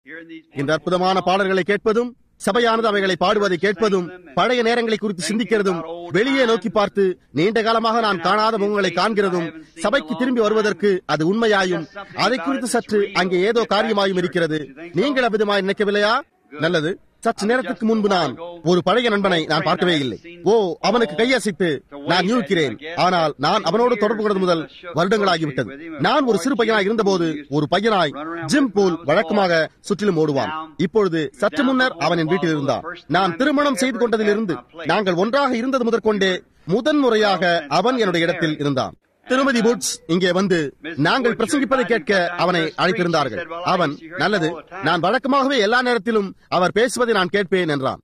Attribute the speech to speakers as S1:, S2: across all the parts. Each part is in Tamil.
S1: இந்த அற்புதமான பாடல்களை கேட்பதும் சபையானது அவைகளை பாடுவதை கேட்பதும் பழைய நேரங்களை குறித்து சிந்திக்கிறதும் வெளியே நோக்கி பார்த்து நீண்ட காலமாக நான் காணாத முகங்களை காண்கிறதும் சபைக்கு திரும்பி வருவதற்கு அது உண்மையாயும் அதை குறித்து சற்று அங்கே ஏதோ காரியமாயும் இருக்கிறது நீங்கள் அவ்விதமாய் நினைக்கவில்லையா நல்லது சற்று நேரத்துக்கு முன்பு நான் ஒரு பழைய நண்பனை நான் பார்க்கவே இல்லை ஓ அவனுக்கு கையசைத்து நான் யூகிக்கிறேன் ஆனால் நான் அவனோடு தொடர்பு கொண்டது முதல் வருடங்களாகிவிட்டது நான் ஒரு சிறு பையனாய் இருந்தபோது ஒரு பையனாய் ஜிம் போல் வழக்கமாக சுற்றிலும் ஓடுவான் இப்பொழுது சற்று முன்னர் அவன் என் வீட்டில் இருந்தான் நான் திருமணம் செய்து கொண்டதிலிருந்து நாங்கள் ஒன்றாக இருந்தது முதற்கொண்டே முதன்முறையாக அவன் என்னுடைய இடத்தில் இருந்தான் திருமதி புட்ஸ் இங்கே வந்து நாங்கள் பிரசங்கிப்பதை கேட்க அவனை அழைத்திருந்தார்கள் அவன் நல்லது நான் வழக்கமாகவே எல்லா நேரத்திலும் அவர் பேசுவதை நான் கேட்பேன் என்றான்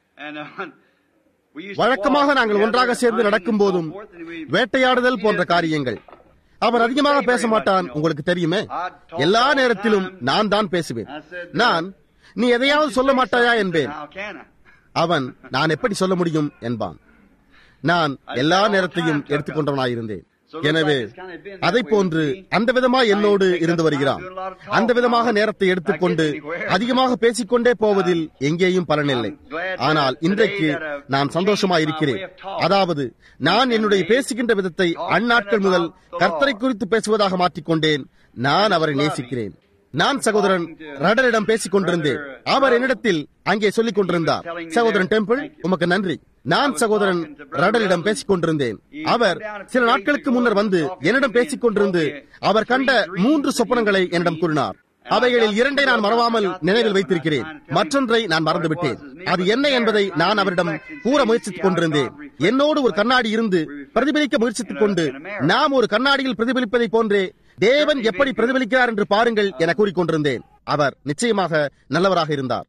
S1: வழக்கமாக நாங்கள் ஒன்றாக சேர்ந்து நடக்கும் போதும் வேட்டையாடுதல் போன்ற காரியங்கள் அவன் அதிகமாக பேச மாட்டான் உங்களுக்கு தெரியுமே எல்லா நேரத்திலும் நான் தான் பேசுவேன் நான் நீ எதையாவது சொல்ல மாட்டாயா என்பேன் அவன் நான் எப்படி சொல்ல முடியும் என்பான் நான் எல்லா நேரத்தையும் எடுத்துக்கொண்டவனாயிருந்தேன் எனவே அதை போன்று அந்த விதமாக என்னோடு இருந்து வருகிறான் அந்த விதமாக நேரத்தை எடுத்துக்கொண்டு அதிகமாக பேசிக்கொண்டே போவதில் எங்கேயும் பலனில்லை ஆனால் இன்றைக்கு நான் சந்தோஷமாக இருக்கிறேன் அதாவது நான் என்னுடைய பேசுகின்ற விதத்தை அந்நாட்கள் முதல் கர்த்தரை குறித்து பேசுவதாக மாற்றிக்கொண்டேன் நான் அவரை நேசிக்கிறேன் நான் சகோதரன் ரடரிடம் பேசிக் கொண்டிருந்தேன் அவர் என்னிடத்தில் அங்கே சொல்லிக் கொண்டிருந்தார் சகோதரன் டெம்பிள் உமக்கு நன்றி நான் சகோதரன் ரடரிடம் பேசிக் கொண்டிருந்தேன் அவர் சில நாட்களுக்கு முன்னர் வந்து என்னிடம் பேசிக் கொண்டிருந்து அவர் கண்ட மூன்று சொப்பனங்களை என்னிடம் கூறினார் அவைகளில் இரண்டை நான் மறவாமல் நினைவில் வைத்திருக்கிறேன் மற்றொன்றை நான் மறந்துவிட்டேன் அது என்ன என்பதை நான் அவரிடம் கூற முயற்சித்துக் கொண்டிருந்தேன் என்னோடு ஒரு கண்ணாடி இருந்து பிரதிபலிக்க முயற்சித்துக் கொண்டு நாம் ஒரு கண்ணாடியில் பிரதிபலிப்பதை போன்றே தேவன் எப்படி பிரதிபலிக்கிறார் என்று பாருங்கள் என கூறிக்கொண்டிருந்தேன் அவர் நிச்சயமாக நல்லவராக இருந்தார்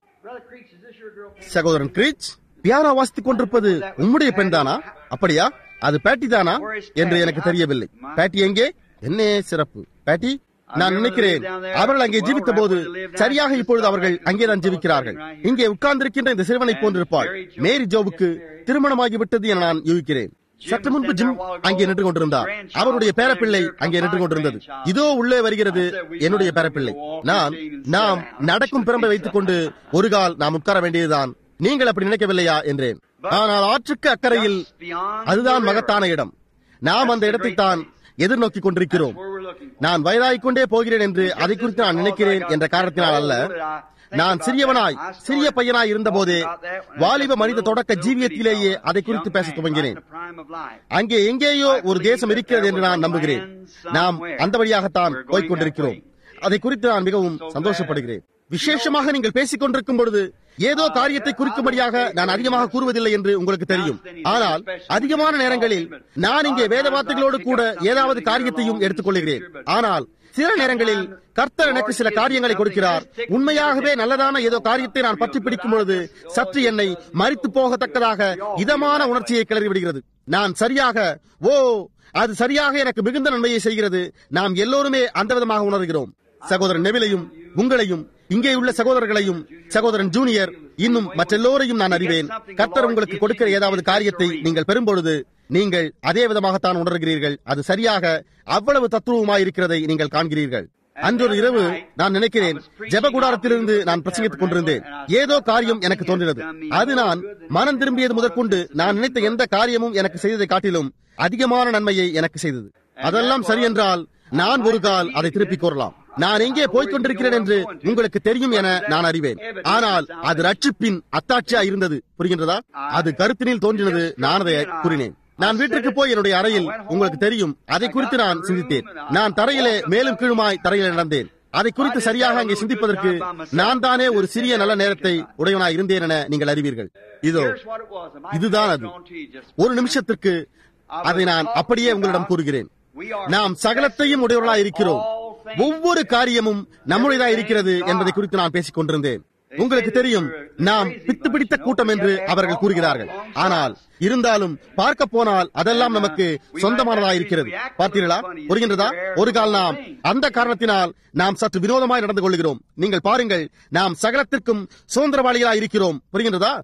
S1: சகோதரன் கிரீச் பியானோ வாசித்துக் கொண்டிருப்பது உம்முடைய பெண் தானா அப்படியா அது பேட்டி தானா என்று எனக்கு தெரியவில்லை பேட்டி எங்கே என்ன சிறப்பு பேட்டி நான் நினைக்கிறேன் அவர்கள் அங்கே ஜீவித்த போது சரியாக இப்பொழுது அவர்கள் அங்கேதான் ஜீவிக்கிறார்கள் இங்கே உட்கார்ந்திருக்கின்ற இந்த சிறுவனை போன்றிருப்பாள் மேரி ஜோவுக்கு திருமணமாகிவிட்டது என நான் யூகிக்கிறேன் சற்று முன்பு ஜிம் அங்கே நின்று கொண்டிருந்தார் அவருடைய பேரப்பிள்ளை அங்கே நின்று கொண்டிருந்தது இதோ உள்ளே வருகிறது என்னுடைய பேரப்பிள்ளை நான் நாம் நடக்கும் பிரம்பை வைத்துக் கொண்டு ஒரு கால் நாம் உட்கார வேண்டியதுதான் நீங்கள் அப்படி நினைக்கவில்லையா என்றேன் ஆனால் ஆற்றுக்கு அக்கறையில் அதுதான் மகத்தான இடம் நாம் அந்த இடத்தை தான் எதிர்நோக்கி கொண்டிருக்கிறோம் நான் வயதாகிக் கொண்டே போகிறேன் என்று அதை குறித்து நான் நினைக்கிறேன் என்ற காரணத்தினால் அல்ல நான் சிறியவனாய் சிறிய பையனாய் இருந்த போதே வாலிப மனித தொடக்க ஜீவியத்திலேயே அதை குறித்து பேச துவங்கினேன் அங்கே எங்கேயோ ஒரு தேசம் இருக்கிறது என்று நான் நம்புகிறேன் நாம் அந்த வழியாகத்தான் போய்கொண்டிருக்கிறோம் அதை குறித்து நான் மிகவும் சந்தோஷப்படுகிறேன் விசேஷமாக நீங்கள் பேசிக் கொண்டிருக்கும் பொழுது ஏதோ காரியத்தை குறிக்கும்படியாக நான் அதிகமாக கூறுவதில்லை என்று உங்களுக்கு தெரியும் ஆனால் அதிகமான நேரங்களில் நான் இங்கே வேத வார்த்தைகளோடு கூட ஏதாவது காரியத்தையும் எடுத்துக்கொள்கிறேன் ஆனால் சில நேரங்களில் கர்த்தர் எனக்கு சில காரியங்களை கொடுக்கிறார் உண்மையாகவே நல்லதான ஏதோ காரியத்தை நான் பற்றி பிடிக்கும் பொழுது சற்று என்னை மறித்து போகத்தக்கதாக இதமான உணர்ச்சியை கிளறி விடுகிறது நான் சரியாக ஓ அது சரியாக எனக்கு மிகுந்த நன்மையை செய்கிறது நாம் எல்லோருமே அந்த விதமாக உணர்கிறோம் சகோதரன் நெவிலையும் உங்களையும் இங்கே உள்ள சகோதரர்களையும் சகோதரன் ஜூனியர் இன்னும் மற்றெல்லோரையும் நான் அறிவேன் கர்த்தர் உங்களுக்கு கொடுக்கிற ஏதாவது காரியத்தை நீங்கள் பெறும்பொழுது நீங்கள் அதே விதமாகத்தான் உணர்கிறீர்கள் அது சரியாக அவ்வளவு தத்துவமாயிருக்கிறதை நீங்கள் காண்கிறீர்கள் அன்றொரு இரவு நான் நினைக்கிறேன் ஜெபகுடாரத்திலிருந்து நான் பிரசங்கித்துக் கொண்டிருந்தேன் ஏதோ காரியம் எனக்கு தோன்றினது அது நான் மனம் திரும்பியது முதற்கொண்டு நான் நினைத்த எந்த காரியமும் எனக்கு செய்ததை காட்டிலும் அதிகமான நன்மையை எனக்கு செய்தது அதெல்லாம் சரி என்றால் நான் ஒரு கால் அதை திருப்பிக் கூறலாம் நான் எங்கே போய்க் கொண்டிருக்கிறேன் என்று உங்களுக்கு தெரியும் என நான் அறிவேன் ஆனால் அது ரட்சிப்பின் அத்தாட்சியா இருந்தது புரிகின்றதா அது கருத்தினில் தோன்றினது நான் அதை கூறினேன் நான் வீட்டுக்கு போய் என்னுடைய அறையில் உங்களுக்கு தெரியும் அதை குறித்து நான் சிந்தித்தேன் நான் தரையிலே மேலும் கீழுமாய் தரையிலே நடந்தேன் அதை குறித்து சரியாக அங்கே சிந்திப்பதற்கு நான் தானே ஒரு சிறிய நல்ல நேரத்தை உடையவனாய் இருந்தேன் என நீங்கள் அறிவீர்கள் இதோ இதுதான் அது ஒரு நிமிஷத்திற்கு அதை நான் அப்படியே உங்களிடம் கூறுகிறேன் நாம் சகலத்தையும் உடையவர்களாய் இருக்கிறோம் ஒவ்வொரு காரியமும் நம்முடையதா இருக்கிறது என்பதை குறித்து நான் பேசிக் கொண்டிருந்தேன் உங்களுக்கு தெரியும் நாம் பித்து பிடித்த கூட்டம் என்று அவர்கள் கூறுகிறார்கள் ஆனால் இருந்தாலும் பார்க்க போனால் அதெல்லாம் நமக்கு சொந்தமானதாக இருக்கிறது பார்த்தீர்களா புரிகின்றதா ஒரு கால் நாம் அந்த காரணத்தினால் நாம் சற்று வினோதமாய் நடந்து கொள்கிறோம் நீங்கள் பாருங்கள் நாம் சகலத்திற்கும் சுதந்திரவாளிகளாய் இருக்கிறோம் புரிகின்றதா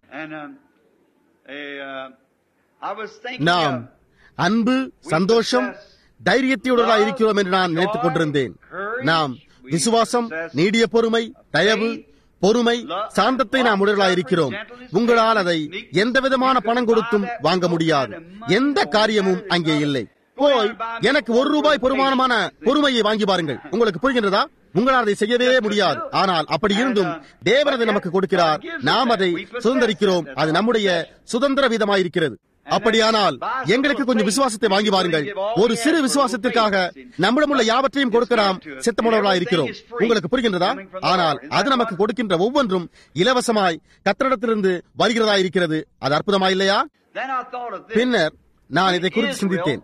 S1: நாம் அன்பு சந்தோஷம் தைரியத்தையுடனாக இருக்கிறோம் என்று நான் நினைத்துக் கொண்டிருந்தேன் நாம் விசுவாசம் நீடிய பொறுமை தயவு பொறுமை சாந்தத்தை நாம் உடலாக இருக்கிறோம் உங்களால் அதை எந்த விதமான பணம் கொடுத்தும் வாங்க முடியாது எந்த காரியமும் அங்கே இல்லை போய் எனக்கு ஒரு ரூபாய் பெருமானமான பொறுமையை வாங்கி பாருங்கள் உங்களுக்கு புரிகின்றதா உங்களால் அதை செய்யவே முடியாது ஆனால் அப்படி இருந்தும் தேவன் அதை நமக்கு கொடுக்கிறார் நாம் அதை சுதந்திரிக்கிறோம் அது நம்முடைய சுதந்திர வீதமாயிருக்கிறது அப்படியானால் எங்களுக்கு கொஞ்சம் விசுவாசத்தை வாங்கி பாருங்கள் ஒரு சிறு விசுவாசத்திற்காக நம்மிடம் உள்ள யாவற்றையும் கொடுக்க நாம் சித்தமுள்ளவர்களாக இருக்கிறோம் உங்களுக்கு புரிகின்றதா ஆனால் அது நமக்கு கொடுக்கின்ற ஒவ்வொன்றும் இலவசமாய் கத்திரிடத்திலிருந்து வருகிறதா இருக்கிறது அது அற்புதமா இல்லையா பின்னர் நான் இதை குறித்து சிந்தித்தேன்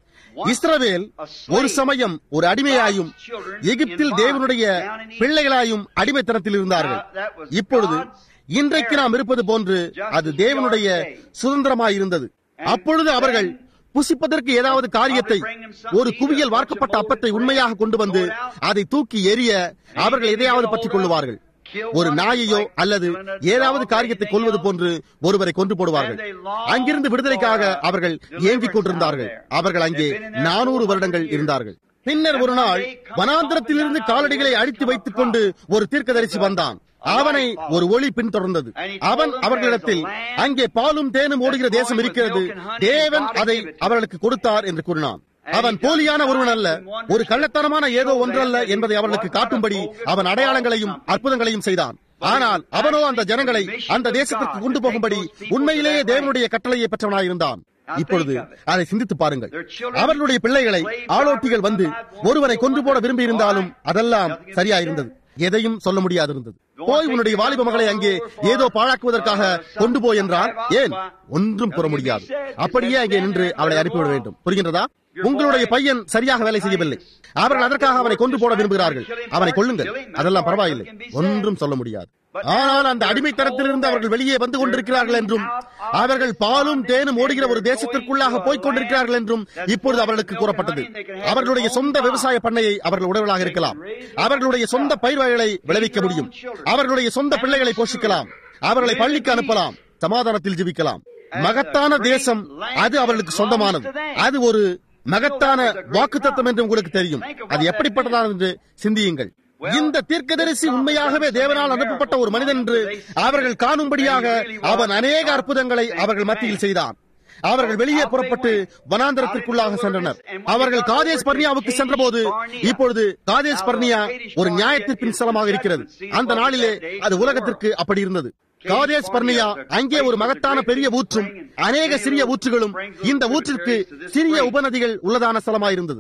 S1: இஸ்ரவேல் ஒரு சமயம் ஒரு அடிமையாயும் எகிப்தில் தேவனுடைய பிள்ளைகளாயும் அடிமைத்தனத்தில் இருந்தார்கள் இப்பொழுது இன்றைக்கு நாம் இருப்பது போன்று அது தேவனுடைய சுதந்திரமாயிருந்தது அப்பொழுது அவர்கள் புசிப்பதற்கு ஏதாவது காரியத்தை ஒரு குவியல் வார்க்கப்பட்ட அப்பத்தை உண்மையாக கொண்டு வந்து அதை தூக்கி எரிய அவர்கள் எதையாவது பற்றிக் கொள்ளுவார்கள் ஒரு நாயையோ அல்லது ஏதாவது காரியத்தை கொள்வது போன்று ஒருவரை கொன்று போடுவார்கள் அங்கிருந்து விடுதலைக்காக அவர்கள் ஏங்கிக் கொண்டிருந்தார்கள் அவர்கள் அங்கே நானூறு வருடங்கள் இருந்தார்கள் பின்னர் ஒரு நாள் வனாந்திரத்திலிருந்து காலடிகளை அழித்து வைத்துக் கொண்டு ஒரு தீர்க்கதரிசி வந்தான் அவனை ஒரு ஒளி பின்தொடர்ந்தது அவன் அவர்களிடத்தில் அங்கே பாலும் தேனும் ஓடுகிற தேசம் இருக்கிறது தேவன் அதை அவர்களுக்கு கொடுத்தார் என்று கூறினான் அவன் போலியான ஒருவன் அல்ல ஒரு கள்ளத்தனமான ஏதோ ஒன்றல்ல என்பதை அவர்களுக்கு காட்டும்படி அவன் அடையாளங்களையும் அற்புதங்களையும் செய்தான் ஆனால் அவனோ அந்த ஜனங்களை அந்த தேசத்திற்கு கொண்டு போகும்படி உண்மையிலேயே தேவனுடைய கட்டளையை பெற்றவனாயிருந்தான் இப்பொழுது அதை சிந்தித்து பாருங்கள் அவர்களுடைய பிள்ளைகளை ஆளோட்டிகள் வந்து ஒருவரை கொண்டு போட விரும்பி இருந்தாலும் அதெல்லாம் சரியாயிருந்தது எதையும் சொல்ல முடியாதிருந்தது போய் உன்னுடைய வாலிப மகளை அங்கே ஏதோ பாழாக்குவதற்காக கொண்டு போய் என்றால் ஏன் ஒன்றும் கூற முடியாது அப்படியே அங்கே நின்று அவளை அனுப்பிவிட வேண்டும் புரிகின்றதா உங்களுடைய பையன் சரியாக வேலை செய்யவில்லை அவர்கள் அதற்காக அவனை கொண்டு போட விரும்புகிறார்கள் அவனை கொள்ளுங்கள் அதெல்லாம் பரவாயில்லை ஒன்றும் சொல்ல முடியாது ஆனால் அந்த அடிமைத்தனத்திலிருந்து அவர்கள் வெளியே வந்து கொண்டிருக்கிறார்கள் என்றும் அவர்கள் பாலும் தேனும் ஓடுகிற ஒரு தேசத்திற்குள்ளாக போய்க் கொண்டிருக்கிறார்கள் என்றும் இப்பொழுது அவர்களுக்கு கூறப்பட்டது அவர்களுடைய சொந்த விவசாய பண்ணையை அவர்கள் உடவலாக இருக்கலாம் அவர்களுடைய சொந்த பயிர் வகைகளை விளைவிக்க முடியும் அவர்களுடைய சொந்த பிள்ளைகளை போஷிக்கலாம் அவர்களை பள்ளிக்கு அனுப்பலாம் சமாதானத்தில் ஜீவிக்கலாம் மகத்தான தேசம் அது அவர்களுக்கு சொந்தமானது அது ஒரு மகத்தான வாக்கு தத்துவம் என்று உங்களுக்கு தெரியும் அது எப்படிப்பட்டதானது என்று சிந்தியுங்கள் இந்த தீர்க்கதரிசி உண்மையாகவே தேவனால் அனுப்பப்பட்ட ஒரு மனிதன் என்று அவர்கள் காணும்படியாக அவன் அநேக அற்புதங்களை அவர்கள் மத்தியில் செய்தான் அவர்கள் வெளியே புறப்பட்டு வனாந்தரத்திற்குள்ளாக சென்றனர் அவர்கள் காதேஸ் பர்னியாவுக்கு சென்றபோது இப்பொழுது காதேஸ் பர்னியா ஒரு நியாயத்திற்பின் ஸ்தலமாக இருக்கிறது அந்த நாளிலே அது உலகத்திற்கு அப்படி இருந்தது காதேஸ் பர்னியா அங்கே ஒரு மகத்தான பெரிய ஊற்றும் அநேக சிறிய ஊற்றுகளும் இந்த ஊற்றிற்கு சிறிய உபநதிகள் உள்ளதான ஸ்தலமாயிருந்தது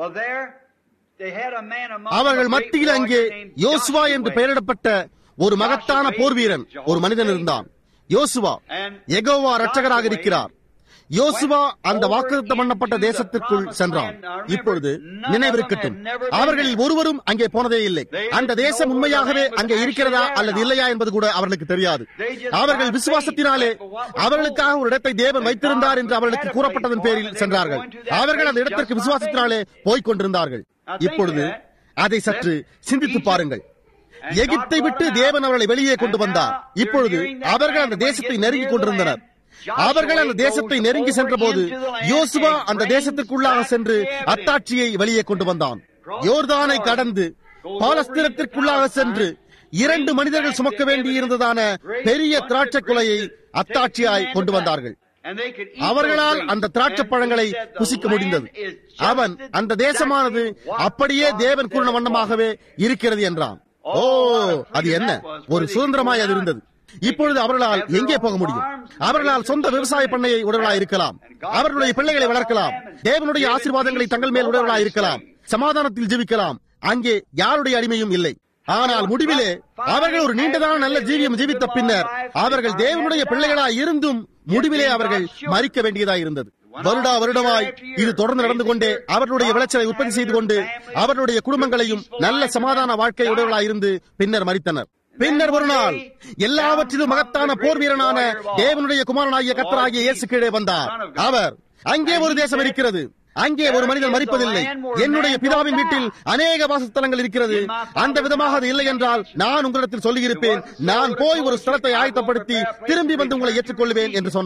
S1: அவர்கள் மத்தியில் அங்கே யோசுவா என்று பெயரிடப்பட்ட ஒரு மகத்தான போர் வீரன் ஒரு மனிதன் இருந்தான் யோசுவா எகோவா ரட்சகராக இருக்கிறார் யோசுவா அந்த வாக்குத்தம் பண்ணப்பட்ட தேசத்திற்குள் சென்றான் இப்பொழுது நினைவிருக்கட்டும் அவர்களில் ஒருவரும் அங்கே போனதே இல்லை அந்த தேசம் உண்மையாகவே அங்கே இருக்கிறதா அல்லது இல்லையா என்பது கூட அவர்களுக்கு தெரியாது அவர்கள் விசுவாசத்தினாலே அவர்களுக்காக ஒரு இடத்தை தேவன் வைத்திருந்தார் என்று அவர்களுக்கு கூறப்பட்டதன் பேரில் சென்றார்கள் அவர்கள் அந்த இடத்திற்கு விசுவாசத்தினாலே போய்க் கொண்டிருந்தார்கள் இப்பொழுது அதை சற்று சிந்தித்து பாருங்கள் எகிப்தை விட்டு தேவன் அவர்களை வெளியே கொண்டு வந்தார் இப்பொழுது அவர்கள் அந்த தேசத்தை நெருங்கிக் கொண்டிருந்தனர் அவர்கள் அந்த தேசத்தை நெருங்கி சென்ற போது யோசுவா அந்த தேசத்திற்குள்ளாக சென்று அத்தாட்சியை வெளியே கொண்டு வந்தான் யோர்தானை கடந்து பாலஸ்தீனத்திற்குள்ளாக சென்று இரண்டு மனிதர்கள் சுமக்க வேண்டியிருந்ததான பெரிய திராட்சை குலையை அத்தாட்சியாய் கொண்டு வந்தார்கள் அவர்களால் அந்த திராட்சை பழங்களை புசிக்க முடிந்தது அவன் அந்த தேசமானது அப்படியே தேவன் கூறின வண்ணமாகவே இருக்கிறது என்றான் ஓ அது என்ன ஒரு சுதந்திரமாய் அது இருந்தது இப்பொழுது அவர்களால் எங்கே போக முடியும் அவர்களால் சொந்த விவசாய பண்ணையை உடலாய் இருக்கலாம் அவர்களுடைய பிள்ளைகளை வளர்க்கலாம் தேவனுடைய ஆசீர்வாதங்களை தங்கள் மேல் உடலாய் இருக்கலாம் சமாதானத்தில் ஜீவிக்கலாம் அங்கே யாருடைய அடிமையும் இல்லை ஆனால் முடிவிலே அவர்கள் ஒரு நீண்டதான நல்ல ஜீவியம் ஜீவித்த பின்னர் அவர்கள் தேவனுடைய பிள்ளைகளாய் இருந்தும் முடிவிலே அவர்கள் மறிக்க வேண்டியதாய் இருந்தது வருடா வருடமாய் இது தொடர்ந்து நடந்து கொண்டே அவர்களுடைய விளைச்சலை உற்பத்தி செய்து கொண்டு அவர்களுடைய குடும்பங்களையும் நல்ல சமாதான வாழ்க்கை உடையவர்களாய் இருந்து பின்னர் மறித்தனர் பின்னர் ஒரு நாள் எல்லாவற்றிலும் மகத்தான போர் வீரனான தேவனுடைய குமாரனாகிய கத்தராகிய இயேசு கீழே வந்தார் அவர் அங்கே ஒரு தேசம் இருக்கிறது அங்கே ஒரு மனிதன் மறிப்பதில்லை என்னுடைய பிதாவின் வீட்டில் அநேக வாசஸ்தலங்கள் இருக்கிறது அந்த விதமாக அது இல்லை என்றால் நான் உங்களிடத்தில் சொல்லியிருப்பேன் நான் போய் ஒரு ஸ்தலத்தை ஆயத்தப்படுத்தி திரும்பி வந்து உங்களை ஏற்றுக்கொள்வேன் என்று சொன்னார்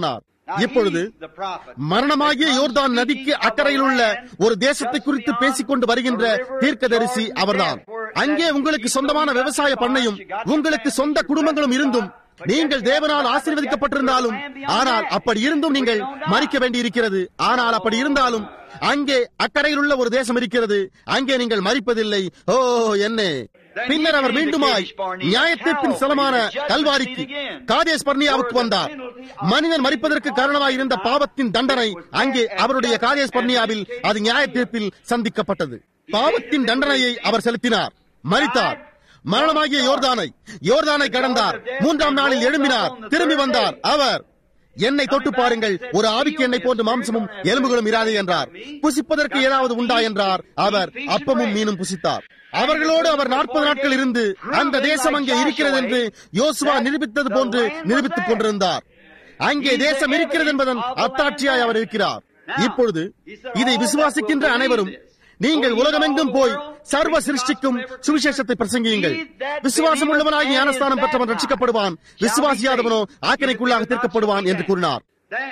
S1: இப்பொழுது மரணமாகிய யோர்தான் நதிக்கு அக்கறையில் உள்ள ஒரு தேசத்தை குறித்து பேசிக் கொண்டு வருகின்ற தீர்க்கதரிசி அவர்தான் அங்கே உங்களுக்கு சொந்தமான விவசாய பண்ணையும் உங்களுக்கு சொந்த குடும்பங்களும் இருந்தும் நீங்கள் தேவனால் ஆசீர்வதிக்கப்பட்டிருந்தாலும் ஆனால் அப்படி இருந்தும் நீங்கள் மறிக்க வேண்டியிருக்கிறது ஆனால் அப்படி இருந்தாலும் அங்கே அக்கறையில் உள்ள ஒரு தேசம் இருக்கிறது அங்கே நீங்கள் மறிப்பதில்லை ஓ என்ன பின்னர் அவர் மீண்டுமாய் நியாயத்தீர்ப்பின் ஸ்தலமான கல்வாரிக்கு காதேஸ் பர்னியாவுக்கு வந்தார் மனிதன் மறிப்பதற்கு காரணமாக இருந்த பாவத்தின் தண்டனை அங்கே அவருடைய காதேஸ் பர்னியாவில் அது நியாய தீர்ப்பில் சந்திக்கப்பட்டது பாவத்தின் தண்டனையை அவர் செலுத்தினார் மறித்தார் மரணமாகிய யோர்தானை யோர்தானை கடந்தார் மூன்றாம் நாளில் எழும்பினார் திரும்பி வந்தார் அவர் என்னை தொட்டு பாருங்கள் ஒரு ஆவிக்கு எண்ணெய் போன்ற மாம்சமும் எலும்புகளும் இராது என்றார் புசிப்பதற்கு ஏதாவது உண்டா என்றார் அவர் அப்பமும் மீனும் புசித்தார் அவர்களோடு அவர் நாற்பது நாட்கள் இருந்து அந்த தேசம் அங்கே இருக்கிறது என்று யோசுவா நிரூபித்தது போன்று நிரூபித்துக் கொண்டிருந்தார் அங்கே தேசம் இருக்கிறது என்பதன் அத்தாட்சியாய் அவர் இருக்கிறார் இப்பொழுது இதை விசுவாசிக்கின்ற அனைவரும் நீங்கள் உலகமெங்கும் போய் சர்வ சிருஷ்டிக்கும் சுவிசேஷத்தை பிரசங்கியுங்கள் விசுவாசம் உள்ளவனாகி ஞானஸ்தானம் பெற்றவன் ரட்சிக்கப்படுவான் விசுவாசியாதவனோ ஆக்கினைக்குள்ளாக தீர்க்கப்படுவான் என்று கூறினார்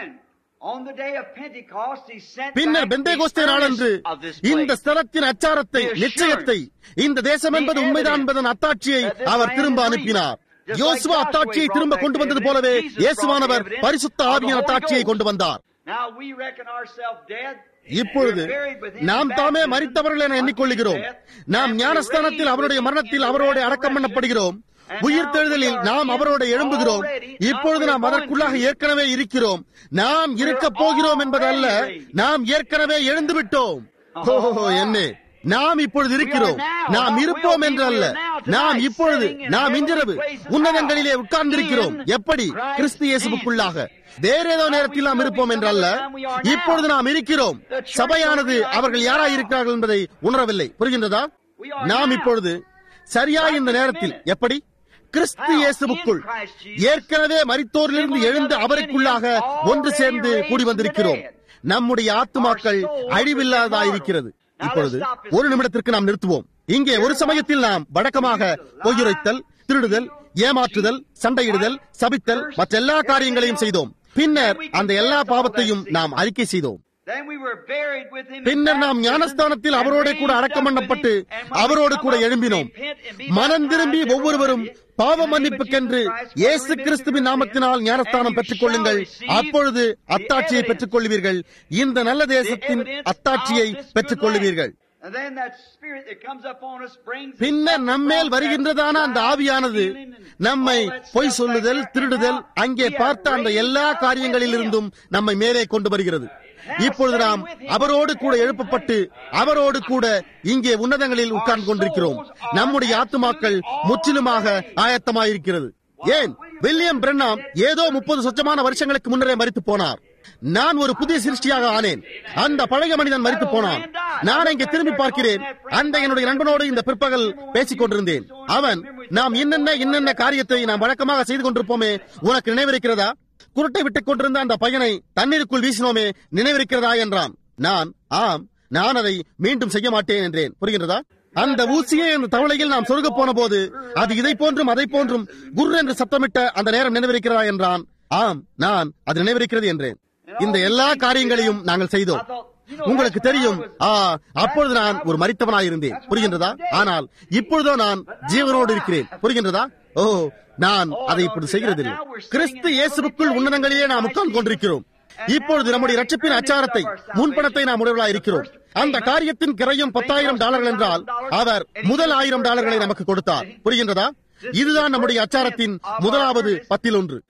S1: பின்னர் பெந்தேகோஸ்தே நாளன்று இந்த ஸ்தலத்தின் அச்சாரத்தை நிச்சயத்தை இந்த தேசம் என்பது உண்மைதான் என்பதன் அத்தாட்சியை அவர் திரும்ப அனுப்பினார் யோசுவா அத்தாட்சியை திரும்ப கொண்டு வந்தது போலவே இயேசுவானவர் பரிசுத்த ஆவியின் அத்தாட்சியை கொண்டு வந்தார் இப்பொழுது நாம் தாமே மறித்தவர்கள் என எண்ணிக்கொள்கிறோம் நாம் ஞானஸ்தானத்தில் அவருடைய மரணத்தில் அவரோட அடக்கம் பண்ணப்படுகிறோம் உயிர் தெழுதலில் நாம் அவரோட எழும்புகிறோம் இப்பொழுது நாம் அதற்குள்ளாக ஏற்கனவே இருக்கிறோம் நாம் இருக்க போகிறோம் என்பதல்ல நாம் ஏற்கனவே எழுந்து விட்டோம் ஓஹோ என்ன நாம் இப்பொழுது இருக்கிறோம் நாம் இருப்போம் என்று அல்ல நாம் இப்பொழுது நாம் இன்றிரவு உன்னதங்களிலே உட்கார்ந்திருக்கிறோம் எப்படி கிறிஸ்து இயேசுக்குள்ளாக வேற ஏதோ நேரத்தில் நாம் இருப்போம் என்றல்ல இப்பொழுது நாம் இருக்கிறோம் சபையானது அவர்கள் யாராய் இருக்கிறார்கள் என்பதை உணரவில்லை புரிகின்றதா நாம் இப்பொழுது சரியா இந்த நேரத்தில் எப்படி கிறிஸ்து இயேசுக்குள் ஏற்கனவே மரித்தோரிலிருந்து எழுந்து அவருக்குள்ளாக ஒன்று சேர்ந்து கூடி வந்திருக்கிறோம் நம்முடைய ஆத்துமாக்கள் அழிவில்லாததாயிருக்கிறது இப்பொழுது ஒரு நிமிடத்திற்கு நாம் நிறுத்துவோம் இங்கே ஒரு சமயத்தில் நாம் வழக்கமாக பொய்யுரைத்தல் திருடுதல் ஏமாற்றுதல் சண்டையிடுதல் சபித்தல் மற்ற எல்லா காரியங்களையும் செய்தோம் பின்னர் அந்த எல்லா பாவத்தையும் நாம் அறிக்கை செய்தோம் பின்னர் நாம் ஞானஸ்தானத்தில் அவரோட கூட அடக்கம் பண்ணப்பட்டு அவரோடு கூட எழும்பினோம் மனம் திரும்பி ஒவ்வொருவரும் பாவ மன்னிப்புக்கென்று இயேசு கிறிஸ்துவின் நாமத்தினால் ஞானஸ்தானம் பெற்றுக் கொள்ளுங்கள் அப்பொழுது அத்தாட்சியை பெற்றுக் கொள்வீர்கள் இந்த நல்ல தேசத்தின் அத்தாட்சியை பெற்றுக் கொள்வீர்கள் பின்னர் நம்மேல் வருகின்றதான அந்த ஆவியானது நம்மை பொய் சொல்லுதல் திருடுதல் அங்கே பார்த்த அந்த எல்லா காரியங்களில் இருந்தும் நம்மை மேலே கொண்டு வருகிறது இப்பொழுது நாம் அவரோடு கூட எழுப்பப்பட்டு அவரோடு கூட இங்கே உன்னதங்களில் உட்கார்ந்து கொண்டிருக்கிறோம் நம்முடைய ஆத்துமாக்கள் முற்றிலுமாக ஆயத்தமாயிருக்கிறது ஏன் வில்லியம் பிரண்ணாம் ஏதோ முப்பது சொச்சமான வருஷங்களுக்கு முன்னரே மறித்து போனார் நான் ஒரு புதிய சிருஷ்டியாக ஆனேன் அந்த பழைய மனிதன் மறித்து போனான் நான் இங்கே திரும்பி பார்க்கிறேன் அந்த என்னுடைய நண்பனோடு இந்த பிற்பகல் பேசிக் கொண்டிருந்தேன் அவன் நாம் என்னென்ன என்னென்ன காரியத்தை நாம் வழக்கமாக செய்து கொண்டிருப்போமே உனக்கு நினைவிருக்கிறதா குருட்டை விட்டுக் கொண்டிருந்த அந்த பையனை தண்ணீருக்குள் வீசினோமே நினைவிருக்கிறதா என்றான் நான் ஆம் நான் அதை மீண்டும் செய்ய மாட்டேன் என்றேன் புரிகின்றதா அந்த ஊசியை அந்த தவளையில் நாம் சொருக போன போது அது இதை போன்றும் அதை போன்றும் குரு என்று சத்தமிட்ட அந்த நேரம் நினைவிருக்கிறதா என்றான் ஆம் நான் அது நினைவிருக்கிறது என்றேன் இந்த எல்லா காரியங்களையும் நாங்கள் செய்தோம் உங்களுக்கு தெரியும் ஆ அப்பொழுது நான் ஒரு மறித்தவனாயிருந்தேன் புரிகின்றதா ஆனால் இப்பொழுதோ நான் ஜீவனோடு இருக்கிறேன் புரிகின்றதா ஓ நான் அதை இப்படி செய்கிறதில்லை கிறிஸ்து இயேசுக்குள் உன்னதங்களிலே நாம் உட்கார்ந்து கொண்டிருக்கிறோம் இப்பொழுது நம்முடைய ரட்சிப்பின் அச்சாரத்தை முன்பணத்தை நாம் உடையவர்களாக இருக்கிறோம் அந்த காரியத்தின் கிரையும் பத்தாயிரம் டாலர்கள் என்றால் அவர் முதல் ஆயிரம் டாலர்களை நமக்கு கொடுத்தார் புரிகின்றதா இதுதான் நம்முடைய அச்சாரத்தின் முதலாவது பத்தில் ஒன்று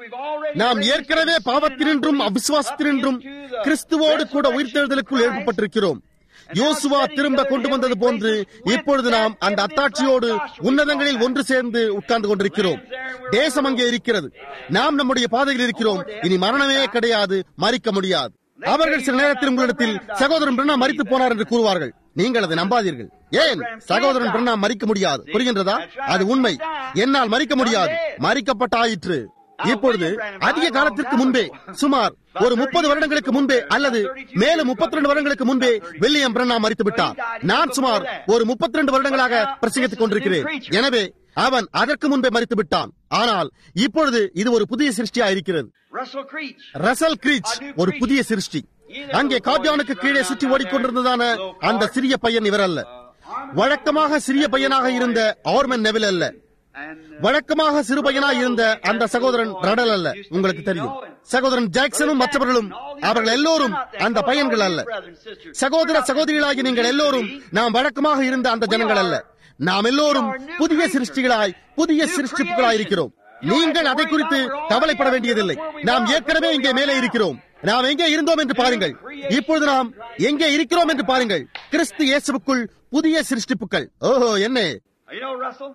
S1: நாம் ஏற்கனவே பாவத்தினின்றும் அவிசுவாசத்தினின்றும் கிறிஸ்துவோடு கூட உயிர்த்தெழுதலுக்குள் எழுப்பப்பட்டிருக்கிறோம் யோசுவா திரும்ப கொண்டு வந்தது போன்று இப்பொழுது நாம் அந்த அத்தாட்சியோடு உன்னதங்களில் ஒன்று சேர்ந்து உட்கார்ந்து கொண்டிருக்கிறோம் தேசம் அங்கே இருக்கிறது நாம் நம்முடைய பாதையில் இருக்கிறோம் இனி மரணமே கிடையாது மறிக்க முடியாது அவர்கள் சில நேரத்தில் உங்களிடத்தில் சகோதரன் பிரண்ணா மறித்து போனார் என்று கூறுவார்கள் நீங்கள் அதை நம்பாதீர்கள் ஏன் சகோதரன் பிரண்ணா மறிக்க முடியாது புரிகின்றதா அது உண்மை என்னால் மறிக்க முடியாது மறிக்கப்பட்டாயிற்று இப்பொழுது அதிக காலத்திற்கு முன்பே சுமார் ஒரு முப்பது வருடங்களுக்கு முன்பே அல்லது மேலும் முப்பத்தி ரெண்டு வருடங்களுக்கு முன்பே வில்லியம் பிரண்ணா மறித்து விட்டார் நான் சுமார் ஒரு முப்பத்தி ரெண்டு வருடங்களாக பிரசங்கித்துக் கொண்டிருக்கிறேன் எனவே அவன் அதற்கு முன்பே மறித்து விட்டான் ஆனால் இப்பொழுது இது ஒரு புதிய சிருஷ்டியா இருக்கிறது
S2: Russell Creech.
S1: ரசல் கிரீச் ஒரு புதிய சிருஷ்டி அங்கே கார்டியானுக்கு கீழே சுற்றி ஓடிக்கொண்டிருந்ததான அந்த சிறிய பையன் இவர் அல்ல வழக்கமாக சிறிய பையனாக இருந்த ஆர்மன் நெவில் அல்ல
S2: And
S1: வழக்கமாக சிறு பையனாய் இருந்த அந்த சகோதரன் ரடல் அல்ல உங்களுக்கு தெரியும் சகோதரன் ஜாக்சனும் மற்றவர்களும் அவர்கள் எல்லோரும் அந்த பையன்கள் அல்ல சகோதர சகோதரிகளாகி நீங்கள் எல்லோரும் நாம் வழக்கமாக இருந்த அந்த ஜனங்கள் அல்ல நாம் எல்லோரும் புதிய சிருஷ்டிகளாய் புதிய சிருஷ்டிப்புகளாய் இருக்கிறோம் நீங்கள் அதை குறித்து கவலைப்பட வேண்டியதில்லை நாம் ஏற்கனவே இங்கே மேலே இருக்கிறோம் நாம் எங்கே இருந்தோம் என்று பாருங்கள் இப்பொழுது நாம் எங்கே இருக்கிறோம் என்று பாருங்கள் கிறிஸ்து இயேசுவுக்குள் புதிய சிருஷ்டிப்புகள் ஓஹோ என்ன
S2: You know, Russell,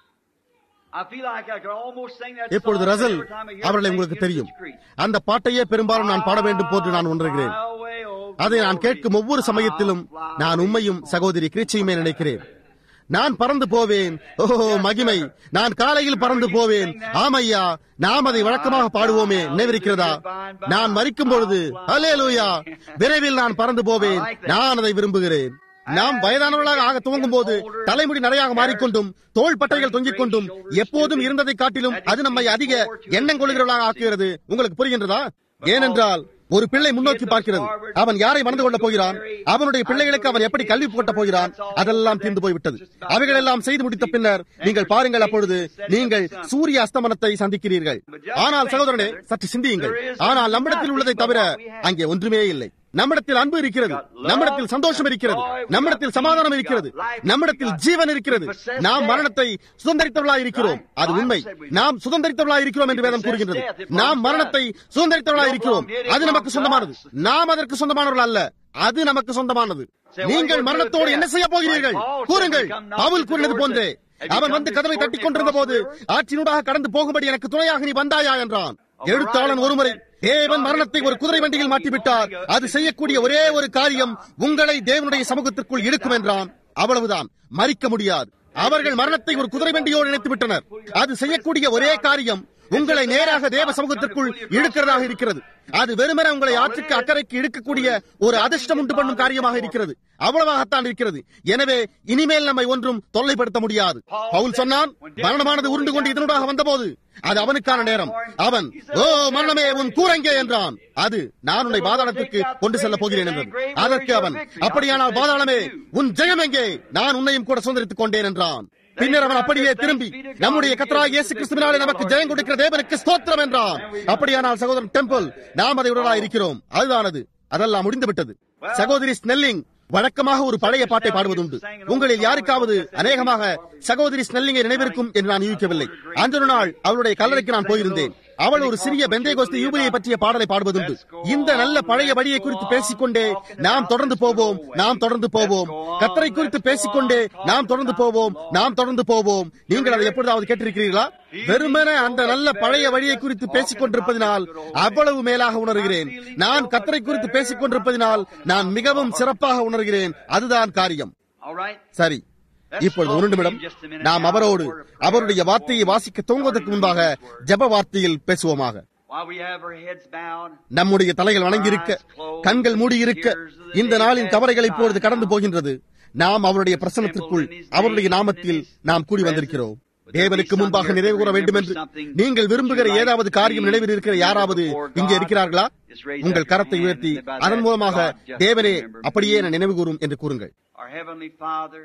S2: I feel like I could almost sing that
S1: இப்பொழுது
S2: song
S1: ரசல்
S2: every time I hear
S1: அவர்களை
S2: it.
S1: உங்களுக்கு
S2: Thank you,
S1: தெரியும்
S2: Mr. Creech.
S1: அந்த பாட்டையே பெரும்பாலும் நான் பாட வேண்டும் போன்று நான் உணர்கிறேன்
S2: Highway, oh,
S1: அதை நான்
S2: glory.
S1: கேட்கும் ஒவ்வொரு சமயத்திலும் நான் உண்மையும் சகோதரி கிரீச்சையுமே நினைக்கிறேன் நான் பறந்து போவேன் ஓஹோ மகிமை நான் காலையில் பறந்து போவேன் ஆமையா நாம் அதை வழக்கமாக பாடுவோமே நினைவிருக்கிறதா நான் மறிக்கும் பொழுது ஹalleluya விரைவில் நான் பறந்து போவேன் நான் அதை விரும்புகிறேன் நாம் வயதானவர்களாக ஆக துவங்கும் போது தலைமுடி நரையாக மாறிக்கொண்டும் தோள் பட்டைகள் தொங்கிக் கொண்டும் எப்போதும் இருந்ததை காட்டிலும் அது நம்மை அதிக எண்ணம் கொள்கிறவர்களாக ஆக்குகிறது உங்களுக்கு புரிகின்றதா ஏனென்றால் ஒரு பிள்ளை முன்னோக்கி பார்க்கிறது அவன் யாரை மணந்து கொள்ளப் போகிறான் அவனுடைய பிள்ளைகளுக்கு அவன் எப்படி கல்வி புகட்டப் போகிறான் அதெல்லாம் தீர்ந்து போய்விட்டது அவைகள் எல்லாம் செய்து முடித்த பின்னர் நீங்கள் பாருங்கள் அப்பொழுது நீங்கள் சூரிய அஸ்தமனத்தை சந்திக்கிறீர்கள் ஆனால் சகோதரனே சற்று சிந்தியுங்கள் ஆனால் நம்மிடத்தில் உள்ளதை தவிர அங்கே ஒன்றுமே இல்லை நம்மிடத்தில் அன்பு இருக்கிறது நம்மிடத்தில் சந்தோஷம் இருக்கிறது நம்மிடத்தில் சமாதானம் இருக்கிறது நம்மிடத்தில் ஜீவன் இருக்கிறது நாம் மரணத்தை சுதந்திரித்தவர்களாக இருக்கிறோம் அது உண்மை நாம் சுதந்திரித்தவர்களாக இருக்கிறோம் என்று வேதம் கூறுகின்றது நாம் மரணத்தை சுதந்திரித்தவர்களாக இருக்கிறோம் அது நமக்கு சொந்தமானது நாம் அதற்கு சொந்தமானவர்கள் அல்ல அது நமக்கு சொந்தமானது நீங்கள் மரணத்தோடு என்ன செய்ய போகிறீர்கள் கூறுங்கள் பவுல் கூறினது போன்றே அவன் வந்து கதவை தட்டிக் கொண்டிருந்த போது ஆற்றினூடாக கடந்து போகும்படி எனக்கு துணையாக நீ வந்தாயா என்றான் எழுத்தாளன் ஒருமுறை தேவன் மரணத்தை ஒரு குதிரை வண்டியில் மாட்டிவிட்டார் அது செய்யக்கூடிய ஒரே ஒரு காரியம் உங்களை தேவனுடைய சமூகத்திற்குள் இழுக்கும் என்றான் அவ்வளவுதான் மறிக்க முடியாது அவர்கள் மரணத்தை ஒரு குதிரை வண்டியோடு இணைத்து விட்டனர் அது செய்யக்கூடிய ஒரே காரியம் உங்களை நேராக தேவ சமூகத்திற்குள் இழுக்கிறதாக இருக்கிறது அது வெறுமனே உங்களை ஆற்றுக்கு அக்கறைக்கு இழுக்கக்கூடிய ஒரு அதிர்ஷ்டம் உண்டு பண்ணும் காரியமாக இருக்கிறது அவ்வளவாகத்தான் இருக்கிறது எனவே இனிமேல் நம்மை ஒன்றும் தொல்லைப்படுத்த முடியாது பவுல் சொன்னான் மரணமானது உருண்டு கொண்டு இதனூடாக வந்தபோது அது அவனுக்கான நேரம் அவன் ஓ மரணமே உன் கூரங்கே என்றான் அது நான் உன்னை பாதாளத்திற்கு கொண்டு செல்ல போகிறேன் என்றது அதற்கு அவன் அப்படியானால் பாதாளமே உன் ஜெயம் எங்கே நான் உன்னையும் கூட சுதந்திரித்துக் கொண்டேன் என்றான் பின்னர் அவன் அப்படியே திரும்பி நம்முடைய கத்தராக இயேசு கிறிஸ்துவினாலே நமக்கு ஜெயம் கொடுக்கிற தேவனுக்கு ஸ்தோத்திரம் என்றான் அப்படியானால் சகோதரன் டெம்பிள் நாம் அதை உடலா இருக்கிறோம் அதுதானது அதெல்லாம் முடிந்து விட்டது சகோதரி ஸ்னெல்லிங் வழக்கமாக ஒரு பழைய பாட்டை பாடுவதுண்டு உங்களில் யாருக்காவது அநேகமாக சகோதரி ஸ்னெல்லிங்கை நினைவிருக்கும் என்று நான் யூகிக்கவில்லை அந்த ஒரு நாள் அவளுடைய கல்லறைக்கு நான் போயிருந்தேன் அவள் ஒரு சிறிய பெந்தேகோஸ்து யூபிலியை பற்றிய பாடலை பாடுவதுண்டு இந்த நல்ல பழைய வழியை குறித்து பேசிக்கொண்டே நாம் தொடர்ந்து போவோம் நாம் தொடர்ந்து போவோம் கத்தரை குறித்து பேசிக்கொண்டே நாம் தொடர்ந்து போவோம் நாம் தொடர்ந்து போவோம் நீங்கள் அதை எப்பொழுதாவது கேட்டிருக்கிறீர்களா வெறுமனே அந்த நல்ல பழைய வழியை குறித்து பேசிக் கொண்டிருப்பதினால் அவ்வளவு மேலாக உணர்கிறேன் நான் கத்தரை குறித்து பேசிக் கொண்டிருப்பதினால் நான் மிகவும் சிறப்பாக உணர்கிறேன் அதுதான் காரியம்
S2: All right.
S1: சரி இப்பொழுது ஒரு நிமிடம் நாம் அவரோடு அவருடைய வார்த்தையை வாசிக்க துவங்குவதற்கு முன்பாக ஜெப வார்த்தையில் பேசுவோமாக
S2: While we have our heads bowed,
S1: நம்முடைய தலைகள் வணங்கியிருக்க கண்கள் மூடியிருக்க இந்த நாளின் கவலைகள் இப்பொழுது கடந்து போகின்றது நாம் அவருடைய பிரசனத்திற்குள் அவருடைய நாமத்தில் நாம் கூடி வந்திருக்கிறோம் தேவனுக்கு முன்பாக நிறைவு கூற வேண்டும் என்று நீங்கள் விரும்புகிற ஏதாவது காரியம் நினைவில் இருக்கிற யாராவது இங்கே இருக்கிறார்களா உங்கள் கரத்தை உயர்த்தி அதன் மூலமாக தேவனே அப்படியே என நினைவு கூறும் என்று கூறுங்கள்
S2: our Heavenly Father,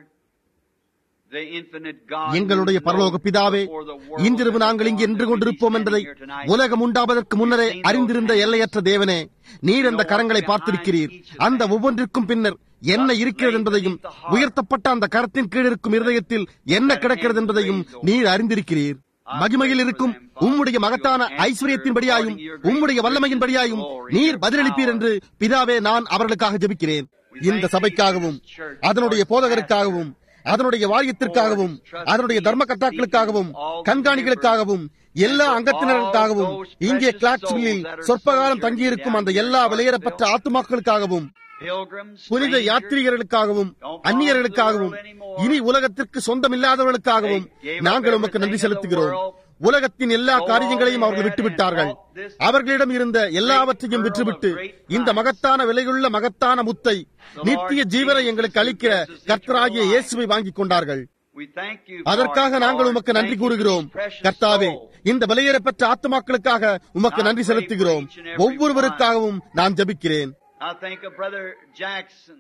S2: the infinite God,
S1: எங்களுடைய பரலோக பிதாவே
S2: before the world
S1: இன்றிரவு நாங்கள் இங்கு நின்று கொண்டிருப்போம் என்பதை உலகம் உண்டாவதற்கு முன்னரே அறிந்திருந்த எல்லையற்ற தேவனே நீர் அந்த கரங்களை பார்த்திருக்கிறீர் அந்த ஒவ்வொன்றிற்கும் பின்னர் என்ன இருக்கிறது என்பதையும் உயர்த்தப்பட்ட அந்த கரத்தின் கீழ் இருக்கும் இருதயத்தில் என்ன கிடக்கிறது என்பதையும் நீர் அறிந்திருக்கிறீர் மகிமையில் இருக்கும் உம்முடைய மகத்தான ஐஸ்வர்யத்தின்படியாயும் உம்முடைய வல்லமையின்படியாயும் நீர் பதிலளிப்பீர் என்று பிதாவே நான் அவர்களுக்காக ஜெபிக்கிறேன் இந்த சபைக்காகவும் அதனுடைய போதகருக்காகவும் அதனுடைய வாரியத்திற்காகவும் அதனுடைய தர்மகர்த்தாக்களுக்காகவும் கண்காணிகளுக்காகவும் எல்லா அங்கத்தினருக்காகவும் இங்கே கிளாக்ஸ்வில்லில் சொற்பகாலம் தங்கியிருக்கும் அந்த எல்லா விலையேறப்பட்ட ஆத்துமாக்களுக்காகவும்
S2: pilgrims,
S1: புனித
S2: strangers,
S1: யாத்திரிகர்களுக்காகவும் அந்நியர்களுக்காகவும் இனி உலகத்திற்கு சொந்தமில்லாதவர்களுக்காகவும் நாங்கள் உமக்கு நன்றி செலுத்துகிறோம் உலகத்தின் எல்லா காரியங்களையும் அவர்கள் விட்டுவிட்டார்கள் அவர்களிடம் இருந்த எல்லாவற்றையும் விற்றுவிட்டு இந்த மகத்தான விலையுள்ள மகத்தான முத்தை நித்திய ஜீவனை எங்களுக்கு அளிக்கிற கர்த்தராகிய இயேசுவை வாங்கிக் கொண்டார்கள்
S2: We thank you for
S1: அதற்காக
S2: it,
S1: நாங்கள்
S2: Lord.
S1: உமக்கு
S2: Thank
S1: நன்றி
S2: you
S1: கூறுகிறோம்
S2: for these precious
S1: கர்த்தாவே
S2: souls.
S1: இந்த விலையேறப்பெற்ற ஆத்துமாக்களுக்காக உமக்கு நன்றி செலுத்துகிறோம் ஒவ்வொருவருக்காகவும் நான் ஜெபிக்கிறேன்
S2: I think of Brother Jackson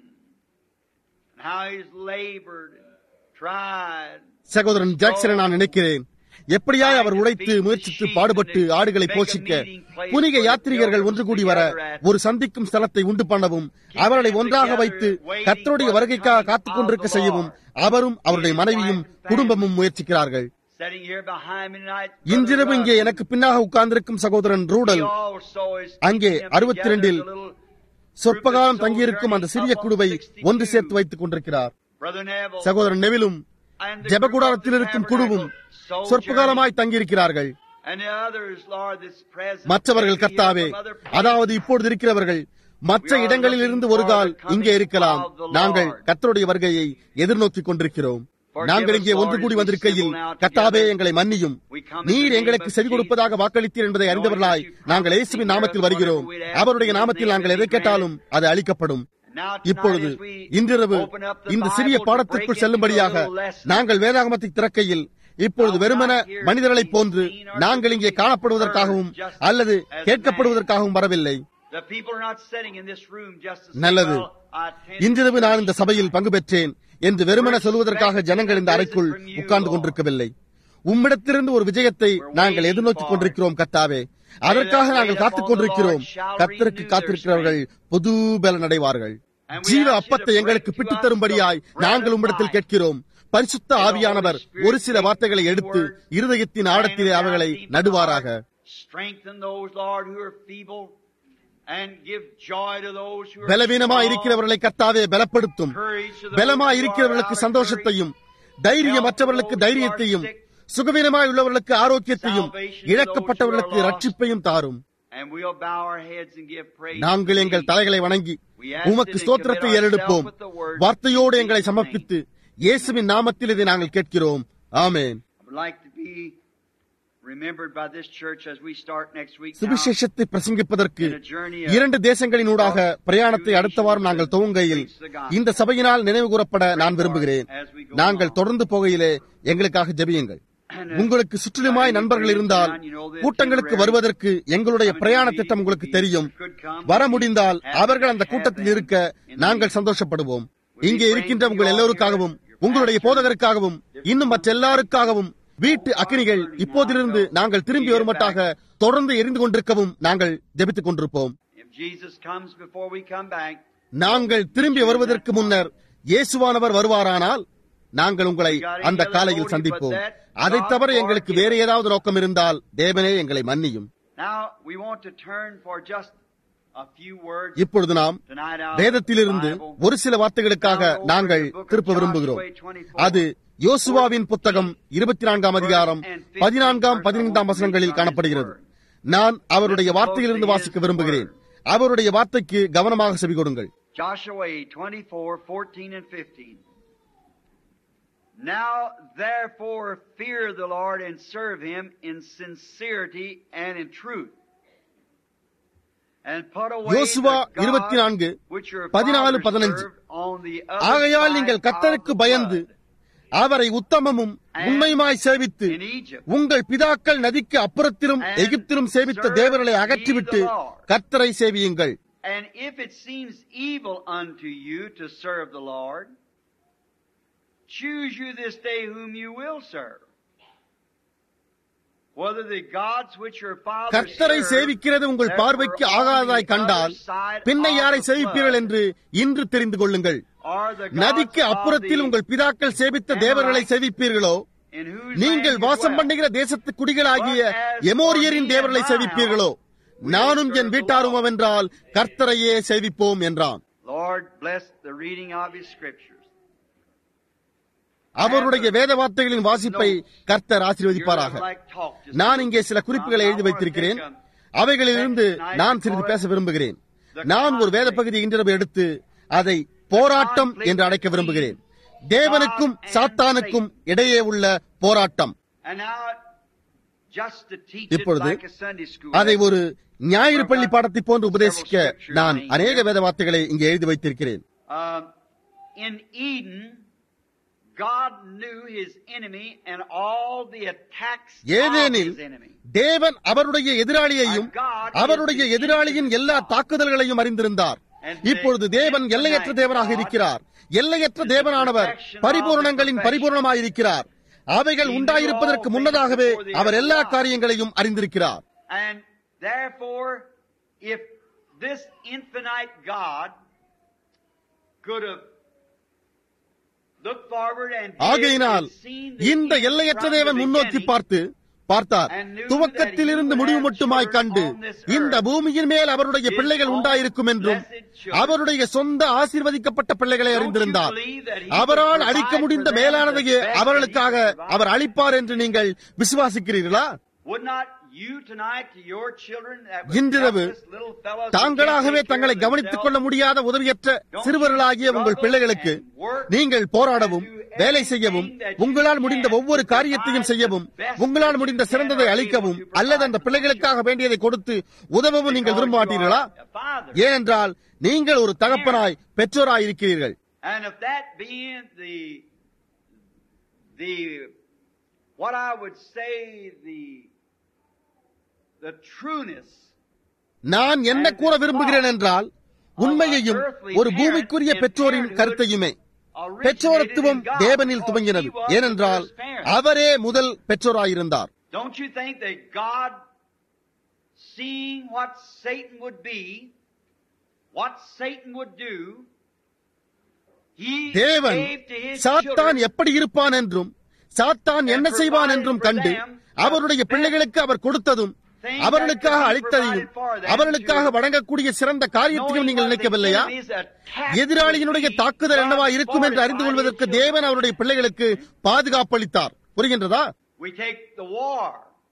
S2: and how he's labored and tried.
S1: சகோதரன் ஜாக்சனை நான் நினைக்கிறேன் எப்படியாய் அவர் உழைத்து முயற்சித்து பாடுபட்டு ஆடுகளை போஷிக்க புனிக யாத்ரீகர்கள் ஒன்று கூடி வர ஒரு சந்திக்கும் ஸ்தலத்தை உண்டு பண்ணவும் அவர்களை ஒன்றாக வைத்து கர்த்தருடைய வருகைக்காக காத்துக் கொண்டிருக்க செய்யவும் அவரும் அவருடைய மனைவியும் குடும்பமும் முயற்சிக்கிறார்கள்
S2: Sitting here behind me tonight,
S1: இன்றிரவு
S2: Brother
S1: இங்கே
S2: Rudd,
S1: எனக்கு பின்னாக உட்கார்ந்திருக்கும் சகோதரன்
S2: he
S1: ரூடல்
S2: also is
S1: அங்கே
S2: keeping them
S1: 62
S2: together
S1: will
S2: as a little
S1: சொற்பகாலம் தங்கியிருக்கும் அந்த சிறிய குழுவை ஒன்று சேர்த்து வைத்துக் கொண்டிருக்கிறார்
S2: Brother Neville,
S1: சகோதரன் நெவிலும்
S2: and the
S1: ஜெப
S2: group of
S1: கூடாரத்தில்
S2: the
S1: இருக்கும்
S2: tabernacle
S1: குழுவும்
S2: sojourning,
S1: சொற்பகாலமாய் தங்கியிருக்கிறார்கள்
S2: and the others, Lord, that's present,
S1: மற்றவர்கள்
S2: maybe here
S1: கர்த்தாவே
S2: from other places.
S1: அதாவது இப்பொழுது இருக்கிறவர்கள் மற்ற இடங்களில் இருந்து ஒரு கால் இங்கே இருக்கலாம் நாங்கள் கர்த்தருடைய வருகையை எதிர்நோக்கிக் கொண்டிருக்கிறோம் நாங்கள் இங்கே ஒன்று கூடி வந்திருக்கையில் கர்த்தாவே எங்களை மன்னியும் நீர் எங்களுக்கு செவி கொடுப்பதாக வாக்களித்தீர் என்பதை அறிந்தவர்களாய் நாங்கள் இயேசுவின் நாமத்தில் வருகிறோம் அவருடைய நாமத்தில் நாங்கள் எதை கேட்டாலும் அது அளிக்கப்படும்
S2: Now,
S1: இப்பொழுது
S2: tonight, as we
S1: இன்றிரவு
S2: open up the
S1: இந்த
S2: Bible
S1: சிறிய
S2: to
S1: பாடத்திற்குள்
S2: break into
S1: செல்லும்படியாக
S2: a little lesson,
S1: நாங்கள் வேதாகமத்தை திறக்கையில் இப்பொழுது வெறுமன மனிதர்களைப் போன்று நாங்கள் இங்கே காணப்படுவதற்காகவும் அல்லது கேட்கப்படுவதற்காகவும் வரவில்லை
S2: the people are not sitting in this room just to say,
S1: நல்லது.
S2: well, I attended
S1: இன்றிரவு
S2: church.
S1: நான் இந்த சபையில் பங்கு பெற்றேன் என்று வெறுமன சொல்வதற்காக ஜனங்கள் இந்த அறைக்குள் உட்கார்ந்து கொண்டிருக்கவில்லை உம்மிடத்திலிருந்து ஒரு விஜயத்தை நாங்கள் எதிர்நோக்கிக் கொண்டிருக்கிறோம் கர்த்தாவே அதற்காக நாங்கள் காத்துக் கொண்டிருக்கிறோம் கர்த்தருக்கு காத்திருக்கிறவர்கள் புது பலன் அடைவார்கள் ஜீவ அப்பத்தை எங்களுக்கு பிட்டுத் தரும்படியாய் நாங்கள் உம்மிடத்தில் கேட்கிறோம் பரிசுத்த ஆவியானவர் ஒரு சில வார்த்தைகளை எடுத்து இருதயத்தின் ஆழத்திலே அவைகளை நடுவாராக
S2: Strengthen those, Lord, who are feeble, and give joy to those who are
S1: பலவீனமா
S2: strong.
S1: இருக்கிறவர்களை கர்த்தாவே பலப்படுத்தும்
S2: Courage to those
S1: பலமா
S2: who are
S1: இருக்கிறவர்களுக்கு
S2: out of
S1: சந்தோஷத்தையும் தைரியமற்றவர்களுக்கு தைரியத்தையும் சுகவீனமாய் உள்ளவர்களுக்கு ஆரோக்கியத்தையும் இழக்கப்பட்டவர்களுக்கு ரட்சிப்பையும் தாரும்
S2: courage. And we'll bow our heads and give praise
S1: நாங்கள்
S2: to
S1: எங்கள்
S2: thee.
S1: தலைகளை வணங்கி உமக்கு ஸ்தோத்திரத்தை ஏறெடுப்போம் வார்த்தையோடு எங்களை சமர்ப்பித்து இயேசுவின் நாமத்தில் இதை நாங்கள் கேட்கிறோம் ஆமென்
S2: I would like to be remembered by this church as we start next week now.
S1: சுவிசேஷத்தை பிரசங்கிப்பதற்கு
S2: In a journey of
S1: இரண்டு தேசங்களினூடாக பிரயாணத்தை அடுத்த வாரம் நாங்கள் துவங்கையில் இந்த சபையினால் நினைவு கூறப்பட நான் விரும்புகிறேன் நாங்கள் தொடர்ந்து போகையிலே எங்களுக்காக ஜெபியுங்கள் உங்களுக்கு சுற்றிலுமாய் நண்பர்கள் இருந்தால் கூட்டங்களுக்கு வருவதற்கு எங்களுடைய பிரயாண திட்டம் உங்களுக்கு தெரியும் வர முடிந்தால் அவர்கள் அந்த கூட்டத்தில் இருக்க நாங்கள் சந்தோஷப்படுவோம் இங்கே இருக்கின்ற உங்கள் எல்லோருக்காகவும் உங்களுடைய போதகருக்காகவும் இன்னும் மற்ற எல்லாருக்காகவும் வீட்டு அக்கினிகள் இப்போதிலிருந்து நாங்கள் திரும்பி வருமட்டாக தொடர்ந்து எரிந்து கொண்டிருக்கவும் நாங்கள் ஜெபித்துக் கொண்டிருப்போம்
S2: If Jesus comes before we come back,
S1: நாங்கள் திரும்பி வருவதற்கு முன்னர் இயேசுவானவர் வருவாரானால் நாங்கள் உங்களை அந்த காலையில் சந்திப்போம் அதைத் தவிர எங்களுக்கு வேறு ஏதாவது நோக்கம் இருந்தால் தேவனே எங்களை மன்னியும்
S2: now we want to turn for just a few words
S1: இப்பொழுது நாம்
S2: tonight out of
S1: வேதத்திலிருந்து
S2: the Bible.
S1: ஒரு சில வார்த்தைகளுக்காக நாங்கள் திருப்ப விரும்புகிறோம் அது யோசுவாவின் புத்தகம் இருபத்தி நான்காம் அதிகாரம் பதினான்காம் பதினைந்தாம் வசனங்களில் காணப்படுகிறது நான் அவருடைய வார்த்தையிலிருந்து வாசிக்க விரும்புகிறேன் அவருடைய வார்த்தைக்கு கவனமாக செவி கொடுங்கள்
S2: Joshua 24, 14 and 15. Now therefore fear the Lord and serve him in sincerity and in truth. And put away
S1: Joshua
S2: the
S1: இருபத்தி
S2: gods
S1: நான்கு
S2: which your
S1: பதினாலு
S2: fathers
S1: பதினஞ்சு
S2: served on the other
S1: ஆகையால்
S2: side
S1: நீங்கள்
S2: of
S1: கர்த்தருக்கு
S2: the
S1: பயந்து
S2: flood
S1: அவரை உத்தமமும் உண்மையுமாய் சேவித்து
S2: in Egypt.
S1: உங்கள் பிதாக்கள் நதிக்கு அப்புறத்திலும் எகிப்திலும் சேவித்த தேவர்களை அகற்றிவிட்டு கர்த்தரை சேவியுங்கள்
S2: And if it seems evil unto you to serve the Lord, choose you this day whom you will serve. Whether the gods which your fathers
S1: கர்த்தரை
S2: served,
S1: சேவிக்கிறது உங்கள்
S2: that
S1: பார்வைக்கு
S2: were on
S1: ஆகாததாய்
S2: the
S1: கண்டால்
S2: other side
S1: பின்னை
S2: of
S1: யாரை
S2: the
S1: சேவிப்பீர்கள்
S2: flood,
S1: என்று இன்று தெரிந்து கொள்ளுங்கள்
S2: or the gods
S1: நதிக்கு
S2: of
S1: அப்புறத்தில்
S2: the-
S1: உங்கள் பிதாக்கள் சேவித்த தேவர்களை சேவிப்பீர்களோ
S2: in whose
S1: நீங்கள்
S2: land you
S1: வாசம்
S2: dwell.
S1: பண்ணுகிற தேசத்து குடிகளாகிய எமோரியரின் தேவர்களை சேவிப்பீர்களோ நானும் என் வீட்டாரும் அவென்றால் கர்த்தரையே சேவிப்போம் என்றான்
S2: Lord, bless the reading of His scriptures.
S1: அவருடைய வேத வார்த்தைகளின் வாசிப்பை கர்த்தர்
S2: You're
S1: ஆசீர்வதிப்பாராக
S2: not like talk, just
S1: நான் இங்கே சில குறிப்புகளை எழுதி வைத்திருக்கிறேன் அவைகளிலிருந்து நான் சிறிது பேச விரும்புகிறேன் நான் ஒரு வேத பகுதி இன்றிரவு எடுத்து அதை போராட்டம் என்று அழைக்க விரும்புகிறேன் தேவனுக்கும் சாத்தானுக்கும் இடையே உள்ள போராட்டம்
S2: And now, just to teach it
S1: இப்பொழுது
S2: like a Sunday school
S1: அதை
S2: lesson.
S1: ஒரு ஞாயிறு பள்ளி பாடத்தை போன்று உபதேசிக்க நான் அநேக வேத வார்த்தைகளை இங்கே எழுதி வைத்திருக்கிறேன்
S2: Um, in Eden, God knew his enemy and all the attacks of
S1: ஏதேனில்
S2: his enemy.
S1: தேவன் அவருடைய எதிராளியையும் அவருடைய எதிராளியின் எல்லா தாக்குதல்களையும் அறிந்திருந்தார் இப்பொழுது தேவன் எல்லையற்ற தேவனாக இருக்கிறார் எல்லையற்ற தேவனானவர் பரிபூரணங்களின் பரிபூரணமாயிருக்கிறார் அவைகள் உண்டாயிருப்பதற்கு முன்னதாகவே அவர் எல்லா காரியங்களையும் அறிந்திருக்கிறார்
S2: And therefore, if this infinite God could have looked forward and did
S1: ஆகையினால்
S2: and seen the
S1: இந்த
S2: end
S1: எல்லையற்ற
S2: from the
S1: தேவன் முன்னோக்கி
S2: beginning,
S1: பார்த்து பார்த்தார் துவக்கத்திலிருந்து முடிவு மட்டுமாய் கண்டு இந்த பூமியின் மேல் அவருடைய பிள்ளைகள் உண்டாயிருக்கும் என்றும் அவருடைய சொந்த ஆசீர்வதிக்கப்பட்ட பிள்ளைகளை அறிந்திருந்தார் அவரால் அளிக்க முடிந்த மேலானதையே அவர்களுக்காக அவர் அளிப்பார் என்று நீங்கள் விசுவாசிக்கிறீர்களா
S2: would not you tonight to your children that would
S1: இன்றிரவு
S2: help this little fellows who
S1: தாங்களாகவே
S2: can't take care
S1: தங்களை
S2: of
S1: கவனித்துக் கொள்ள
S2: themselves,
S1: முடியாத உதவியற்ற சிறுவர்களாகிய உங்கள் பிள்ளைகளுக்கு நீங்கள் போராடவும் வேலை செய்யவும் உங்களால் முடிந்த ஒவ்வொரு காரியத்தையும் செய்யவும் உங்களால் முடிந்த சிறந்ததை அளிக்கவும் அல்லது அந்த பிள்ளைகளுக்காக வேண்டியதை கொடுத்து உதவவும் நீங்கள் விரும்ப மாட்டீர்களா
S2: a father.
S1: ஏனென்றால் நீங்கள் ஒரு தகப்பனாய் பெற்றோராய் இருக்கிறீர்கள்
S2: And if that being the the what I would say the the trueness
S1: நான் என்ன கூற விரும்புகிறேன் என்றால் உண்மையையும் ஒரு பூமிக்குரிய பெற்றோரின் கருத்தையுமே பெற்றோரத்துவம் தேவனில் துவங்கினது ஏனென்றால் அவரே முதல் பெற்றோராயிருந்தார்
S2: Don't you think that God, seeing what Satan would be, what Satan would do, He
S1: தேவன்
S2: gave to His
S1: சாத்தான்
S2: children
S1: எப்படி இருப்பான் என்றும் சாத்தான் என்ன செய்வான் என்றும் கண்டு அவருடைய பிள்ளைகளுக்கு அவர் கொடுத்ததும் அவர்களுக்காக அளித்ததையும் அவர்களுக்காக வழங்கக்கூடிய சிறந்த காரியத்தையும் நீங்கள் நினைக்கவில்லையா எதிராளியினுடைய தாக்குதல் என்னவா இருக்கும் என்று அறிந்து கொள்வதற்கு தேவன் அவருடைய பிள்ளைகளுக்கு பாதுகாப்பளித்தார் புரிகின்றதா
S2: We take the war.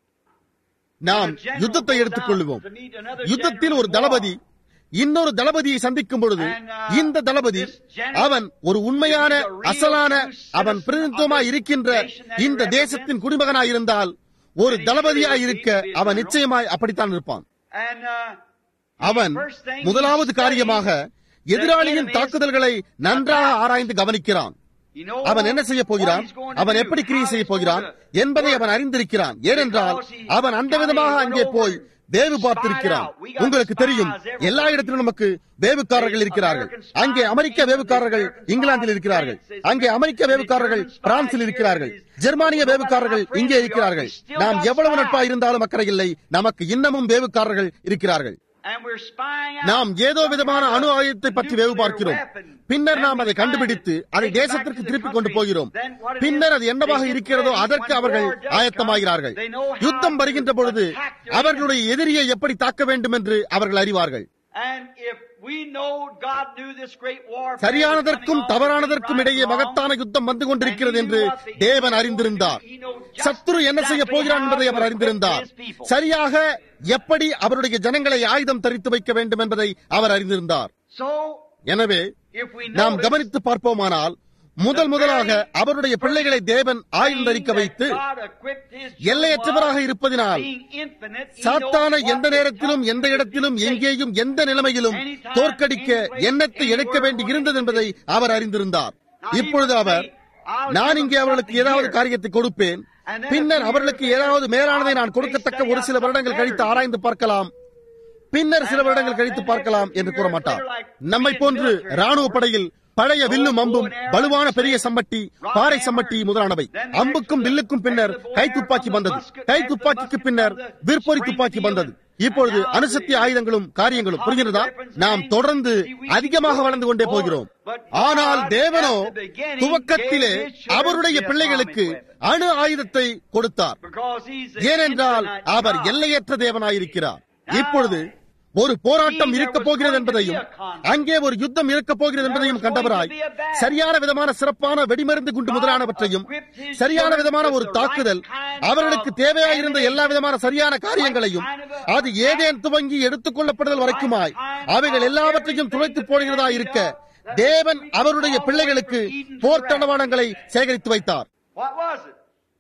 S1: நாம் யுத்தத்தை எடுத்துக் கொள்வோம் யுத்தத்தில் ஒரு தளபதி இன்னொரு தளபதியை சந்திக்கும் பொழுது இந்த தளபதி அவன் ஒரு உண்மையான அசலான அவன் பிரதிநிதித்துவமாய் இருக்கின்ற இந்த தேசத்தின் குடிமகனாய் இருந்தால் ஒரு தளபதியாய் இருக்க அவன் நிச்சயமாய் அப்படித்தான் இருப்பான்
S2: And, uh,
S1: அவன் முதலாவது காரியமாக எதிராளியின் தாக்குதல்களை நன்றாக ஆராய்ந்து கவனிக்கிறான்
S2: you know
S1: அவன் என்ன செய்ய போகிறான்
S2: what he's going to
S1: அவன்
S2: do,
S1: எப்படி கிரியை
S2: how
S1: செய்ய
S2: he's
S1: போகிறான்
S2: going to
S1: என்பதை
S2: work.
S1: அவன் அறிந்திருக்கிறான் ஏனென்றால் அவன் அந்த விதமாக அங்கே போய் வேவு பார்த்திருக்கிறான் உங்களுக்கு தெரியும் எல்லா இடத்திலும் நமக்கு வேவுக்காரர்கள் இருக்கிறார்கள் அங்கே அமெரிக்க வேவுக்காரர்கள் இங்கிலாந்தில் இருக்கிறார்கள் அங்கே அமெரிக்க வேவுக்காரர்கள் பிரான்சில் இருக்கிறார்கள் ஜெர்மானிய வேவுக்காரர்கள் இங்கே இருக்கிறார்கள் நாம் எவ்வளவு நட்பா இருந்தாலும் அக்கறை இல்லை நமக்கு இன்னமும் வேவுக்காரர்கள் இருக்கிறார்கள்
S2: And we're spying out
S1: நாம் ஏதோ
S2: some
S1: விதமான
S2: kind of
S1: அணு ஆயுதத்தை பற்றி வேவு பார்க்கிறோம்
S2: weapon.
S1: பின்னர்
S2: Then
S1: நாம்
S2: we
S1: அதை
S2: find
S1: கண்டுபிடித்து
S2: it,
S1: அதை
S2: take it back
S1: தேசத்திற்கு
S2: to the
S1: திருப்பி கொண்டு
S2: country.
S1: போகிறோம்
S2: Then what it
S1: பின்னர்
S2: is,
S1: அது என்னவாக
S2: they get
S1: இருக்கிறதோ
S2: ready
S1: அதற்கு
S2: when
S1: அவர்கள்
S2: war does
S1: ஆயத்தமாகிறார்கள்
S2: come, they know how
S1: யுத்தம்
S2: to
S1: வருகின்ற பொழுது
S2: attack their
S1: அவர்களுடைய எதிரியை எப்படி தாக்க வேண்டும் என்று அவர்கள் அறிவார்கள்
S2: And if we know God knew this great warfare
S1: சரியானதற்கும்
S2: was coming on,
S1: தவறானதற்கும்
S2: right
S1: இடையே
S2: and wrong,
S1: மகத்தான யுத்தம் வந்து கொண்டிருக்கிறது
S2: and he
S1: என்று
S2: knew what the
S1: தேவன்
S2: enemy
S1: அறிந்திருந்தார்
S2: was going to do. He knows just
S1: சத்துரு என்ன செய்ய
S2: exactly
S1: போகிறான்
S2: how
S1: என்பதை
S2: to
S1: அவர் அறிந்திருந்தார்
S2: equip his people.
S1: சரியாக எப்படி அவருடைய ஜனங்களை ஆயுதம் தரித்து வைக்க வேண்டும் என்பதை அவர் அறிந்திருந்தார்
S2: So,
S1: எனவே
S2: if we
S1: நாம்
S2: notice
S1: கவனித்து பார்ப்போமானால் முதல் முதலாக அவருடைய பிள்ளைகளை தேவன் ஆயுதம் தரிக்க வைத்து எல்லையற்றவராக இருப்பதினால் சாத்தான எந்த நேரத்திலும் எந்த இடத்திலும் எங்கேயும் எந்த நிலைமையிலும் தோற்கடிக்க எண்ணத்தை எடுக்க வேண்டி இருந்தது என்பதை அவர் அறிந்திருந்தார் இப்பொழுது அவர் நான் இங்கே அவர்களுக்கு ஏதாவது காரியத்தை கொடுப்பேன் பின்னர் அவர்களுக்கு ஏதாவது மேலானதை நான் கொடுக்கத்தக்க ஒரு சில வருடங்கள் கழித்து ஆராய்ந்து பார்க்கலாம் பின்னர் சில வருடங்கள் கழித்து பார்க்கலாம் என்று கூற மாட்டார் நம்மை போன்று ராணுவ படையில் பழைய வில்லும் அம்பும் வலுவான பெரிய சம்பட்டி பாறை சம்பட்டி முதலானவை அம்புக்கும் வில்லுக்கும் பின்னர் கை துப்பாக்கி வந்தது கை துப்பாக்கிக்கு பின்னர் விற்பொறி துப்பாக்கி வந்தது இப்பொழுது அணுசக்தி ஆயுதங்களும் காரியங்களும் புரிகிறதா நாம் தொடர்ந்து அதிகமாக வளர்ந்து கொண்டே போகிறோம் ஆனால் தேவனோ துவக்கத்திலே அவருடைய பிள்ளைகளுக்கு அணு ஆயுதத்தை கொடுத்தார் ஏனென்றால் அவர் எல்லையற்ற தேவனாயிருக்கிறார் இப்பொழுது ஒரு போராட்டம் இருக்க போகிறது என்பதையும் அங்கே ஒரு யுத்தம் இருக்க போகிறது என்பதையும் கண்டவராய் சரியான விதமான சிறப்பான வெடிமருந்து குண்டு முதலானவற்றையும் சரியான விதமான ஒரு தாக்குதல் அவர்களுக்கு தேவையாயிருந்த எல்லா விதமான சரியான காரியங்களையும் அது ஏதேன் துவங்கி எடுத்துக் கொள்ளப்படுதல் வரைக்குமாய் அவைகள் எல்லாவற்றையும் துளைத்து போடுகிறதா இருக்க தேவன் அவருடைய பிள்ளைகளுக்கு போர் தளவாடங்களை சேகரித்து வைத்தார்
S2: What was it?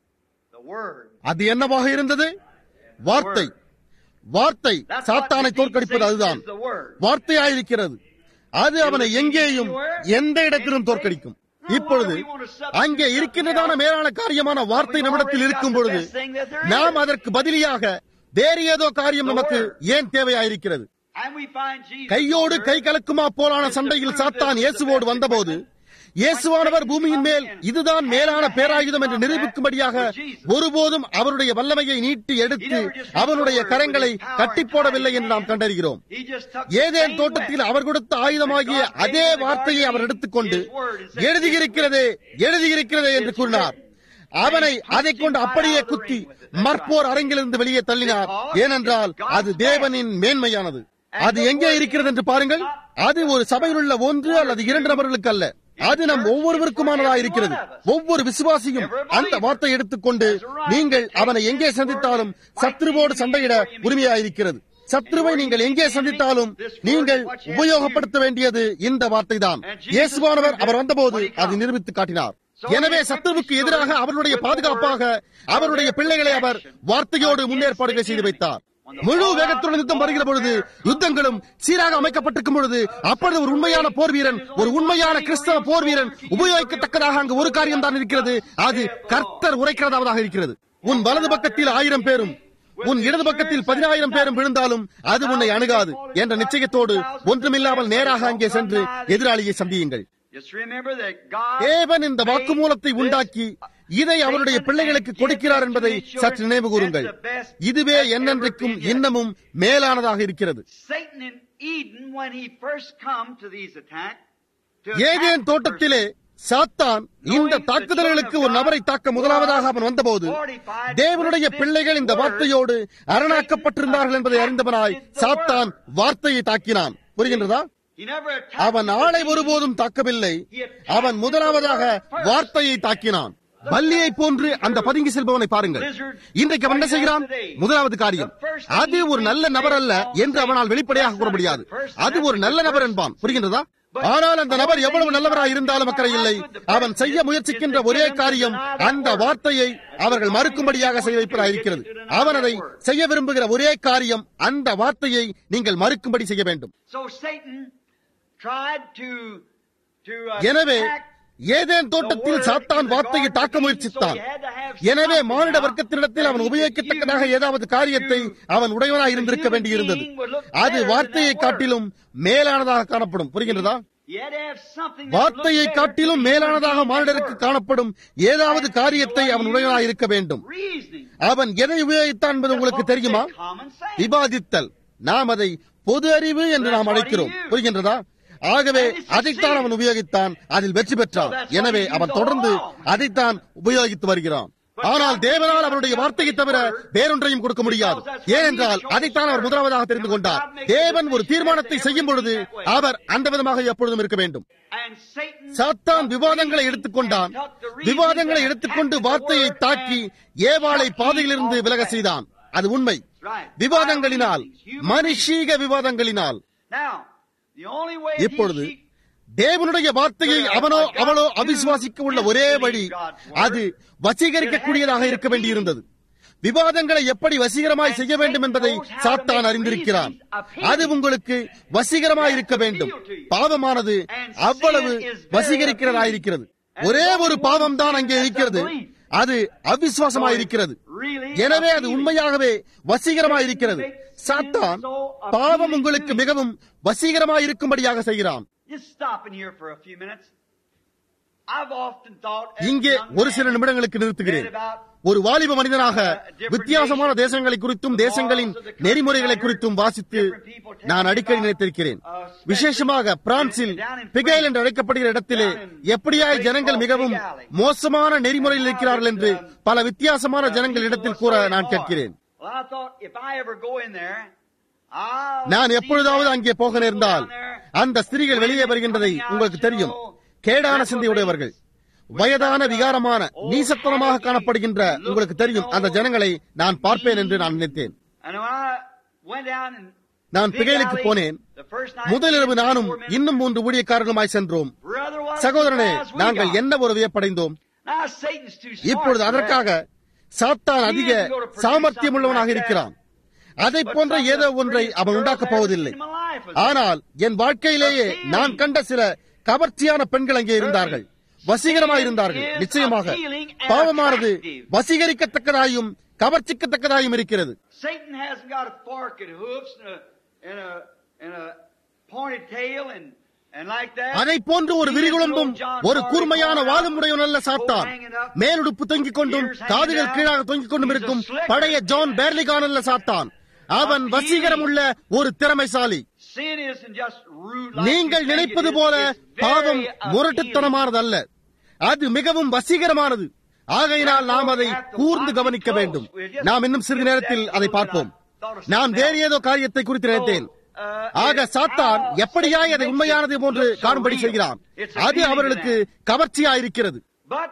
S2: The Word.
S1: அது என்னவாக இருந்தது வார்த்தை வார்த்தை
S2: That's
S1: சாத்தானை
S2: what
S1: தோற்கடிப்பது
S2: defeats
S1: அதுதான்
S2: is the Word.
S1: வார்த்தையாயிருக்கிறது அது அவனை எங்கேயும் எந்த இடத்திலும் தோற்கடிக்கும் இப்பொழுது அங்கே இருக்கின்றதான மேலான காரியமான வார்த்தை நம்மிடத்தில் இருக்கும் பொழுது நாம் அதற்கு பதிலியாக வேறு ஏதோ காரியம் நமக்கு ஏன் தேவையாயிருக்கிறது கையோடு கை கலக்குமா போலான சண்டையில் சாத்தான் இயேசுவோடு வந்தபோது இயேசுவானவர் பூமியின் மேல் இதுதான் மேலான பேராயுதம் என்று நிரூபிக்கும்படியாக ஒருபோதும் அவருடைய வல்லமையை நீட்டி எடுத்து அவனுடைய கரங்களை கட்டி போடவில்லை என்று நாம் கண்டறிகிறோம் ஏதேன் தோட்டத்தில் அவர் கொடுத்த ஆயுதமாகிய அதே வார்த்தையை அவர் எடுத்துக்கொண்டு எழுதியிருக்கிறதே எழுதியிருக்கிறதே என்று கூறினார் அவனை அதை கொண்டு அப்படியே குத்தி மற்போர் அரங்கிலிருந்து வெளியே தள்ளினார் ஏனென்றால் அது தேவனின் மேன்மையானது அது எங்கே இருக்கிறது என்று பாருங்கள் அது ஒரு சபையில் உள்ள ஒன்று அல்லது இரண்டு நபர்களுக்கு அல்ல அது நம் ஒவ்வொருவருக்குமானதா இருக்கிறது ஒவ்வொரு விசுவாசியும் அந்த வார்த்தை எடுத்துக்கொண்டு நீங்கள் அவனை எங்கே சந்தித்தாலும் சத்ருவோடு சண்டையிட உரிமையாயிருக்கிறது சத்ருவை நீங்கள் எங்கே சந்தித்தாலும் நீங்கள் உபயோகப்படுத்த வேண்டியது இந்த வார்த்தை தான் இயேசுவானவர் அவர் வந்தபோது அதை நிரூபித்து காட்டினார் எனவே சத்துருவுக்கு எதிராக அவருடைய பாதுகாப்பாக அவருடைய பிள்ளைகளை அவர் வார்த்தையோடு முன்னேற்பாடுகளை செய்து வைத்தார் முழு வேகத்துடன் யுத்தம் வருகிற பொழுது யுத்தங்களும் சீராக அமைக்கப்பட்டிருக்கும் பொழுது அப்பொழுது ஒரு உண்மையான போர் வீரன் ஒரு உண்மையான கிறிஸ்தவ போர் வீரன் உபயோகிக்கத்தக்கதாக அங்கு ஒரு காரியம் தான் இருக்கிறது அது கர்த்தர் உரைக்கிறதாவது இருக்கிறது உன் வலது பக்கத்தில் ஆயிரம் பேரும் உன் இடது பக்கத்தில் பதினாயிரம் பேரும் விழுந்தாலும் அது உன்னை அணுகாது என்ற நிச்சயத்தோடு ஒன்றுமில்லாமல் நேராக அங்கே சென்று எதிராளியை சந்தியுங்கள் தேவன் இந்த வாக்குமூலத்தை உண்டாக்கி இதை அவருடைய பிள்ளைகளுக்கு கொடுக்கிறார் என்பதை சற்று நினைவு கூறுங்கள் இதுவே என்னென்றைக்கும் இன்னமும் மேலானதாக இருக்கிறது ஏதேன் தோட்டத்திலே சாத்தான் இந்த தாக்குதல்களுக்கு ஒரு நபரை தாக்க முதலாவதாக அவன் வந்தபோது தேவனுடைய பிள்ளைகள் இந்த வார்த்தையோடு அரணாக்கப்பட்டிருந்தார்கள் என்பதை அறிந்தவனாய் சாத்தான் வார்த்தையை தாக்கினான் புரிகின்றதா அவன் ஆளை ஒருபோதும் தாக்கவில்லை அவன் முதலாவதாக வார்த்தையை தாக்கினான் பல்லியை போன்று அந்த பதுங்கி செல்பவனை பாருங்கள் இன்றைக்கு அவன் என்ன செய்கிறான் முதலாவது காரியம் அது ஒரு நல்ல நபர் அல்ல என்று அவனால் வெளிப்படையாக கூற முடியாது அது ஒரு நல்ல நபர் என்பான் புரிகின்றதா ஆனால் அந்த நபர் எவ்வளவு நல்லவராக இருந்தாலும் அக்கறை இல்லை அவன் செய்ய முயற்சிக்கின்ற ஒரே காரியம் அந்த வார்த்தையை அவர்கள் மறுக்கும்படியாக செய்ய வைப்பதாக இருக்கிறது அவன் அதை செய்ய விரும்புகிற ஒரே காரியம் அந்த வார்த்தையை நீங்கள் மறுக்கும்படி செய்ய வேண்டும் எனவே ஏதேன் தோட்டத்தில் சாத்தான் வார்த்தையை தாக்க முயற்சித்தான் எனவே மானிட வர்க்கத்தினிடத்தில் அவன் உபயோகிக்கத்தக்கதாக ஏதாவது காரியத்தை அவன் உடையவனாக இருந்திருக்க வேண்டியிருந்தது அது வார்த்தையை காட்டிலும் மேலானதாக காணப்படும் புரிகின்றதா வார்த்தையை காட்டிலும் மேலானதாக மானிடருக்கு காணப்படும் ஏதாவது காரியத்தை அவன் உடையவனாக இருக்க வேண்டும் அவன் எதை உபயோகித்தான் என்பது உங்களுக்கு தெரியுமா விவாதித்தல் நாம் அதை பொது அறிவு என்று நாம் அழைக்கிறோம் புரிகின்றதா ஆகவே அதைத்தான் அவன் உபயோகித்தான் அதில் வெற்றி பெற்றான் எனவே அவன் தொடர்ந்து அதைத்தான் உபயோகித்து வருகிறான் ஆனால் தேவனால் அவருடைய வார்த்தையை தவிர வேறொன்றையும் கொடுக்க முடியாது ஏனென்றால் அதைத்தான் அவர் முதலாவதாக தெரிந்து கொண்டார் தேவன் ஒரு தீர்மானத்தை செய்யும் பொழுது அவர் அந்த விதமாக எப்பொழுதும் இருக்க வேண்டும் சாத்தான் விவாதங்களை எடுத்துக்கொண்டான் விவாதங்களை எடுத்துக்கொண்டு வார்த்தையை தாக்கி ஏவாளை பாதையிலிருந்து விலக செய்தான் அது உண்மை விவாதங்களினால் மனுஷீக விவாதங்களினால் இப்பொழுது தேவனுடைய வார்த்தையை அவனோ அவளோ அவிசுவாசிக்க உள்ள ஒரே வழி அது வசீகரிக்கக்கூடியதாக இருக்க வேண்டியிருந்தது விவாதங்களை எப்படி வசீகரமாய் செய்ய வேண்டும் என்பதை சாத்தான் அறிந்திருக்கிறான் அது உங்களுக்கு வசீகரமாய் இருக்க வேண்டும் பாவமானது அவ்வளவு வசீகரிக்கிறதாயிருக்கிறது ஒரே ஒரு பாவம் தான் அங்கே இருக்கிறது அது அவிசுவாசமாயிருக்கிறது எனவே அது உண்மையாகவே வசீகரமாயிருக்கிறது சாத்தான் பாவம் உங்களுக்கு மிகவும் வசீகரமாயிருக்கும்படியாக செய்கிறான் இங்கே ஒரு சில நிமிடங்களுக்கு நிறுத்துகிறேன் ஒரு வாலிப மனிதனாக வித்தியாசமான தேசங்களை குறித்தும் தேசங்களின் நெறிமுறைகளை குறித்தும் வாசித்து நான் அடிக்கடி நினைத்திருக்கிறேன் விசேஷமாக பிரான்சில் பிகைல் என்று அழைக்கப்படுகிற இடத்திலே எப்படியாய் ஜனங்கள் மிகவும் மோசமான நெறிமுறையில் இருக்கிறார்கள் என்று பல வித்தியாசமான ஜனங்கள் இடத்தில் கூற நான் கேட்கிறேன் நான் எப்பொழுதாவது அங்கே போக நேர்ந்தால் அந்த ஸ்திரீகள் வெளியே வருகின்றதை உங்களுக்கு தெரியும் கேடான சிந்தையுடையவர்கள் வயதான விகாரமான நீசத்தனமாக காணப்படுகின்ற உங்களுக்கு தெரியும் அந்த ஜனங்களை நான் பார்ப்பேன் என்று நான் நினைத்தேன் நான் பிகைலுக்கு போனேன் முதலிரவு நானும் இன்னும் மூன்று ஊழியக்காரர்களுமாய் சென்றோம் சகோதரனே நாங்கள் என்ன ஒரு வியப்படைந்தோம் இப்பொழுது அதற்காக சாத்தான் அதிக சாமர்த்தியம் உள்ளவனாக இருக்கிறான் அதை போன்ற ஏதோ ஒன்றை அவன் உண்டாக்கப் போவதில்லை ஆனால் என் வாழ்க்கையிலேயே நான் கண்ட சில கவர்ச்சியான பெண்கள் அங்கே இருந்தார்கள் வசீகரமாயிருந்தார்கள் நிச்சயமாக பாவமானது வசீகரிக்கத்தக்கதாயும் கவர்ச்சிக்கத்தக்கதாயும் இருக்கிறது
S2: Satan hasn't got a fork and hoofs and a, and a, and a pointed tail and, and like that.
S1: அதை போன்று ஒரு விரிகுளம்பும் ஒரு கூர்மையான வாதம் உடையவன் அல்ல சாத்தான் மேலுடுப்பு தொங்கிக் கொண்டும் காதுகள் கீழாக தொங்கிக் கொண்டும் இருக்கும் பழைய ஜான் பேர்லிகான் அல்ல சாத்தான் அவன் வசீகரம் உள்ள ஒரு திறமைசாலி
S2: Sin isn't just rude like
S1: நீங்கள்
S2: you think
S1: நினைப்பது
S2: it is.
S1: போல
S2: It's
S1: பாவம்
S2: very
S1: முரட்டுத்தனமானது அல்ல அது மிகவும் வசீகரமானது ஆகையினால் நாம் அதை கூர்ந்து கவனிக்க வேண்டும் நாம் இன்னும் சிறிது நேரத்தில் அதை பார்ப்போம் நான் வேறு ஏதோ காரியத்தை குறித்து நினைத்தேன் ஆக சாத்தான் எப்படியாய் அதை உண்மையானது போன்று காணும்படி செய்கிறான் அது அவர்களுக்கு கவர்ச்சியாயிருக்கிறது
S2: But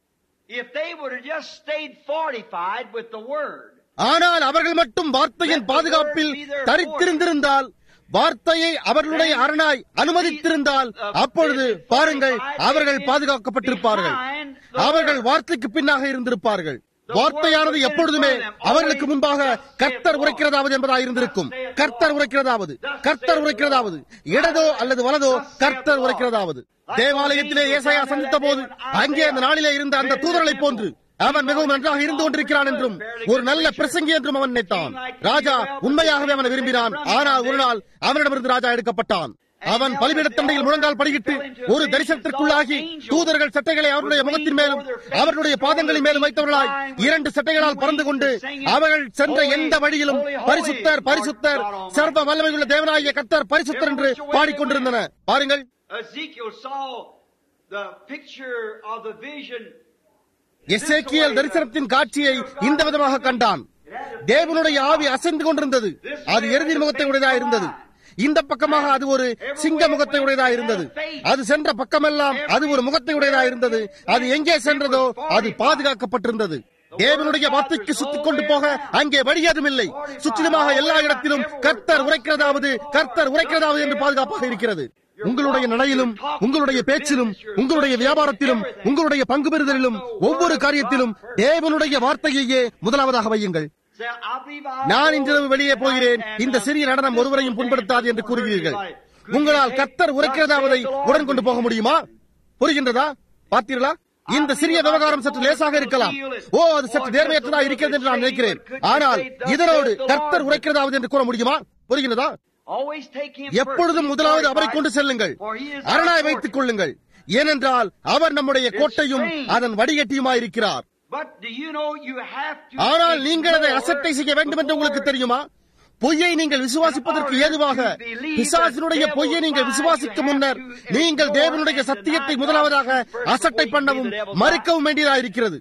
S2: if they would have just stayed fortified with the word,
S1: ஆனால் அவர்கள் மட்டும் வார்த்தையின் பாதுகாப்பில் தரித்திருந்திருந்தால் வார்த்தையை அவர்களுடைய அரணாய் அனுமதித்திருந்தால் அப்பொழுது பாருங்கள் அவர்கள் பாதுகாக்கப்பட்டிருப்பார்கள் அவர்கள் வார்த்தைக்கு பின்னாக இருந்திருப்பார்கள் வார்த்தையானது எப்பொழுதுமே அவர்களுக்கு முன்பாக கர்த்தர் உரைக்கிறதாவது என்பதாக இருந்திருக்கும் கர்த்தர் உரைக்கிறதாவது கர்த்தர் உரைக்கிறதாவது இடதோ அல்லது வலதோ கர்த்தர் உரைக்கிறதாவது தேவாலயத்திலே ஏசாயா சந்தித்த போது அங்கே அந்த நாளிலே இருந்த அந்த தூதர்களைப் போன்று அவன் மிகவும் நன்றாக இருந்து கொண்டிருக்கிறான் என்றும் ஒரு நல்ல பிரசங்கி என்றும் அவன் நினைத்தான் ராஜா உண்மையாகவே அவனை விரும்பினான் ஆனால் ஒரு நாள் அவனிடமிருந்து ராஜா எடுக்கப்பட்டான் அவன் பலிபீடத்தண்டையில் முழங்கால் படியிட்டு ஒரு தரிசனத்திற்குள்ளாகி தூதர்கள் சட்டைகளை அவருடைய முகத்தின் மேலும் அவர்களுடைய பாதங்களின் மேலும் வைத்தவர்களாய் இரண்டு சட்டைகளால் பறந்து கொண்டு அவர்கள் சென்ற எந்த வழியிலும் பரிசுத்தர் பரிசுத்தர் சர்வ வல்லமையுள்ள தேவனாகிய கர்த்தர் பரிசுத்தர் என்று பாடிக்கொண்டிருந்தன பாருங்கள்
S2: Ezekiel saw the picture of the vision.
S1: Ezekiel தரிசனத்தின் காட்சியை இந்த விதமாக கண்டான் தேவனுடைய ஆவி அசைந்து கொண்டிருந்தது அது எருதின் முகத்தை உடையதா இருந்தது இந்த பக்கமாக அது ஒரு சிங்க முகத்தை உடையதா இருந்தது அது சென்ற பக்கமெல்லாம் அது ஒரு முகத்தை உடையதா இருந்தது அது எங்கே சென்றதோ அது பாதுகாக்கப்பட்டிருந்தது தேவனுடைய வார்த்தைக்கு சுத்திக் கொண்டு போக அங்கே வழி இல்லை சுற்றிலுமாக எல்லா இடத்திலும் கர்த்தர் உரைக்கிறதாவது கர்த்தர் உரைக்கிறதாவது என்று பாதுகாப்பாக இருக்கிறது உங்களுடைய நடையிலும் உங்களுடைய பேச்சிலும் உங்களுடைய வியாபாரத்திலும் உங்களுடைய பங்கு பெறுதலிலும் ஒவ்வொரு காரியத்திலும் தேவனுடைய வார்த்தையையே முதலாவதாக வையுங்கள்
S2: Say, I believe I
S1: நான் இன்றிரவு வெளியே போகிறேன் இந்த சிறிய நடனம் ஒருவரையும் புண்படுத்தாது என்று கூறுகிறீர்கள் உங்களால் கர்த்தர் உரைக்கிறதாவதை உடன் கொண்டு போக முடியுமா புரிகின்றதா பார்த்தீர்களா இந்த சிறிய விவகாரம் சற்று லேசாக இருக்கலாம் ஓ அது சற்று நேர்மையற்றதா இருக்கிறது என்று நான் நினைக்கிறேன் ஆனால் இதனோடு கர்த்தர் உரைக்கிறதாவது என்று கூற முடியுமா புரிகின்றதா
S2: always take him
S1: எப்பொழுதும்
S2: first.
S1: முதலாவது அவரை கொண்டு செல்லுங்கள்
S2: For he is our
S1: அரணாய்
S2: fortress.
S1: வைத்துக் கொள்ளுங்கள் ஏனென்றால் அவர் நம்முடைய கோட்டையும் அதன் வடிகட்டியுமாயிருக்கிறார்
S2: But do you know you have to
S1: ஆனால் நீங்கள் அதை
S2: ignore
S1: அசட்டை செய்ய வேண்டும் என்று உங்களுக்கு
S2: before
S1: தெரியுமா பொய்யை நீங்கள் விசுவாசிப்பதற்கு ஏதுவாக பிசாசினுடைய பொய்யை நீங்கள் விசுவாசிக்க முன்னர் நீங்கள் தேவனுடைய சத்தியத்தை முதலாவதாக அசட்டை பண்ணவும் மறுக்கவும் வேண்டியதாயிருக்கிறது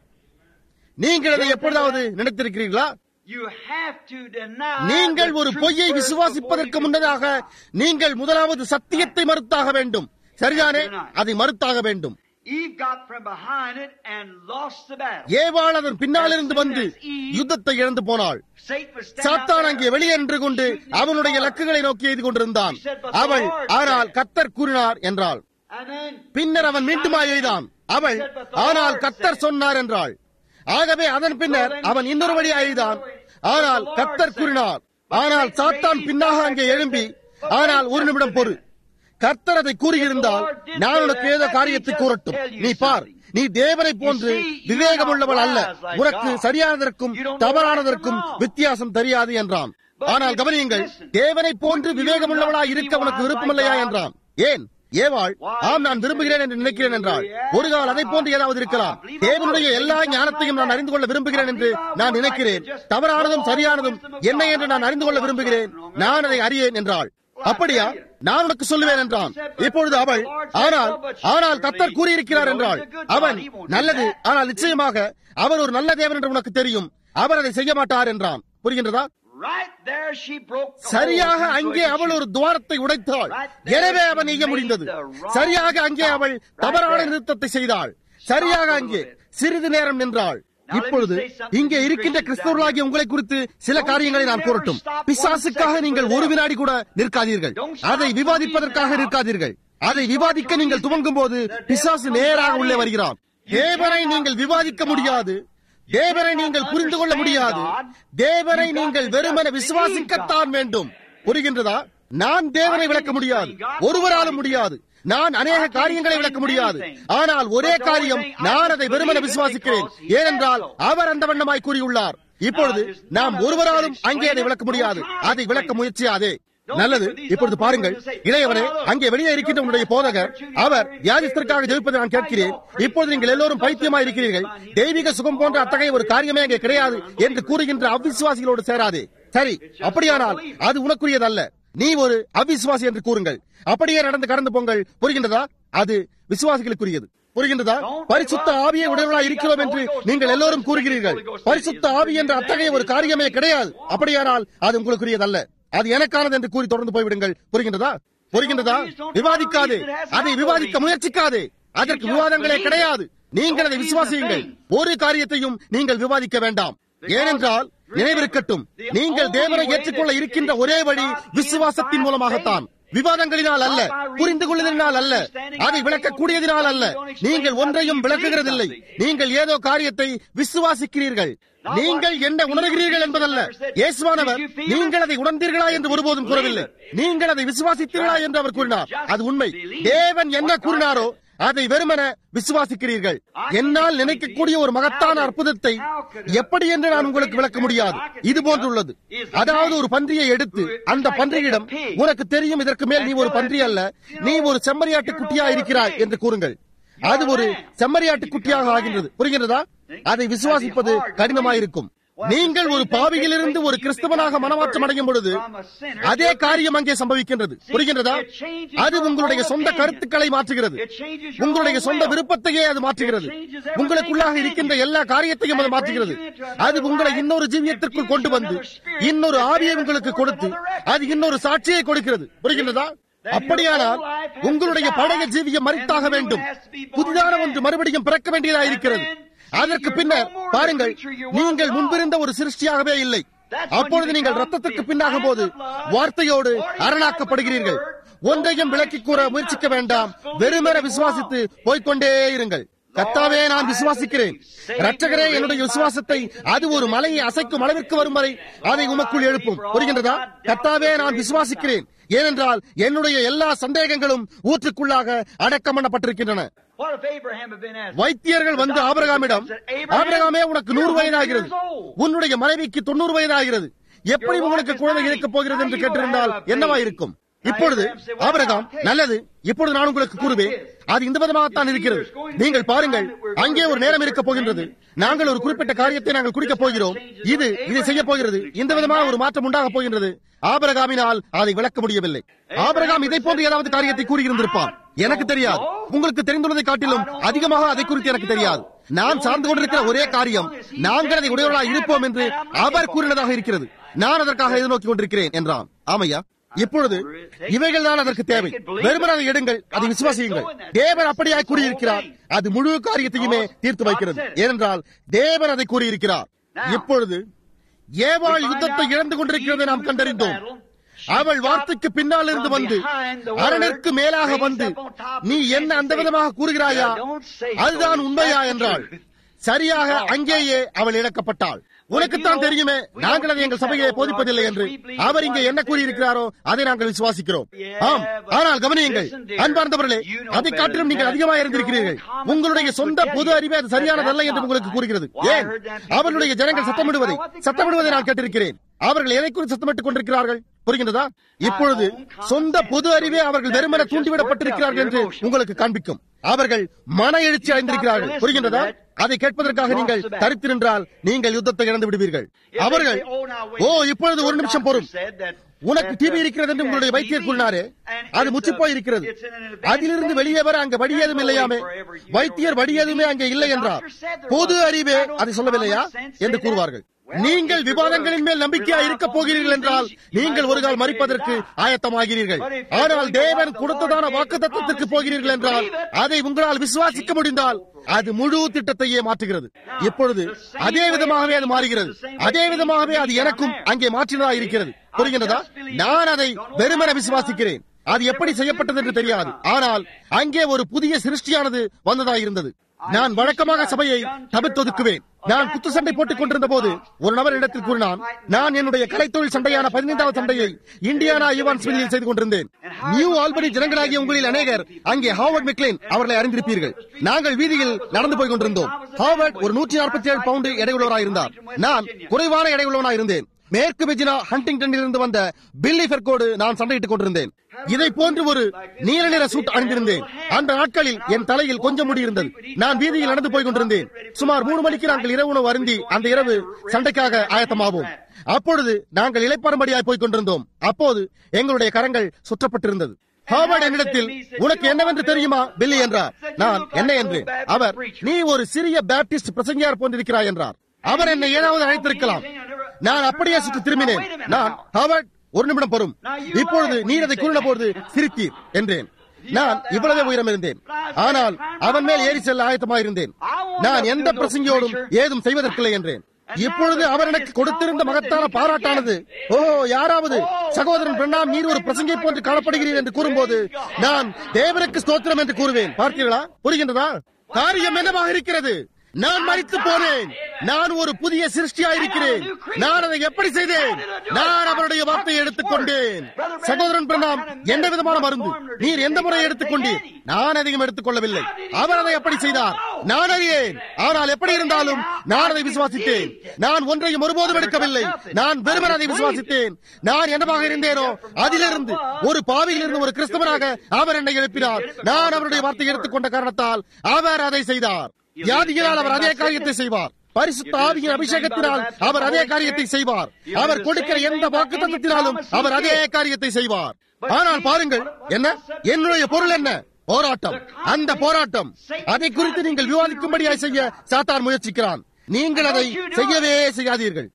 S1: நீங்கள் அதை எப்பொழுதாவது நினைத்திருக்கிறீர்களா
S2: You have to deny
S1: நீங்கள்
S2: the
S1: ஒரு
S2: truth
S1: பொய்யை
S2: first
S1: விசுவாசிப்பதற்கு
S2: before you
S1: முன்னதாக
S2: can
S1: நீங்கள் முதலாவது சத்தியத்தை மறுத்தாக வேண்டும் சரிதானே அதை மறுத்தாக வேண்டும்
S2: Eve got from behind it and lost the battle.
S1: ஏவாள் அதன் பின்னாலிருந்து வந்து யுத்தத்தை இழந்து போனாள்
S2: Satan was standing
S1: சாத்தான்
S2: out
S1: அங்கே
S2: there.
S1: வெளியே நின்று கொண்டு அவனுடைய லக்குகளை நோக்கி எய்து கொண்டிருந்தான் அவள் ஆனால் கத்தர் கூறினார் என்றாள்
S2: And then
S1: பின்னர் அவன் மீண்டுமா எய்தான் அவள் ஆனால் கத்தர் சொன்னார் என்றாள் ஆகவே அதன் பின்னர் அவன் இன்னொரு வழியா எய்தான் ஆனால் கத்தர் கூறினார் ஆனால் சாத்தான் பின்னாக அங்கே எழும்பி ஆனால் ஒரு நிமிடம் பொறு கர்த்தர் அதை கூறியிருந்தால் நான் உனக்கு ஏதோ காரியத்தை கூறட்டும் நீ பார் நீ தேவனை போன்று விவேகமுள்ளவள் அல்ல உனக்கு சரியானதற்கும் தவறானதற்கும் வித்தியாசம் தெரியாது என்றான் ஆனால் கவனியுங்கள் தேவனை போன்று விவேகமுள்ளவளாய் இருக்க உனக்கு விருப்பமில்லையா என்றான் ஏன் ஏவாள் ஆம் நான் விரும்புகிறேன் என்று நினைக்கிறேன் என்றால் ஒரு கால் அதை போன்று ஏதாவது இருக்கலாம் தேவனுடைய எல்லா ஞானத்தையும் நான் அறிந்து கொள்ள விரும்புகிறேன் என்று நான் நினைக்கிறேன் தவறானதும் சரியானதும் என்ன என்று நான் அறிந்து கொள்ள விரும்புகிறேன் நான் அதை அறியேன் என்றாள் அப்படியா நான் உனக்கு சொல்லுவேன் என்றான் இப்பொழுது அவள் ஆனால் ஆனால் கத்தர் கூறியிருக்கிறார் என்றாள் அவன் நல்லது ஆனால் நிச்சயமாக அவர் ஒரு நல்ல தேவன் என்று உனக்கு தெரியும் அவர் அதை செய்ய மாட்டார் என்றான் புரிகின்றதா
S2: right there she broke the
S1: சரியாக
S2: hole.
S1: அங்கே அவள் ஒரு துவாரத்தை உடைத்தாள் எனவே அவன் செய்ய முடிந்தது சரியாக அங்கே அவள் தவறான நிறுத்தத்தை செய்தாள் சரியாக அங்கே சிறிது நேரம் நின்றாள் இப்பொழுது இங்கே இருக்கின்ற கிறிஸ்தவர்களாகிய உங்களை குறித்து சில காரியங்களை நான் கூறட்டும் பிசாசுக்காக நீங்கள் ஒரு வினாடி கூட நிற்காதீர்கள் அதை விவாதிப்பதற்காக நிற்காதீர்கள் அதை விவாதிக்க நீங்கள் துவங்கும் போது பிசாசு நேராக உள்ளே வருகிறான் தேவனை நீங்கள் விவாதிக்க முடியாது தேவனை நீங்கள் புரிந்து கொள்ள முடியாது தேவனை நீங்கள் வெறுமன விசுவாசிக்கத்தான் வேண்டும் புரிகின்றதா நான் தேவனை விளக்க முடியாது ஒருவராலும் முடியாது நான் அநேக காரியங்களை விளக்க முடியாது ஆனால் ஒரே காரியம் நான் அதை வெறுமன விசுவாசிக்கிறேன் ஏனென்றால் அவர் அந்த வண்ணமாய் கூறியுள்ளார் இப்பொழுது நாம் ஒருவராலும் அங்கே அதை விளக்க முடியாது அதை விளக்க முயற்சியாதே நல்லது இப்பொழுது பாருங்கள் இளையவரே அங்கே வெளியே இருக்கின்ற உன்னுடைய போதகர் அவர் வியாதிஸ்தருக்காக ஜெயிப்பதை நான் கேட்கிறேன் இப்பொழுது நீங்கள் எல்லோரும் பைத்தியமா இருக்கிறீர்கள் தெய்வீக சுகம் போன்ற அத்தகைய ஒரு காரியமே அங்கே கிடையாது என்று கூறுகின்ற அவிசுவாசிகளோடு சேராதே சரி அப்படியானால் அது உனக்குரியதல்ல நீ ஒரு அவிசுவாசி என்று கூறுங்கள் அப்படியே நடந்து கடந்து போங்கள் புரிகின்றதா அது விசுவாசிகளுக்குரியது புரிகின்றதா பரிசுத்த ஆவியை உடையவர்களாய் இருக்கிறோம் என்று நீங்கள் எல்லோரும் கூறுகிறீர்கள் பரிசுத்த ஆவி என்ற அத்தகைய ஒரு காரியமே கிடையாது அப்படியானால் அது உங்களுக்குரியதல்ல அது எனக்கானது என்று கூறி தொடர்ந்து போய்விடுங்கள் புரிகின்றதா புரிகின்றதா விவாதிக்காது அதை விவாதிக்க முயற்சிக்காது அதற்கு விவாதங்களே கிடையாது நீங்கள் அதை விசுவாசியுங்கள் ஒரு காரியத்தையும் நீங்கள் விவாதிக்க வேண்டாம் ஏனென்றால் நினைவிருக்கட்டும் நீங்கள் தேவனை ஏற்றுக்கொள்ள இருக்கின்ற ஒரே வழி விசுவாசத்தின் மூலமாகத்தான் விவாதங்களினால் அல்ல புரிந்து கொள்வதனால் அல்ல அதை விளக்கக்கூடியதினால் அல்ல நீங்கள் ஒன்றையும் விளக்குகிறதில்லை நீங்கள் ஏதோ காரியத்தை விசுவாசிக்கிறீர்கள் நீங்கள் என்ன உணர்கிறீர்கள் என்பதல்ல இயேசுவானவர் நீங்கள் அதை உணர்ந்தீர்களா என்று ஒருபோதும் கூறவில்லை நீங்கள் அதை விசுவாசித்தீர்களா என்று அவர் கூறினார் அது உண்மை தேவன் என்ன கூறினாரோ அதை வெறுமன விசுவாசிக்கிறீர்கள் என்னால் நினைக்கக்கூடிய ஒரு மகத்தான அற்புதத்தை எப்படி என்று நான் உங்களுக்கு விளக்க முடியாது இது போன்றுள்ளது அதாவது ஒரு பன்றியை எடுத்து அந்த பன்றியிடம் உனக்கு தெரியும் இதற்கு மேல் நீ ஒரு பன்றி அல்ல நீ ஒரு செம்மறியாட்டு குட்டியா இருக்கிறாய் என்று கூறுங்கள் அது ஒரு செம்மறியாட்டு குட்டியாக ஆகின்றது புரிகிறதா அதை விசுவாசிப்பது கடினமாயிருக்கும் நீங்கள் ஒரு பாவியிலிருந்து ஒரு கிறிஸ்தவனாக மனமாற்றம் அடையும் பொழுது அதே காரியம் அங்கே சம்பவிக்கின்றது புரிகின்றதா அது உங்களுடைய சொந்த கருத்துக்களை மாற்றுகிறது உங்களுடைய சொந்த விருப்பத்தையே அது மாற்றுகிறது உங்களுக்குள்ளாக இருக்கின்ற எல்லா காரியத்தையும் அது மாற்றுகிறது அது உங்களை இன்னொரு ஜீவியத்திற்குள் கொண்டு வந்து இன்னொரு ஆவியை உங்களுக்கு கொடுத்து அது இன்னொரு சாட்சியை கொடுக்கிறது புரிகின்றதா அப்படியானால் உங்களுடைய பழைய ஜீவியம் மறித்தாக வேண்டும் புதிதான ஒன்று மறுபடியும் பிறக்க வேண்டியதாக இருக்கிறது அதற்கு பின்னர் பாருங்கள் நீங்கள் முன்பிருந்த ஒரு சிருஷ்டியாகவே இல்லை அப்பொழுது நீங்கள் ரத்தத்திற்கு பின்னாகும் போது வார்த்தையோடு அரணாக்கப்படுகிறீர்கள் ஒன்றையும் விளக்கி கூற முயற்சிக்க வேண்டாம் வெறுமென விசுவாசித்து போய்கொண்டே இருங்கள் கத்தாவே நான் விசுவாசிக்கிறேன் ரட்சகரே என்னுடைய விசுவாசத்தை அது ஒரு மலையை அசைக்கும் அளவிற்கு வரும் வரை அதை உமக்குள் எழுப்பும் புரிகின்றதா கத்தாவே நான் விசுவாசிக்கிறேன் ஏனென்றால் என்னுடைய எல்லா சந்தேகங்களும் ஊற்றுக்குள்ளாக அடக்கம் பண்ணப்பட்டிருக்கின்றன வைத்தியர்கள் வந்து ஆபரகாமிடம் ஆபரகாமே உனக்கு நூறு வயதாகிறது உன்னுடைய மனைவிக்கு தொண்ணூறு வயதாகிறது எப்படி உங்களுக்கு குழந்தை இருக்கப் போகிறது என்று கேட்டிருந்தால் என்னவா இருக்கும் இப்பொழுது ஆபரகாம் நல்லது இப்பொழுது நான் உங்களுக்கு கூறுவேன் அது இந்த விதமாகத்தான் இருக்கிறது நீங்கள் பாருங்கள் அங்கே ஒரு நேரம் இருக்க போகின்றது நாங்கள் ஒரு குறிப்பிட்ட காரியத்தை நாங்கள் குடிக்கப் போகிறோம் இது இதை செய்ய போகிறது இந்த விதமாக ஒரு மாற்றம் உண்டாக போகின்றது ஆபரகாமினால் அதை விளக்க முடியவில்லை ஆபரகாம் இதை போன்ற ஏதாவது காரியத்தை கூறியிருந்திருப்பான் எனக்கு தெரியாது உங்களுக்கு தெரிந்துள்ளதை காட்டிலும் அதிகமாக அதை குறித்து எனக்கு தெரியாது நான் சார்ந்து கொண்டிருக்கிற ஒரே காரியம் நாங்கள் அதை உடையவர்களாக இருப்போம் என்று அவர் கூறினதாக இருக்கிறது நான் அதற்காக எதிர்நோக்கிக் கொண்டிருக்கிறேன் என்றான் ஆமையா இப்பொழுது இவைகள் தான் அதற்கு தேவை வெறுமனாக எடுங்கள் அதை விசுவாசியுங்கள் தேவன் அப்படியாய் கூறியிருக்கிறார் அது முழு காரியத்தையுமே தீர்த்து வைக்கிறது ஏனென்றால் தேவன் அதை கூறியிருக்கிறார் இப்பொழுது ஏவாள் யுத்தத்தை இழந்து கொண்டிருக்கிறதை நாம் கண்டறிந்தோம் அவள் வார்த்தைக்கு பின்னால் இருந்து வந்து அரணிற்கு மேலாக வந்து நீ என்ன அந்த விதமாக கூறுகிறாயா அதுதான் உண்மையா என்றாள் சரியாக அங்கேயே அவள் இழக்கப்பட்டாள் உனக்குத்தான் தெரியுமே நாங்கள் அதை எங்கள் சபையை போதிப்பதில்லை என்று அவர் இங்கே என்ன கூறியிருக்கிறாரோ அதை நாங்கள் விசுவாசிக்கிறோம் ஆம் ஆனால் கவனியுங்கள் அன்பார்ந்தவர்களே அதை காட்டிலும் நீங்கள் அதிகமாக இருந்திருக்கிறீர்கள் உங்களுடைய சொந்த பொது அறிவே அது சரியானதல்ல என்று உங்களுக்கு கூறுகிறது ஏன் அவர்களுடைய ஜனங்கள் சத்தமிடுவதை சத்தமிடுவதை நான் கேட்டிருக்கிறேன் அவர்கள் எதை குறித்து சத்தமிட்டுக் கொண்டிருக்கிறார்கள் புரிகின்றதா இப்பொழுது சொந்த பொது அறிவே அவர்கள் வெறுமன தூண்டிவிடப்பட்டிருக்கிறார்கள் என்று உங்களுக்கு காண்பிக்கும் அவர்கள் மன எழுச்சி அடைந்திருக்கிறார்கள் புரிகின்றதா அதை கேட்பதற்காக நீங்கள் தரித்து நின்றால் நீங்கள் யுத்தத்தை இழந்து விடுவீர்கள் அவர்கள் ஓ இப்பொழுது ஒரு நிமிஷம் பொறும் உனக்கு டிவி இருக்கிறது என்று உங்களுடைய வைத்தியர் கூறினாரே அது முற்றி போய் இருக்கிறது அதிலிருந்து வெளியே வர அங்க வழி ஏதும் இல்லையாமே வைத்தியர் வழி எதுவுமே அங்கே இல்லை என்றார் பொது அறிவே அதை சொல்லவில்லையா என்று கூறுவார்கள் நீங்கள் விவாதங்களின் மேல் நம்பிக்கையா இருக்க போகிறீர்கள் என்றால் நீங்கள் ஒரு கால் மறிப்பதற்கு ஆயத்தமாகிறீர்கள் ஆனால் தேவன் கொடுத்ததான வாக்கு தத்துவத்திற்கு போகிறீர்கள் என்றால் அதை உங்களால் விசுவாசிக்க முடிந்தால் அது முழு திட்டத்தையே மாற்றுகிறது இப்பொழுது அதே விதமாகவே அது மாறுகிறது அதே விதமாகவே அது எனக்கும் அங்கே மாற்றினதா இருக்கிறது புரிகின்றதா நான் அதை வெறுமன விசுவாசிக்கிறேன் அது எப்படி செய்யப்பட்டது என்று தெரியாது ஆனால் அங்கே ஒரு புதிய சிருஷ்டியானது வந்ததா இருந்தது நான் வழக்கமாக சபையை தவிர்த்தொதுக்குவேன் நான் குத்து சண்டை போட்டுக் கொண்டிருந்த போது ஒரு நபர் இடத்தில் கூறினான் நான் என்னுடைய கலைத்தொழில் சண்டையான பதினைந்தாவது சண்டையை இந்தியானா ஈவான்ஸ்வில்லில் செய்து கொண்டிருந்தேன் நியூ ஆல்பனி ஜனங்களாகிய உங்களில் அநேகர் அங்கே ஹாவர்ட் மெக்லேன் அவர்களை அறிந்திருப்பீர்கள் நாங்கள் வீதியில் நடந்து போய் கொண்டிருந்தோம் ஹாவர்ட் ஒரு நூற்றி நாற்பத்தி ஏழு பவுண்டு எடையுள்ளவராக இருந்தார் நான் குறைவான எடையுள்ளவனாக இருந்தேன் மேற்கு வெஜினா ஹண்டிங்டனில் இருந்து வந்த பில்லி ஃபெர்கோடு நான் சண்டையிட்டுக் கொண்டிருந்தேன் இதை போன்று ஒரு நீல நிற சூட் அணிந்திருந்தேன் அந்த நாட்களில் என் தலையில் கொஞ்சம் முடி இருந்தது நான் வீதியில் நடந்து போய் கொண்டிருந்தேன் சுமார் மூணு மணிக்கு நாங்கள் இரவு உணவு அருந்தி அந்த இரவு சண்டைக்காக ஆயத்தமாவோம் அப்பொழுது நாங்கள் இலைப்பாறும்படியாய் போய் கொண்டிருந்தோம் அப்போது எங்களுடைய கரங்கள் சுற்றப்பட்டிருந்தது ஹார்வர்ட் என்னிடத்தில் உனக்கு என்னவென்று தெரியுமா பில்லி என்றார் நான் என்ன என்று அவர் நீ ஒரு சிறிய பேப்டிஸ்ட் பிரசங்கியார் போன்றிருக்கிறாய் என்றார் அவர் என்னை ஏதாவது அழைத்திருக்கலாம் நான் அப்படியே சுற்றி திரும்பினேன் நான் ஹார்வர்ட் ஒரு நிமிடம் பொறும் இப்பொழுது நீர் அதை கூறின போது சிரித்தீர் என்றேன் நான் இவ்வளவே உயரம் இருந்தேன் ஆனால் அவன் மேல் ஏறி செல்ல ஆயத்தமாயிருந்தேன் நான் எந்த பிரசங்கியோடும் ஏதும் செய்வதற்கில்லை என்றேன் இப்பொழுது அவர் எனக்கு கொடுத்திருந்த மகத்தான பாராட்டானது ஓ யாராவது சகோதரன் பிரண்ணாம் நீர் ஒரு பிரசங்கை போன்று காணப்படுகிறீர் என்று கூறும்போது நான் தேவனுக்கு ஸ்தோத்திரம் என்று கூறுவேன் பார்த்தீர்களா புரிகின்றதா காரியம் என்னவாக இருக்கிறது நான் மறித்து போனேன் நான் ஒரு புதிய சிருஷ்டியா இருக்கிறேன் நான் அதை எப்படி செய்தேன் நான் அவருடைய வார்த்தையை எடுத்துக்கொண்டேன் சகோதரன் பிரணாம் எந்த விதமான மருந்து நீர் எந்த முறை எடுத்துக்கொண்டீர் நான் அதிகம் எடுத்துக்கொள்ளவில்லை அவர் அதை எப்படி செய்தார் நான் அறியேன் ஆனால் எப்படி இருந்தாலும் நான் அதை விசுவாசித்தேன் நான் ஒன்றையும் ஒருபோதும் எடுக்கவில்லை நான் வெறுமன் அதை விசுவாசித்தேன் நான் என்னவாக இருந்தேனோ அதிலிருந்து ஒரு பாவியிலிருந்து ஒரு கிறிஸ்தவனாக அவர் என்னை எழுப்பினார் நான் அவருடைய வார்த்தையை எடுத்துக்கொண்ட காரணத்தால் அவர் அதை செய்தார் வியாதியினால் அவர் அதே காரியத்தை செய்வார் பரிசுத்த ஆவியின் அபிஷேகத்தினால் அவர் அதே காரியத்தை செய்வார் அவர் கொடுக்கிற எந்த வாக்குத்தத்தினாலும் அவர் அதே காரியத்தை செய்வார் ஆனால் பாருங்கள் என்ன என்னுடைய பொருள் என்ன போராட்டம் அந்த போராட்டம் அதை குறித்து நீங்கள் விவாதிக்கும்படியாய் செய்ய சாத்தான் முயற்சிக்கிறான் நீங்கள் அதை செய்யவே செய்யாதீர்கள்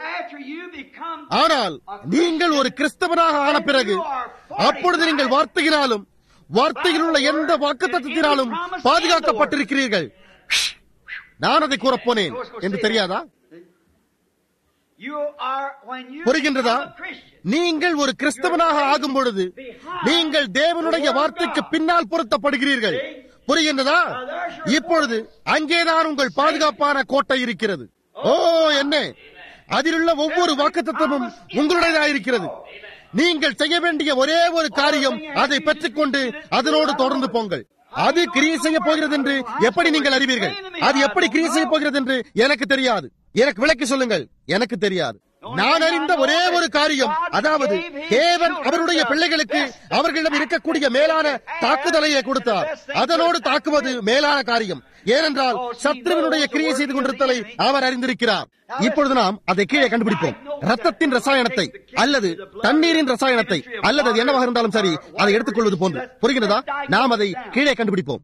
S1: ஆனால் நீங்கள் ஒரு கிறிஸ்தவனாக ஆன பிறகு அப்பொழுது நீங்கள் வார்த்தையினாலும் வார்த்தையில் உள்ள எந்த வாக்குத்தத்தினாலும் பாதுகாக்கப்பட்டிருக்கிறீர்கள் நான் அதை கூறப்போனேன் என்று தெரியாதா புரிகின்றதா நீங்கள் ஒரு கிறிஸ்தவனாக ஆகும் பொழுது நீங்கள் தேவனுடைய வார்த்தைக்கு பின்னால் பொருத்தப்படுகிறீர்கள் புரிகின்றதா இப்பொழுது அங்கேதான் உங்கள் பாதுகாப்பான கோட்டை இருக்கிறது ஓ என்ன அதிலுள்ள ஒவ்வொரு வாக்குத்தத்தமும் உங்களுடையதாக இருக்கிறது நீங்கள் செய்ய வேண்டிய ஒரே ஒரு காரியம் அதை பெற்றுக்கொண்டு அதனோடு தொடர்ந்து போங்கள் அது கிரியை செய்ய போகிறது என்று எப்படி நீங்கள் அறிவீர்கள் அது எப்படி கிரியை செய்ய போகிறது என்று எனக்கு தெரியாது எனக்கு விளக்கி சொல்லுங்கள் எனக்கு தெரியாது நான் அறிந்த ஒரே ஒரு காரியம் அதாவது தேவன் அவருடைய பிள்ளைகளுக்கு அவர்களிடம் இருக்கக்கூடிய மேலான தாக்குதலையை கொடுத்தார் அதனோடு தாக்குவது மேலான காரியம் ஏனென்றால் சத்ருவனுடைய கிரியை செய்து கொண்டிருத்தலை அவர் அறிந்திருக்கிறார் இப்பொழுது நாம் அதை கீழே கண்டுபிடிப்போம் ரத்தத்தின் ரசாயனத்தை அல்லது தண்ணீரின் ரசாயனத்தை அல்லது அது என்னவாக இருந்தாலும் சரி அதை எடுத்துக்கொள்வது போன்று புரிகிறதா நாம் அதை கீழே கண்டுபிடிப்போம்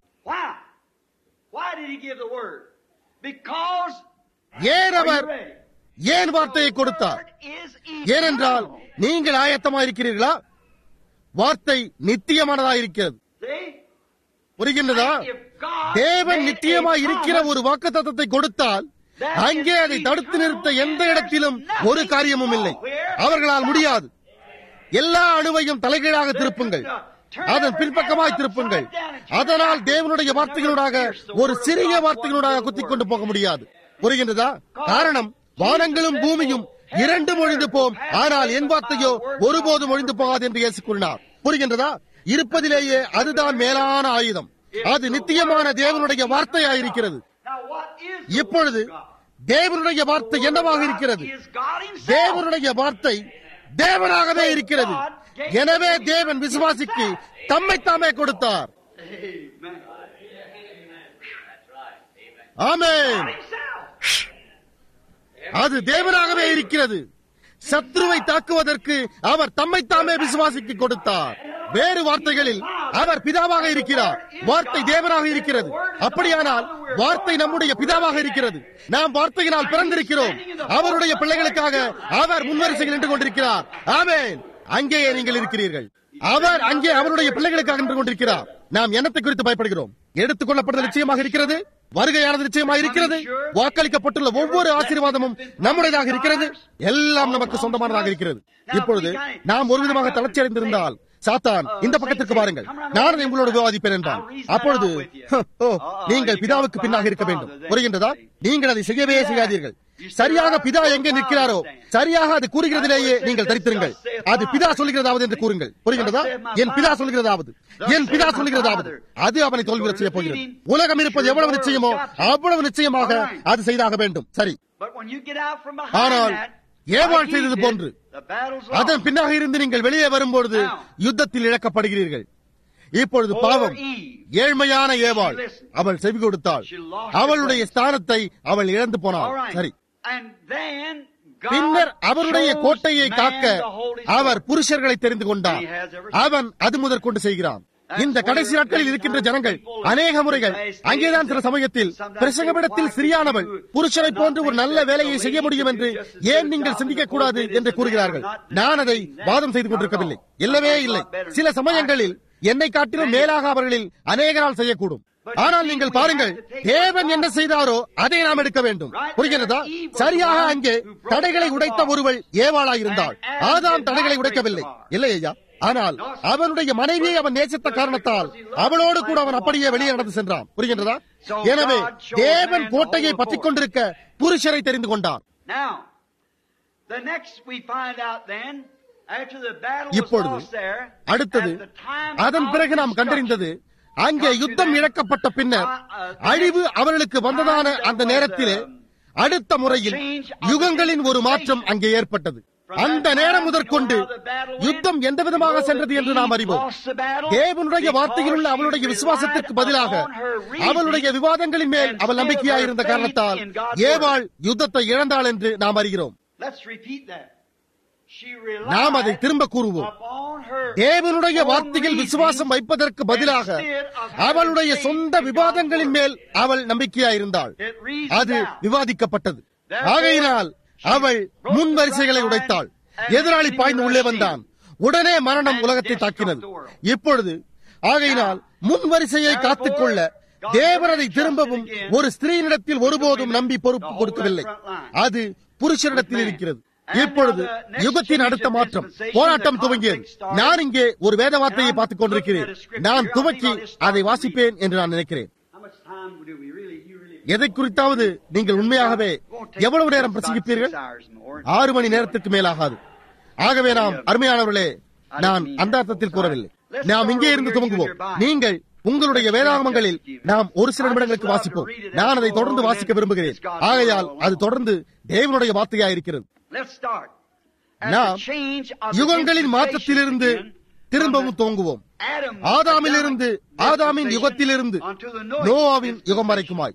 S1: ஏன் அவர் ஏன் வார்த்தையை கொடுத்தார் ஏனென்றால் நீங்கள் ஆயத்தமாயிருக்கிறீர்களா வார்த்தை நித்தியமானதா இருக்கிறது புரிகின்றதா தேவன் நித்தியமாய் இருக்கிற ஒரு வாக்கு தத்தத்தை கொடுத்தால் அங்கே அதை தடுத்து நிறுத்த எந்த இடத்திலும் ஒரு காரியமும் இல்லை அவர்களால் முடியாது எல்லா அணுவையும் தலைகீழாக திருப்புங்கள் அதன் பின்பக்கமாய் திருப்புங்கள் அதனால் தேவனுடைய வார்த்தைகளூடாக ஒரு சிறிய வார்த்தைகளூடாக குத்திக் கொண்டு போக முடியாது புரிகின்றதா காரணம் வானங்களும் பூமியும் இரண்டு ஒழிந்து போம் ஆனால் என் வார்த்தையோ ஒருபோதும் ஒழிந்து போகாது என்று இயேசு கூறினார் புரிகின்றதா இருப்பதிலேயே அதுதான் மேலான ஆயுதம் அது நித்தியமான தேவனுடைய வார்த்தையாயிருக்கிறது இப்பொழுது தேவனுடைய வார்த்தை என்னவாக இருக்கிறது தேவனுடைய வார்த்தை தேவனாகவே இருக்கிறது எனவே தேவன் விசுவாசிக்கு தம்மை தாமே கொடுத்தார் ஆமென் அது தேவனாகவே இருக்கிறது சத்ருவை தாக்குவதற்கு அவர் தம்மை தாமே விசுவாசிக்கு கொடுத்தார் வேறு வார்த்தைகளில் அவர் பிதாவாக இருக்கிறார் வார்த்தை தேவனாக இருக்கிறது அப்படியானால் வார்த்தை நம்முடைய பிதாவாக இருக்கிறது நாம் வார்த்தையினால் பிறந்திருக்கிறோம் அவருடைய பிள்ளைகளுக்காக அவர் முன்வரிசையில் நின்று கொண்டிருக்கிறார் ஆமேன் அங்கேயே நீங்கள் இருக்கிறீர்கள் அவர் அங்கே அவருடைய பிள்ளைகளுக்காக நின்று கொண்டிருக்கிறார் நாம் என்னத்தை குறித்து பயப்படுகிறோம் எடுத்துக் கொள்ளப்பட்டது நிச்சயமாக இருக்கிறது வருகையானது நிச்சயமாக இருக்கிறது வாக்களிக்கப்பட்டுள்ள ஒவ்வொரு ஆசீர்வாதமும் நம்முடையதாக இருக்கிறது எல்லாம் நமக்கு சொந்தமானதாக இருக்கிறது இப்பொழுது நாம் ஒரு விதமாக தளர்ச்சி அடைந்திருந்தால் சாத்தான் இந்த பக்கத்திற்கு பாருங்கள் நான் அதை உங்களோடு விவாதிப்பேன் என்றான் அப்பொழுது ஓ நீங்கள் பிதாவுக்கு பின்னாக இருக்க வேண்டும் புரிகின்றதா நீங்கள் அதை செய்யவே செய்யாதீர்கள் சரியாக பிதா எங்கே நிற்கிறாரோ சரியாக அது கூறுகிறதிலேயே நீங்கள் தரித்திருங்கள் அது பிதா சொல்லுகிறதாவது என்று கூறுங்கள் புரிகின்றதா என் பிதா சொல்லுகிறதாவது என் பிதா சொல்லுகிறதாவது அது அவனை தோல்வியுற செய்ய போகிறது உலகம் இருப்பது எவ்வளவு நிச்சயமோ அவ்வளவு நிச்சயமாக அது செய்தாக வேண்டும் சரி ஆனால் ஏவாள் செய்தது போன்று அதன் பின்னாக இருந்து நீங்கள் வெளியே வரும்பொழுது யுத்தத்தில் இழக்கப்படுகிறீர்கள் இப்பொழுது பாவம் ஏழ்மையான ஏவாள் அவள் செவி கொடுத்தாள் அவளுடைய ஸ்தானத்தை அவள் இழந்து போனாள் சரி பின்னர் அவருடைய கோட்டையை காக்க அவர் புருஷர்களை தெரிந்து கொண்டார் அவன் அது முதற்கொண்டு செய்கிறான் இந்த கடைசி நாட்களில் இருக்கின்ற ஜனங்கள் அநேக முறைகள் அங்கேதான் சில சமயத்தில் பிரசங்கமிடத்தில் சிறியானவள் புருஷனை போன்று ஒரு நல்ல வேலையை செய்ய முடியும் என்று ஏன் நீங்கள் சிந்திக்க கூடாது என்று கூறுகிறார்கள் நான் அதை வாதம் செய்து கொண்டிருக்கவில்லை இல்லவே இல்லை சில சமயங்களில் என்னை காட்டிலும் மேலாக அவர்களில் அநேகரால் செய்யக்கூடும் ஆனால் நீங்கள் பாருங்கள் தேவன் என்ன செய்தாரோ அதை நாம் எடுக்க வேண்டும் புரிகிறதா சரியாக அங்கே தடைகளை உடைத்த ஒருவள் ஏவாளாயிருந்தாள் ஆதாம் தடைகளை உடைக்கவில்லை இல்லை ஐயா ஆனால் அவனுடைய மனைவியை அவன் நேசித்த காரணத்தால் அவளோடு கூட அவன் அப்படியே வெளியே நடந்து சென்றான் புரிகின்றதா எனவே தேவன் கோட்டையை பற்றிக் கொண்டிருக்க புருஷரை தெரிந்து கொண்டார் இப்பொழுது அடுத்தது அதன் பிறகு நாம் கண்டறிந்தது அங்கே யுத்தம் இழக்கப்பட்ட பின்னர் அழிவு அவர்களுக்கு வந்ததான அந்த நேரத்திலே அடுத்த முறையில் யுகங்களின் ஒரு மாற்றம் அங்கே ஏற்பட்டது அந்த நேரம் முதற்கொண்டு யுத்தம் எந்த விதமாக சென்றது என்று நாம் அறிவோம் தேவனுடைய வார்த்தையில் உள்ள அவளுடைய விசுவாசத்திற்கு பதிலாக அவளுடைய விவாதங்களின் மேல் அவள் நம்பிக்கையாயிருந்த காரணத்தால் ஏவாள் யுத்தத்தை இழந்தாள் என்று நாம் அறிகிறோம் நாம் அதை திரும்ப கூறுவோம் தேவனுடைய வார்த்தையில் விசுவாசம் வைப்பதற்கு பதிலாக அவளுடைய சொந்த விவாதங்களின் மேல் அவள் நம்பிக்கையாயிருந்தாள் அது விவாதிக்கப்பட்டது ஆகையினால் அவள் முன் வரிசைகளை உடைத்தாள் எதிராளி பாய்ந்து உள்ளே வந்தான் உடனே மரணம் உலகத்தை தாக்கினது இப்பொழுது ஆகையினால் முன் வரிசையை காத்துக்கொள்ள தேவரதை திரும்பவும் ஒரு ஸ்திரீனிடத்தில் ஒருபோதும் நம்பி பொறுப்பு கொடுக்கவில்லை அது புருஷனிடத்தில் இருக்கிறது இப்பொழுது யுகத்தின் அடுத்த மாற்றம் போராட்டம் துவங்கியது நான் இங்கே ஒரு வேத வார்த்தையை பார்த்துக் கொண்டிருக்கிறேன் நான் துவக்கி அதை வாசிப்பேன் என்று நான் நினைக்கிறேன் எதை குறித்தாவது நீங்கள் உண்மையாகவே எவ்வளவு நேரம் பிரசங்கிப்பீர்கள் ஆறு மணி நேரத்திற்கு மேலாகாது ஆகவே நாம் அருமையானவர்களே நான் அந்த அர்த்தத்தில் கூறவில்லை நாம் இங்கே இருந்து துவங்குவோம் நீங்கள் உங்களுடைய வேதாகமங்களில் நாம் ஒரு சில நிமிடங்களுக்கு வாசிப்போம் நான் அதை தொடர்ந்து வாசிக்க விரும்புகிறேன் ஆகையால் அது தொடர்ந்து தேவனுடைய வார்த்தையா இருக்கிறது நாம் யுகங்களின் மாற்றத்திலிருந்து திரும்பவும் தோங்குவோம் ஆதாமிலிருந்து ஆதாமின் யுகத்திலிருந்து நோவாவின் யுகம் வரைக்குமாய்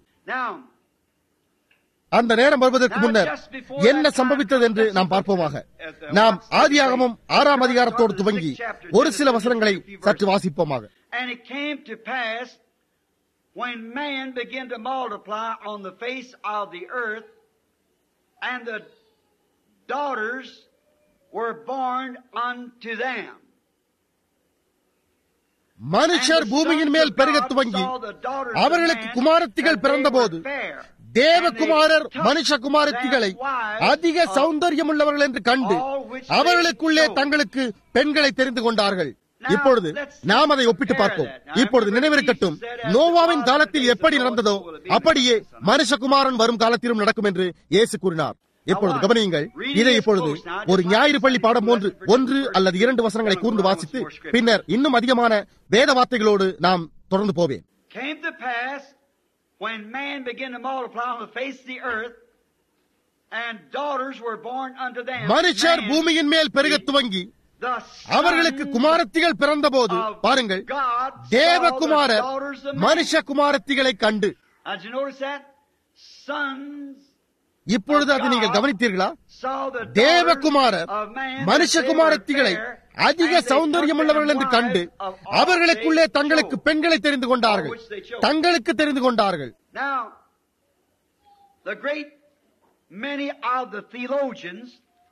S1: அந்த நேரம் வருவதற்கு முன்னர் என்ன சம்பவித்தது என்று நாம் பார்ப்போமாக நாம் ஆதியாகமும் ஆறாம் அதிகாரத்தோடு துவங்கி ஒரு சில வசனங்களை சற்று வாசிப்போமாக
S2: And it came to pass when man began to multiply on the face of the earth, and the daughters were born unto them.
S1: மனுஷர் பூமியின் மேல் பெருக துவங்கி அவர்களுக்கு குமாரத்திகள் பிறந்தபோது தேவகுமாரர் மனுஷ குமாரத்திகளை அதிக சௌந்தரியம் உள்ளவர்கள் என்று கண்டு அவர்களுக்குள்ளே தங்களுக்கு பெண்களை தெரிந்து கொண்டார்கள் இப்பொழுது நாம் அதை ஒப்பிட்டு பார்ப்போம் இப்பொழுது நினைவிருக்கட்டும் நோவாவின் காலத்தில் எப்படி நடந்ததோ அப்படியே மனுஷகுமாரன் வரும் காலத்திலும் நடக்கும் என்று இயேசு கூறினார் இப்பொழுது கவனியுங்கள் இதை இப்பொழுது ஒரு ஞாயிறு பள்ளி பாடம் போன்று ஒன்று அல்லது இரண்டு வசனங்களை கூர்ந்து வாசித்து பின்னர் இன்னும் அதிகமான வேத வார்த்தைகளோடு நாம் தொடர்ந்து போவேன்
S2: Came to pass when man began to multiply on the face of the earth, and daughters were born unto them.
S1: மனுஷர்
S2: Man,
S1: பூமியின் மேல் பெருக துவங்கி
S2: the
S1: அவர்களுக்கு
S2: sons
S1: குமாரத்திகள் பிறந்தபோது
S2: of
S1: பாருங்கள்
S2: God saw the
S1: தேவகுமாரர்
S2: daughters of man.
S1: மனுஷ குமாரத்திகளை கண்டு
S2: Now, Did you notice that? Sons
S1: இப்பொழுது அதை நீங்கள் கவனித்தீர்களா
S2: saw the
S1: தேவகுமாரர்
S2: daughters of man that
S1: மனுஷ
S2: they were
S1: குமாரத்திகளை
S2: fair,
S1: அதிக
S2: and they
S1: சௌந்தரியம்
S2: took
S1: உள்ளவர்கள்
S2: them
S1: என்று கண்டு
S2: wives of all
S1: அவர்களுக்குள்ளே
S2: they
S1: தங்களுக்கு
S2: chose.
S1: பெண்களை தெரிந்து கொண்டார்கள்
S2: Which they chose.
S1: தங்களுக்கு தெரிந்து கொண்டார்கள்
S2: Now, the great many of the theologians,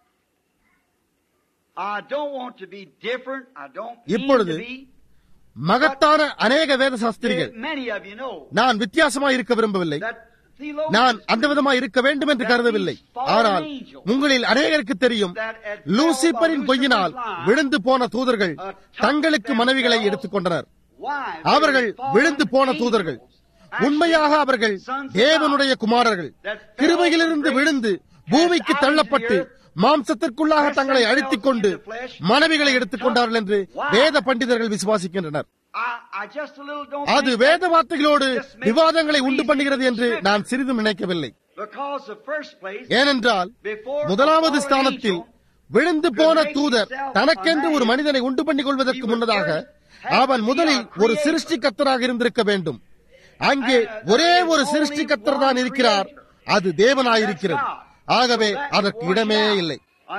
S2: I don't want to be different. I don't mean
S1: இப்பொழுது
S2: to be.
S1: மகத்தான அநேக வேத சாஸ்திரிகள்
S2: Many of you know
S1: நான் வித்தியாசமாய் இருக்க விரும்பவில்லை
S2: that
S1: நான் அந்த விதமாக இருக்க வேண்டும் என்று கருதவில்லை ஆனால் உங்களில் அநேகருக்கு தெரியும் லூசிபரின் பொய்யினால் விழுந்து போன தூதர்கள் தங்களுக்கு மனைவிகளை எடுத்துக் கொண்டனர் அவர்கள் விழுந்து போன தூதர்கள் உண்மையாக அவர்கள் தேவனுடைய குமாரர்கள் கிருபையிலிருந்து விழுந்து பூமிக்கு தள்ளப்பட்டு மாம்சத்திற்குள்ளாக தங்களை அழித்துக் கொண்டு மனைவிகளை எடுத்துக் கொண்டார்கள் என்று வேத பண்டிதர்கள் விசுவாசிக்கின்றனர் அது வேத வார்த்தைகளோடு விவாதங்களை உண்டு பண்ணுகிறது என்று நான் சிறிதும் நினைக்கவில்லை ஏனென்றால் முதலாவது ஸ்தானத்தில் விழுந்து போன தூதர் தனக்கென்று ஒரு மனிதனை உண்டு பண்ணிக் கொள்வதற்கு முன்னதாக அவன் முதலில் ஒரு சிருஷ்டி கத்தராக இருந்திருக்க வேண்டும் அங்கே ஒரே ஒரு சிருஷ்டி கத்தர் தான் இருக்கிறார் அது தேவனாயிருக்கிறது ஆகவே அதற்கு இடமே இல்லை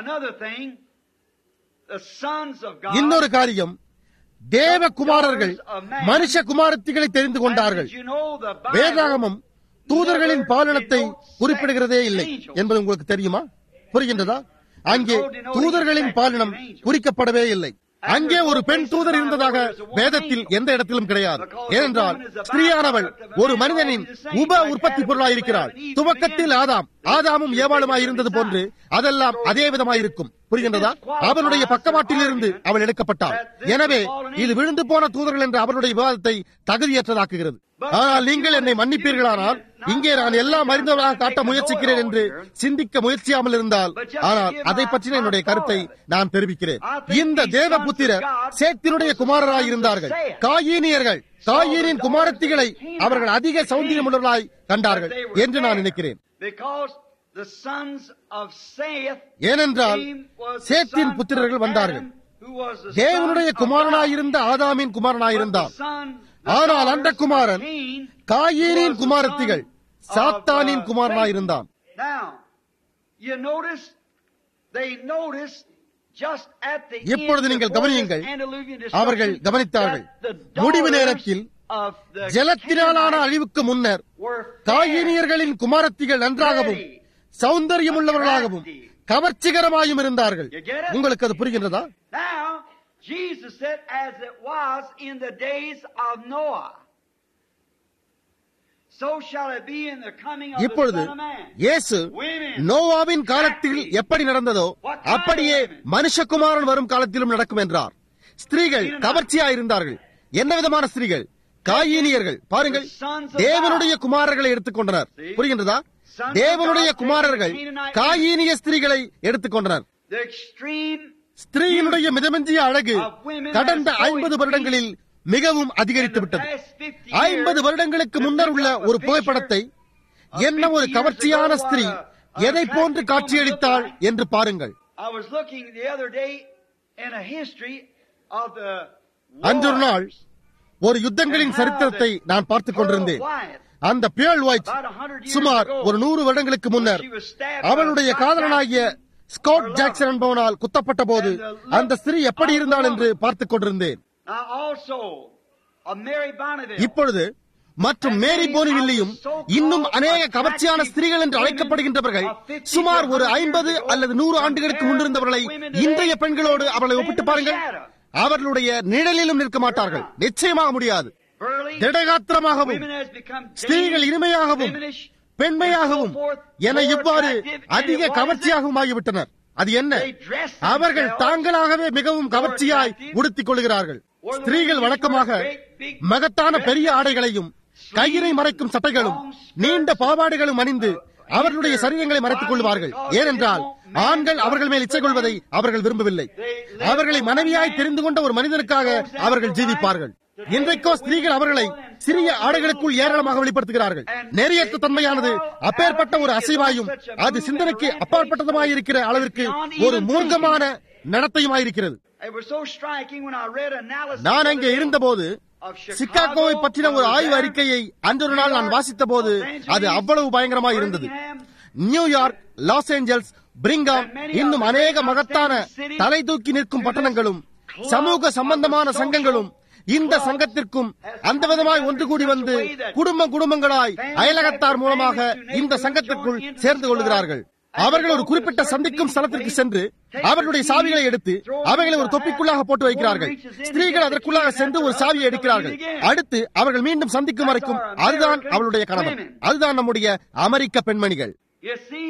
S1: இன்னொரு காரியம் தேவ குமாரர்கள் மனுஷ குமாரத்திகளை தெரிந்து கொண்டார்கள் வேதாகமம் தூதர்களின் பாலனத்தை குறிப்பிடுகிறதே இல்லை என்பது உங்களுக்கு தெரியுமா புரிகின்றதா அங்கே தூதர்களின் பாலினம் குறிக்கப்படவே இல்லை அங்கே ஒரு பெண் தூதர் இருந்ததாக வேதத்தில் எந்த இடத்திலும் கிடையாது ஏனென்றால் ஸ்திரீயானவள் ஒரு மனிதனின் உப உற்பத்தி பொருளாயிருக்கிறாள் துவக்கத்தில் ஆதாம் ஆதாமும் ஏவாளுமாய் இருந்தது போன்று அதெல்லாம் அதே விதமாயிருக்கும் புரிகின்றதா அவனுடைய பக்கவாட்டில் இருந்து அவள் எடுக்கப்பட்டாள் எனவே இது விழுந்து போன தூதர்கள் என்ற அவருடைய விவாதத்தை தகுதியற்றதாக்குகிறது ஆனால் நீங்கள் என்னை மன்னிப்பீர்களானால் இங்கே நான் எல்லாம் அறிந்தவராக காட்ட முயற்சிக்கிறேன் என்று சிந்திக்க முயற்சியாமல் இருந்தால் ஆனால் அதை பற்றின என்னுடைய கருத்தை நான் தெரிவிக்கிறேன் இந்த தேவ புத்திரர் சேத்தினுடைய குமாரராய் இருந்தார்கள் காயீனியர்கள் காயீனின் குமாரத்திகளை அவர்கள் அதிக சௌந்தரியமுள்ளவர்களாய் கண்டார்கள் என்று நான் நினைக்கிறேன் ஏனென்றால் சேத்தின் புத்திரர்கள் வந்தார்கள் தேவனுடைய குமாரனாயிருந்த ஆதாமின் குமாரனாயிருந்தான் ஆனால் அந்த குமாரன் காயீனின் குமாரத்திகள் சாத்தானின் குமாரனாயிருந்தான் இப்பொழுது நீங்கள் கவனியுங்கள் அவர்கள் கவனித்தார்கள் முடிவு நேரத்தில் ஜலத்தினாலான அழிவுக்கு முன்னர் காயினியர்களின் குமாரத்திகள் நன்றாகவும் சௌந்தரியமுள்ளவர்களாகவும் கவர்ச்சிகரமாயும் இருந்தார்கள் உங்களுக்கு அது புரிகின்றதா
S2: Jesus said, as it was in the days of Noah, so shall it be in the coming of
S1: இப்பொழுது
S2: the Son of Man.
S1: இயேசு நோவாவின் காலத்தில் எப்படி நடந்ததோ அப்படியே மனுஷகுமாரன் வரும் காலத்திலும் நடக்கும் என்றார் ஸ்திரீகள் கவர்ச்சியா இருந்தார்கள் என்ன விதமான ஸ்திரீகள் காயினியர்கள் பாருங்கள் தேவனுடைய குமாரர்களை எடுத்துக்கொண்டனர் புரிகின்றதா தேவனுடைய குமாரர்கள் காயினிய ஸ்திரீகளை எடுத்துக்கொண்டனர்
S2: The extreme
S1: ஸ்திரீயினுடைய மிதமெஞ்சிய அழகு கடந்த ஐம்பது வருடங்களில் மிகவும் அதிகரித்து விட்டது ஐம்பது வருடங்களுக்கு முன்னர் உள்ள ஒரு புகைப்படத்தை என்ன ஒரு கவர்ச்சியான ஸ்திரீ எதை போன்று காட்சியளித்தாள் என்று பாருங்கள்
S2: I was looking the other day in a history of the
S1: அன்றொரு நாள் ஒரு யுத்தங்களின் சரித்திரத்தை நான் பார்த்துக் கொண்டிருந்தேன் அந்த பியல் ஒயிட் சுமார் ஒரு நூறு வருடங்களுக்கு முன்னர் அவளுடைய காதலனாகிய ஸ்காட் ஜாக்சன் என்பவனால் குத்தப்பட்ட போது அந்த ஸ்திரீ எப்படி இருந்தாள் என்று பார்த்துக் கொண்டிருந்தேன்
S2: Now also of Mary Bonneville.
S1: இப்பொழுது மற்றும் மேரி போனிவில்லியும் இன்னும் அநேக கவர்ச்சியான ஸ்திரீகள் என்று அழைக்கப்படுகின்றவர்கள் சுமார் ஒரு ஐம்பது அல்லது நூறு ஆண்டுகளுக்கு முன்னிருந்தவர்களை இன்றைய பெண்களோடு அவர்களை ஒப்பிட்டு பாருங்கள் அவர்களுடைய நிழலிலும் நிற்க மாட்டார்கள் நிச்சயமாக முடியாது
S2: Burly.
S1: திடகாத்திரமாகவும்
S2: Women has become
S1: ஸ்திரீகள்
S2: dangerous,
S1: இனிமையாகவும்
S2: feminish,
S1: பெண்மையாகவும்
S2: and so forth,
S1: என
S2: more
S1: இவ்வாறு
S2: attractive, and
S1: அதிக
S2: what is it?
S1: கவர்ச்சியாகவும் ஆகிவிட்டனர் அது என்ன
S2: They dress
S1: அவர்கள்
S2: themselves
S1: தாங்களாகவே மிகவும் கவர்ச்சியாய் உடுத்திக் கொள்கிறார்கள் ஸ்திரீகள் வழக்கமாக மகத்தான பெரிய ஆடைகளையும் கயிறை மறைக்கும் சட்டைகளும் நீண்ட பாவாடைகளும் அணிந்து அவர்களுடைய சரீரங்களை மறைத்துக் கொள்வார்கள் ஏனென்றால் ஆண்கள் அவர்கள் மேல் இச்சை கொள்வதை அவர்கள் விரும்பவில்லை அவர்களை மனைவியாய் தெரிந்து கொண்ட ஒரு மனிதனுக்காக அவர்கள் ஜீவிப்பார்கள் இன்றைக்கோ ஸ்திரீகள் அவர்களை சிறிய ஆடைகளுக்குள் ஏராளமாக வெளிப்படுத்துகிறார்கள் நெறியற்ற தன்மையானது அப்பேற்பட்ட ஒரு அசைவாயும் அது சிந்தனைக்கு அப்பாற்பட்டதுமாயிருக்கிற அளவிற்கு ஒரு மூர்க்கமான நடத்தையுமாயிருக்கிறது
S2: It was so striking when I read analysis
S1: நான் அங்கே இருந்தபோது சிக்காகோவை பற்றின ஒரு ஆய்வு அறிக்கையை அன்றொரு நாள் நான் வாசித்த போது அது அவ்வளவு பயங்கரமாய் இருந்தது நியூயார்க் லாஸ் ஏஞ்சல்ஸ் பிரிங்காம் இன்னும் அநேக மகத்தான தலை தூக்கி நிற்கும் பட்டணங்களும் சமூக சம்பந்தமான சங்கங்களும் இந்த சங்கத்திற்கும் அந்த விதமாய் ஒன்று கூடி வந்து குடும்ப குடும்பங்களாய் அயலகத்தார் மூலமாக இந்த சங்கத்திற்குள் சேர்ந்து கொள்கிறார்கள் அவர்கள் ஒரு குறிப்பிட்ட சந்திக்கும் ஸ்தலத்திற்கு சென்று அவர்களுடைய சாவிகளை எடுத்து அவைகளை ஒரு தொப்பிக்குள்ளாக போட்டு வைக்கிறார்கள் ஸ்திரீகள் அதற்குள்ளாக சென்று ஒரு சாவியை எடுக்கிறார்கள் அடுத்து அவர்கள் மீண்டும் சந்திக்கும் வரைக்கும் அதுதான் அவளுடைய கணவன் அதுதான் நம்முடைய அமெரிக்க பெண்மணிகள்
S2: You see,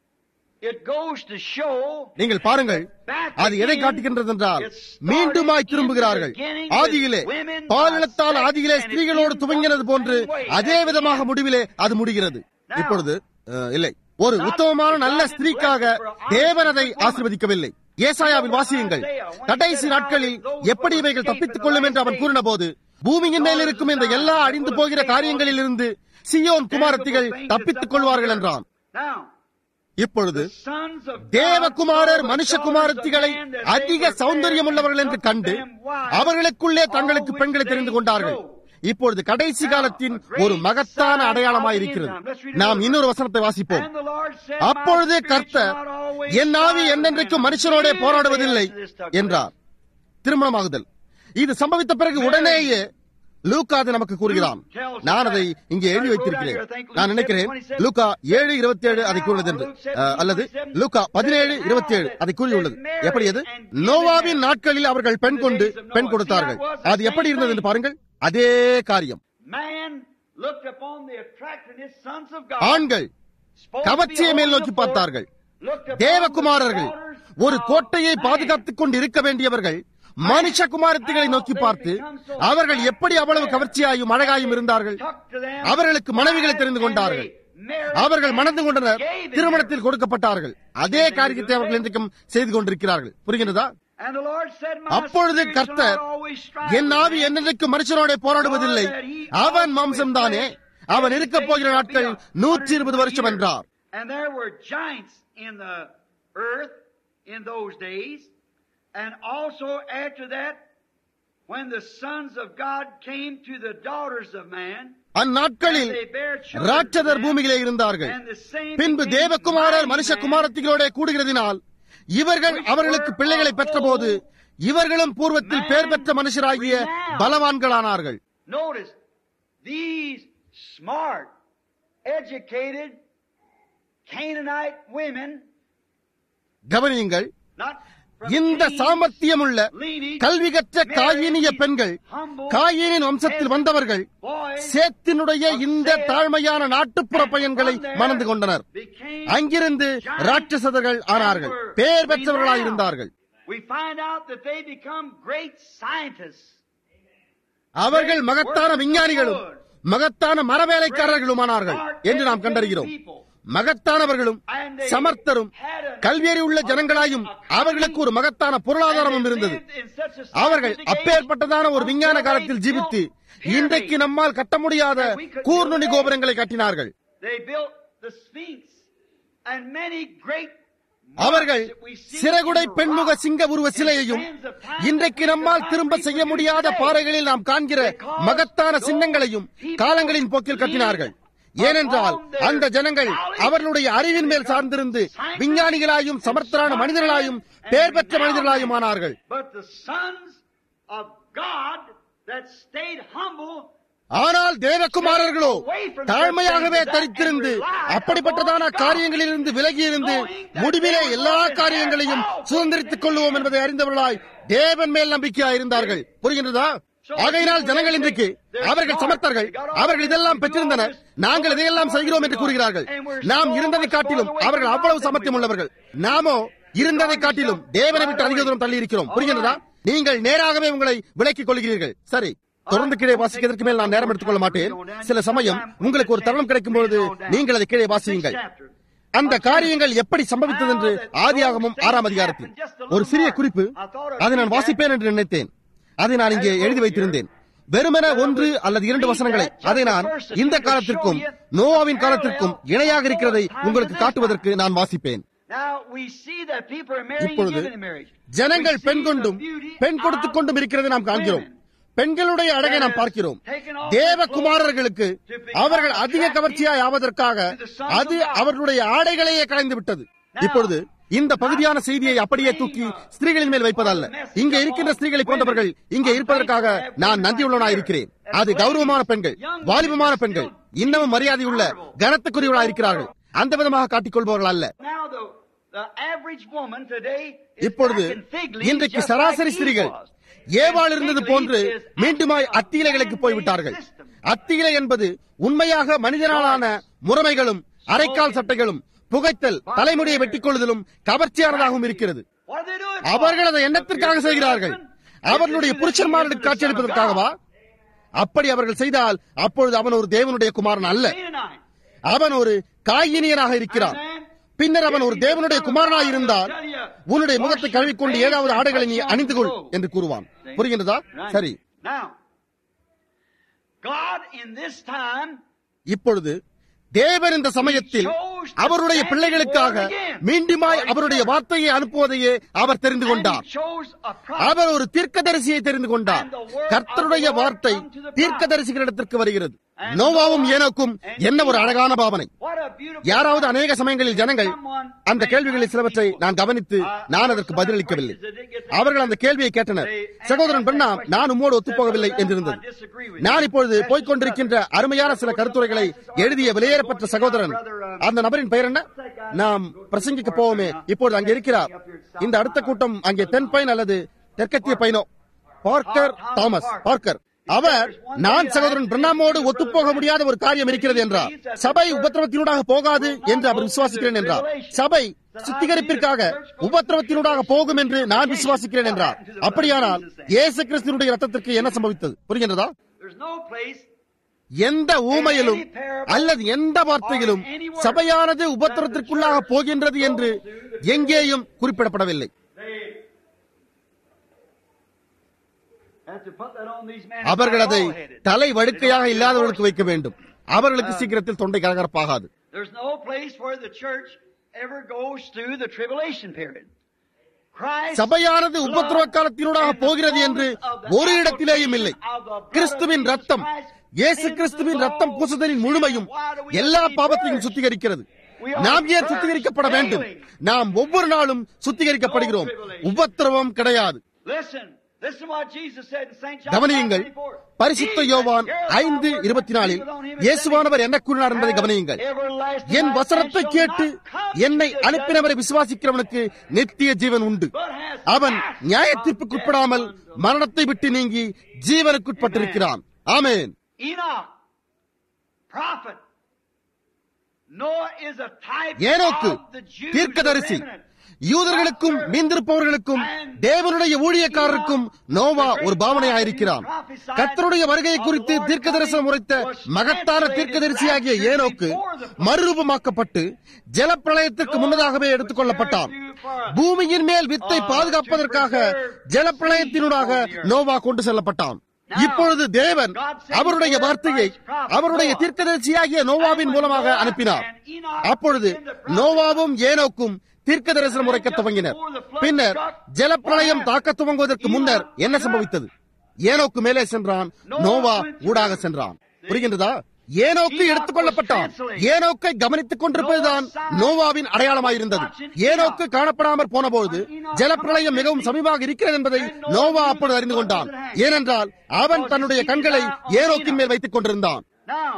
S2: it goes to show
S1: நீங்கள் பாருங்கள் அது எதை காட்டுகின்றது என்றால் மீண்டுமாய் திரும்புகிறார்கள் ஆதியிலே பாலினத்தால் ஆதியிலே ஸ்திரீகளோடு துவங்கினது போன்று அதே விதமாக முடிவிலே அது முடிகிறது இப்பொழுது அஹ், இல்லை ஒரு உத்தமமான நல்ல ஸ்திரீக்காக தேவன் அதை ஆசீர்வதிக்கவில்லை ஏசாயாவின் வாசியுங்கள் கடைசி நாட்களில் எப்படி இவைகள் தப்பித்துக் கொள்ளும் என்று அவன் கூறின போது பூமியின் மேல் இருக்கும் இந்த எல்லா அழிந்து போகிற காரியங்களில் இருந்து சியோன் குமாரத்திகள் தப்பித்துக் கொள்வார்கள் என்றான்
S2: Now,
S1: இப்பொழுது
S2: sons of
S1: தேவகுமாரர் மனுஷகுமாரத்திகளை அதிக சௌந்தரியம் உள்ளவர்கள் என்று கண்டு அவர்களுக்குள்ளே தங்களுக்கு பெண்களை தெரிந்து கொண்டார்கள் இப்பொழுது கடைசி காலத்தின் ஒரு மகத்தான அடையாளமாய் இருக்கிறது நாம் இன்னொரு வசனத்தை வாசிப்போம்
S2: And the Lord said,
S1: அப்பொழுது
S2: "My spirit
S1: கர்த்தர்
S2: shall not always
S1: என் ஆவி
S2: strive
S1: என்னென்றைக்கும்
S2: with
S1: மனுஷனோடே
S2: man."
S1: போராடுவதில்லை
S2: This took place.
S1: என்றார் திருமணமாகுதல் இது சம்பவித்த பிறகு உடனேயே லூக்கா அதை நமக்கு கூறுகிறான் நான் அதை இங்கே எழுதி வைத்திருக்கிறேன் நான் நினைக்கிறேன் லூக்கா ஏழு இருபத்தி ஏழு அதை கூறுவது என்று அஹ், அல்லது லூக்கா பதினேழு இருபத்தி ஏழு அதை கூறியுள்ளது எப்படி அது நோவாவின் நாட்களில் அவர்கள் பெண் கொண்டு பெண் கொடுத்தார்கள் அது எப்படி இருந்தது என்று பாருங்கள் அதே காரியம்
S2: Man looked upon the attractiveness sons of God.
S1: ஆண்கள்
S2: spoke
S1: கவர்ச்சியை மேல் நோக்கி
S2: before,
S1: பார்த்தார்கள்
S2: looked upon
S1: தேவகுமாரர்கள்
S2: the daughters
S1: ஒரு
S2: of
S1: கோட்டையை
S2: man.
S1: பாதுகாத்துக் கொண்டு இருக்க வேண்டியவர்கள் மனுஷ குமாரத்திகளை நோக்கி பார்த்து அவர்கள் எப்படி அவ்வளவு கவர்ச்சியாயும் அழகாயும் இருந்தார்கள்
S2: Tuck to them,
S1: அவர்களுக்கு மனைவிகளை தெரிந்து கொண்டார்கள்
S2: and they married
S1: அவர்கள்
S2: and
S1: மணந்து கொண்டனர்
S2: gave them.
S1: திருமணத்தில் கொடுக்கப்பட்டார்கள் அதே காரியத்தை அவர்கள் இன்றைக்கும் செய்து கொண்டிருக்கிறார்கள் புரிகிறதா
S2: And the Lord said, "My
S1: அப்பொழுது
S2: spirit shall
S1: கர்த்தர்
S2: not always strive
S1: N
S2: with
S1: ஆவி
S2: man."
S1: என்னென்றைக்கும் மனுஷனோட போராடுவதில்லை அவன் மாம்சம்தானே அவன் இருக்க போகிற நாட்கள் நூற்றி இருபது வருஷம் என்றார்
S2: And there were giants in the earth in those days. And also after that, when the sons of God came to the daughters of man,
S1: அந்நாட்களில்
S2: and they bare children
S1: ராட்சதர்
S2: to them,
S1: பூமியிலே இருந்தார்கள்
S2: and the same
S1: பின்பு
S2: became
S1: தேவகுமாரர்
S2: mighty
S1: மனுஷ
S2: men,
S1: குமாரத்திகளோட கூடுகிறதினால் இவர்கள் அவர்களுக்கு பிள்ளைகளை பெற்றபோது இவர்களும் பூர்வத்தில் பேர் பெற்ற மனுஷராகிய பலவான்களானார்கள்
S2: Notice, these smart, educated Canaanite women,
S1: கவனியுங்கள்
S2: not from
S1: இந்த
S2: Cain's
S1: சாமர்த்தியமுள்ள
S2: lineage,
S1: கல்வி கற்ற காயினிய பெண்கள் காயினின் வம்சத்தில் வந்தவர்கள்
S2: boys,
S1: சேத்தினுடைய இந்த தாழ்மையான நாட்டுப்புற பையன்களை மணந்து கொண்டனர்
S2: became
S1: அங்கிருந்து ராட்சசர்கள் ஆனார்கள் பேர் பெற்றவர்களாய் இருந்தார்கள்
S2: We find out that they become great scientists.
S1: அவர்கள் மகத்தான விஞ்ஞானிகளும் மகத்தான மரவேலைக்காரர்களுமானார்கள் என்று நாம் கண்டறிகிறோம் மகத்தானவர்களும் சமர்த்தரும் கல்வியறிவுள்ள ஜனங்களாயும் அவர்களுக்கு ஒரு மகத்தான பொருளாதாரமும் இருந்தது அவர்கள் அப்பேற்பட்டதான ஒரு விஞ்ஞான காலத்தில் ஜீவித்து இன்றைக்கு நம்மால் கட்ட முடியாத கூர்நுனி கோபுரங்களை கட்டினார்கள்
S2: They built the Sphinx and many great
S1: அவர்கள் சிறகுடை பெண்முக சிங்க உருவ சிலையையும் இன்றைக்கு நம்மால் திரும்ப செய்ய முடியாத பாறைகளில் நாம் காண்கிற மகத்தான சின்னங்களையும் காலங்களின் போக்கில் கட்டினார்கள் ஏனென்றால் அந்த ஜனங்கள் அவர்களுடைய அறிவின் மேல் சார்ந்திருந்து விஞ்ஞானிகளாயும் சமர்த்தரான மனிதர்களாயும் பேர் பெற்ற மனிதர்களாயும் ஆனார்கள்
S2: But the sons of God that stayed humble
S1: ஆனால் தேவகுமாரர்களோ தாழ்மையாகவே தரித்திருந்து அப்படிப்பட்டதான காரியங்களிலிருந்து விலகியிருந்து முடிவிலே எல்லா காரியங்களையும் சுதந்திரித்துக் கொள்வோம் என்பதை அறிந்தவர்களாய் தேவன் மேல் நம்பிக்கையாய் இருந்தார்கள் புரிகின்றதா ஆகையினால் ஜனங்கள் இன்றைக்கு அவர்கள் சமர்த்தர்கள் அவர்கள் இதெல்லாம் பெற்றிருந்தனர் நாங்கள் இதையெல்லாம் செய்கிறோம் என்று கூறுகிறார்கள் நாம் இருந்ததை காட்டிலும் அவர்கள் அவ்வளவு சமர்த்தியம் உள்ளவர்கள் நாமோ இருந்ததை காட்டிலும் தேவனை விட்டு அதிக தூரம் தள்ளி இருக்கிறோம் புரிகின்றதா நீங்கள் நேராகவே உங்களை விலக்கிக் கொள்கிறீர்கள் சரி தொடர்ந்து கீழே வாசிக்கிறதுக்கு மேல் நான் நேரம் எடுத்துக்கொள்ள மாட்டேன் சில சமயம் உங்களுக்கு ஒரு தருணம் கிடைக்கும் பொழுது நீங்கள் அதை கீழே வாசியுங்கள் அந்த காரியங்கள் எப்படி சம்பவித்தது என்று ஆதியாகமும் ஆறாம் அதிகாரத்தில் ஒரு சிறிய குறிப்பு அதை நான் வாசிப்பேன் என்று நினைத்தேன் அதை நான் இங்கே எழுதி வைத்திருந்தேன் வெறுமன ஒன்று அல்லது இரண்டு வசனங்களை அதை நான் இந்த காலத்திற்கும் நோவாவின் காலத்திற்கும் இணையாக இருக்கிறதை உங்களுக்கு காட்டுவதற்கு நான் வாசிப்பேன்
S2: Now we see that people are marrying
S1: இப்பொழுது
S2: and giving in marriage.
S1: ஜனங்கள்
S2: We see
S1: பெண்
S2: the
S1: கொண்டும்
S2: beauty
S1: பெண் கொடுத்துக்
S2: of
S1: கொண்டும் இருக்கிறதை நாம் காண்கிறோம்
S2: women.
S1: பெண்களுடைய அழகை நாம் பார்க்கிறோம் தேவகுமாரர்களுக்கு அவர்கள் அதிக கவர்ச்சியாய் ஆவதற்காக அது அவர்களுடைய ஆடைகளையே கலைந்து விட்டது இப்பொழுது இந்த பகுதியான செய்தியை அப்படியே தூக்கி ஸ்திரீகளின் மேல் வைப்பதல்ல இங்க இருக்கின்ற ஸ்திரீகளை போன்றவர்கள் இங்கே இருப்பதற்காக நான் நன்றியுள்ளவனாய் இருக்கிறேன் அது கௌரவமான பெண்கள் வாலிபமான பெண்கள் இன்னமும் மரியாதையுள்ள கனத்துக்குரியவர்களாய் இருக்கிறார்கள் அந்த விதமாக காட்டிக்கொள்பவர்கள் அல்ல
S2: Now the, the average woman today is
S1: இப்பொழுது
S2: back in fig leaves
S1: இன்றைக்கு
S2: just
S1: சராசரி
S2: like
S1: ஸ்திரீகள்
S2: Eve was.
S1: ஏவாள் இருந்தது போன்று மீண்டுமாய் அத்தியிலைகளுக்கு போய்விட்டார்கள் அத்தியிலை என்பது உண்மையாக மனிதனாலான முறைமைகளும் அரைக்கால் சட்டைகளும் புகைத்தல் தலைமுடியை வெட்டிக் கொள்ளுதலும் கவர்ச்சியானதாகவும் இருக்கிறது
S2: What are they doing? for?
S1: அவர்கள் அதை எண்ணத்திற்காக செய்கிறார்கள் அவர்களுடைய புருஷன்மார்களுக்கு காட்சியளிப்பதற்காகவா அப்படி அவர்கள் செய்தால் அப்பொழுது அவன் ஒரு தேவனுடைய குமாரன் அல்ல
S2: Canaanite.
S1: அவன் ஒரு காயினியனாக இருக்கிறான் பின்னர் அவன் ஒரு தேவனுடைய குமாரனாய் இருந்தால் உன்னுடைய முகத்தை கழுவிக்கொண்டு ஏதாவது ஆடைகளை நீ அணிந்து கொள் என்று கூறுவான் புரிகின்றதா சரி
S2: Now, God in this time
S1: இப்பொழுது தேவன் இந்த சமயத்தில் அவருடைய பிள்ளைகளுக்காக மீண்டுமாய் அவருடைய வார்த்தையை அனுப்புவதையே அவர் தெரிந்து
S2: and
S1: கொண்டார்
S2: He chose a prophet.
S1: அவர் ஒரு தீர்க்கதரிசியை தெரிந்து கொண்டார் கர்த்தருடைய வார்த்தை தீர்க்கதரிசிகளிடத்திற்கு வருகிறது நோவாவும் ஏனோக்கும் என்ன ஒரு அழகான பாவனை
S2: What a beautiful
S1: யாராவது அநேக சமயங்களில் ஜனங்கள் அந்த கேள்விகளில் சிலவற்றை நான் கவனித்து நான் அதற்கு பதிலளிக்கவில்லை அவர்கள் அந்த கேள்வியை கேட்டனர் சகோதரன் பெண்ணாம் நான் உம்மோடு ஒத்துப்போகவில்லை என்றிருந்தது நான் இப்பொழுது போய்க் கொண்டிருக்கின்ற அருமையான சில கருத்துரைகளை எழுதிய வெளியேறப்பட்ட சகோதரன் அந்த நபரின் பெயர் என்ன நாம் பிரசங்கிக்க போவோமே இப்பொழுது அங்கே இருக்கிறார் இந்த அடுத்த கூட்டம் அங்கே தென் பைன் அல்லது தெற்கத்திய பைனோ பார்க்கர் தாமஸ் பார்க்கர் அவர் நான் சகோதரன் பிரணாமோடு ஒத்துப்போக முடியாத ஒரு காரியம் இருக்கிறது என்றார் சபை உபத்திரவத்தினூடாக போகாது என்று அவர் விசுவாசிக்கிறேன் என்றார் சபை சுத்திகரிப்பிற்காக உபத்திரவத்தினூடாக போகும் என்று நான் விசுவாசிக்கிறேன் என்றார் அப்படியானால் இயேசு கிறிஸ்துவனுடைய ரத்தத்திற்கு என்ன சம்பவித்தது புரிகின்றதா
S2: There's no place
S1: எந்த ஊமையிலும் அல்லது எந்த வார்த்தையிலும் சபையானது உபத்திரத்திற்குள்ளாக போகின்றது என்று எங்கேயும் குறிப்பிடப்படவில்லை
S2: have to put that on these men.
S1: அவர்கள் அதை
S2: bald-headed.
S1: தலை வடுக்கையாக இல்லாதவர்களுக்கு வைக்க வேண்டும் அவர்களுக்கு சீக்கிரத்தில் தொண்டை கரகரப்பாகாது
S2: There's no place where the church ever goes through the tribulation period. Christ
S1: சபையானது உபத்திரவ காலத்தினூடாக போகிறது என்று ஒரு இடத்திலேயும் இல்லை கிறிஸ்துவின் ரத்தம் இயேசு கிறிஸ்துவின் ரத்தம் பூசுதலின் முழுமையும் எல்லா பாவத்தையும் சுத்திகரிக்கிறது நாம் ஏன் சுத்திகரிக்கப்பட வேண்டும் நாம் ஒவ்வொரு நாளும் சுத்திகரிக்கப்படுகிறோம் உபத்திரவம் கிடையாது
S2: Listen, listen to what Jesus said in St. John
S1: கவனியுங்கள்
S2: 5:24.
S1: பரிசுத்த யோவான் ஐந்து இருபத்தி நாலில் இயேசுவானவர் என்ன கூறினார் என்பதை கவனியுங்கள் என் வசனத்தை கேட்டு என்னை அனுப்பினவரை விசுவாசிக்கிறவனுக்கு நித்திய ஜீவன் உண்டு அவன் நியாய தீர்ப்புக்குட்படாமல் மரணத்தை விட்டு நீங்கி ஜீவனுக்குட்பட்டிருக்கிறான் ஆமென்
S2: Enoch, prophet. Noah is a type
S1: ஏனோக்கு
S2: of the Jews
S1: தீர்க்கதரிசி
S2: remnant.
S1: யூதர்களுக்கும் மீந்திருப்பவர்களுக்கும் தேவனுடைய ஊழியக்காரருக்கும் நோவா ஒரு பாவனையாயிருக்கிறான் கர்த்தருடைய வருகையை குறித்து தீர்க்க தரிசனம் உரைத்த மகத்தான தீர்க்கதரிசியாகிய ஏனோக்கு மறுரூபமாக்கப்பட்டு ஜலப்பிரளயத்திற்கு முன்னதாகவே எடுத்துக் கொள்ளப்பட்டான் பூமியின் மேல் வித்தை பாதுகாப்பதற்காக ஜலப்பிரளயத்தினூடாக நோவா கொண்டு செல்லப்பட்டான் இப்பொழுது தேவன் அவருடைய வார்த்தையை அவருடைய தீர்க்கதரிசியாகிய நோவாவின் மூலமாக அனுப்பினார் அப்பொழுது நோவாவும் ஏனோக்கும் தீர்க்க தரிசனம் உரைக்க துவங்கினர் பின்னர் ஜலப்பிரளயம் தாக்க துவங்குவதற்கு முன்னர் என்ன சம்பவித்தது ஏனோக்கு மேலே சென்றான் நோவா ஊடாக சென்றான் புரிகின்றதா ஏனோக்கு எடுத்துக் கொள்ளப்பட்டான் ஏனோக்கை கவனித்துக் கொண்டிருப்பதுதான் நோவாவின் அடையாளமாயிருந்தது ஏனோக்கு காணப்படாமற் போனபோது ஜலப்பிரளயம் மிகவும் சமீபமாக இருக்கிறது என்பதை நோவா அப்பொழுது அறிந்து கொண்டான் ஏனென்றால் அவன் தன்னுடைய கண்களை ஏனோக்கின் மேல் வைத்துக் கொண்டிருந்தான்
S2: Now,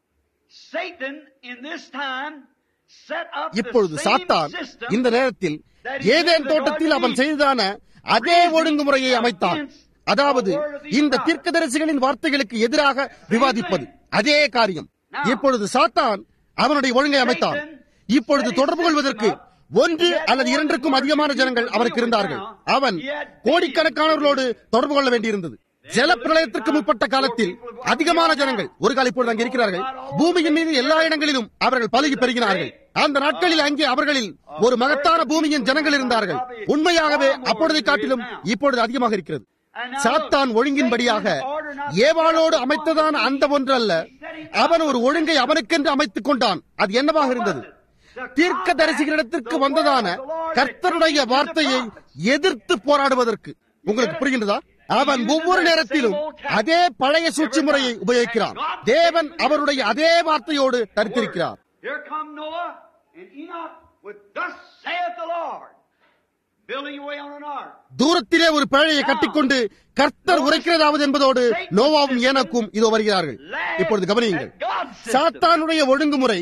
S2: Satan in this time set up
S1: இப்பொழுது
S2: the same
S1: சாத்தான்
S2: system
S1: இந்த நேரத்தில் ஏதேன் தோட்டத்தில் அவன் செய்ததான அதே ஒழுங்குமுறையை அமைத்தான் அதாவது இந்த தீர்க்கதரிசிகளின் வார்த்தைகளுக்கு எதிராக விவாதிப்பது அதே காரியம் இப்பொழுது சாத்தான் அவனுடைய ஒழுங்கை அமைத்தான் இப்பொழுது தொடர்பு கொள்வதற்கு ஒன்று அல்லது இரண்டுக்கும் அதிகமான ஜனங்கள் அவருக்கு இருந்தார்கள் அவன் கோடிக்கணக்கானவர்களோடு தொடர்பு கொள்ள வேண்டியிருந்தது ஜலப்பிரளயத்திற்கு முற்பட்ட காலத்தில் அதிகமான ஜனங்கள் ஒரு கால இப்பொழுது அங்கே இருக்கிறார்கள் பூமியின் மீது எல்லா இடங்களிலும் அவர்கள் பழகி பெருகினார்கள் அந்த நாட்களில் அங்கே அவர்களில் ஒரு மகத்தான பூமியின் ஜனங்கள் இருந்தார்கள் உண்மையாகவே அப்பொழுதை காட்டிலும் இப்பொழுது அதிகமாக இருக்கிறது சாத்தான் ஒழுங்கின்படியாக ஏவாளோடு அமைத்ததான அந்த ஒன்று அல்ல அவன் ஒரு ஒழுங்கை அவனுக்கென்று அமைத்துக் கொண்டான் அது என்னவாக இருந்தது தீர்க்க தரிசிகளிடத்திற்கு வந்ததான கர்த்தருடைய வார்த்தையை எதிர்த்து போராடுவதற்கு உங்களுக்கு புரிகின்றதா அவன் ஒவ்வொரு நேரத்திலும் அதே பழைய சூழ்ச்சி முறையை உபயோகிக்கிறான் தேவன் அவருடைய அதே வார்த்தையோடு தரித்திருக்கிறார்
S2: Here come Noah and Enoch with thus saith the Lord, building away on an ark.
S1: தூரத்திலே ஒரு பிழையை கட்டிக்கொண்டு கர்த்தர் உரைக்கிறதாவது என்பதோடு நோவாவும் ஏனக்கும் இதோ வருகிறார்கள் இப்பொழுது கவனியுங்கள் சாத்தானுடைய ஒழுங்குமுறை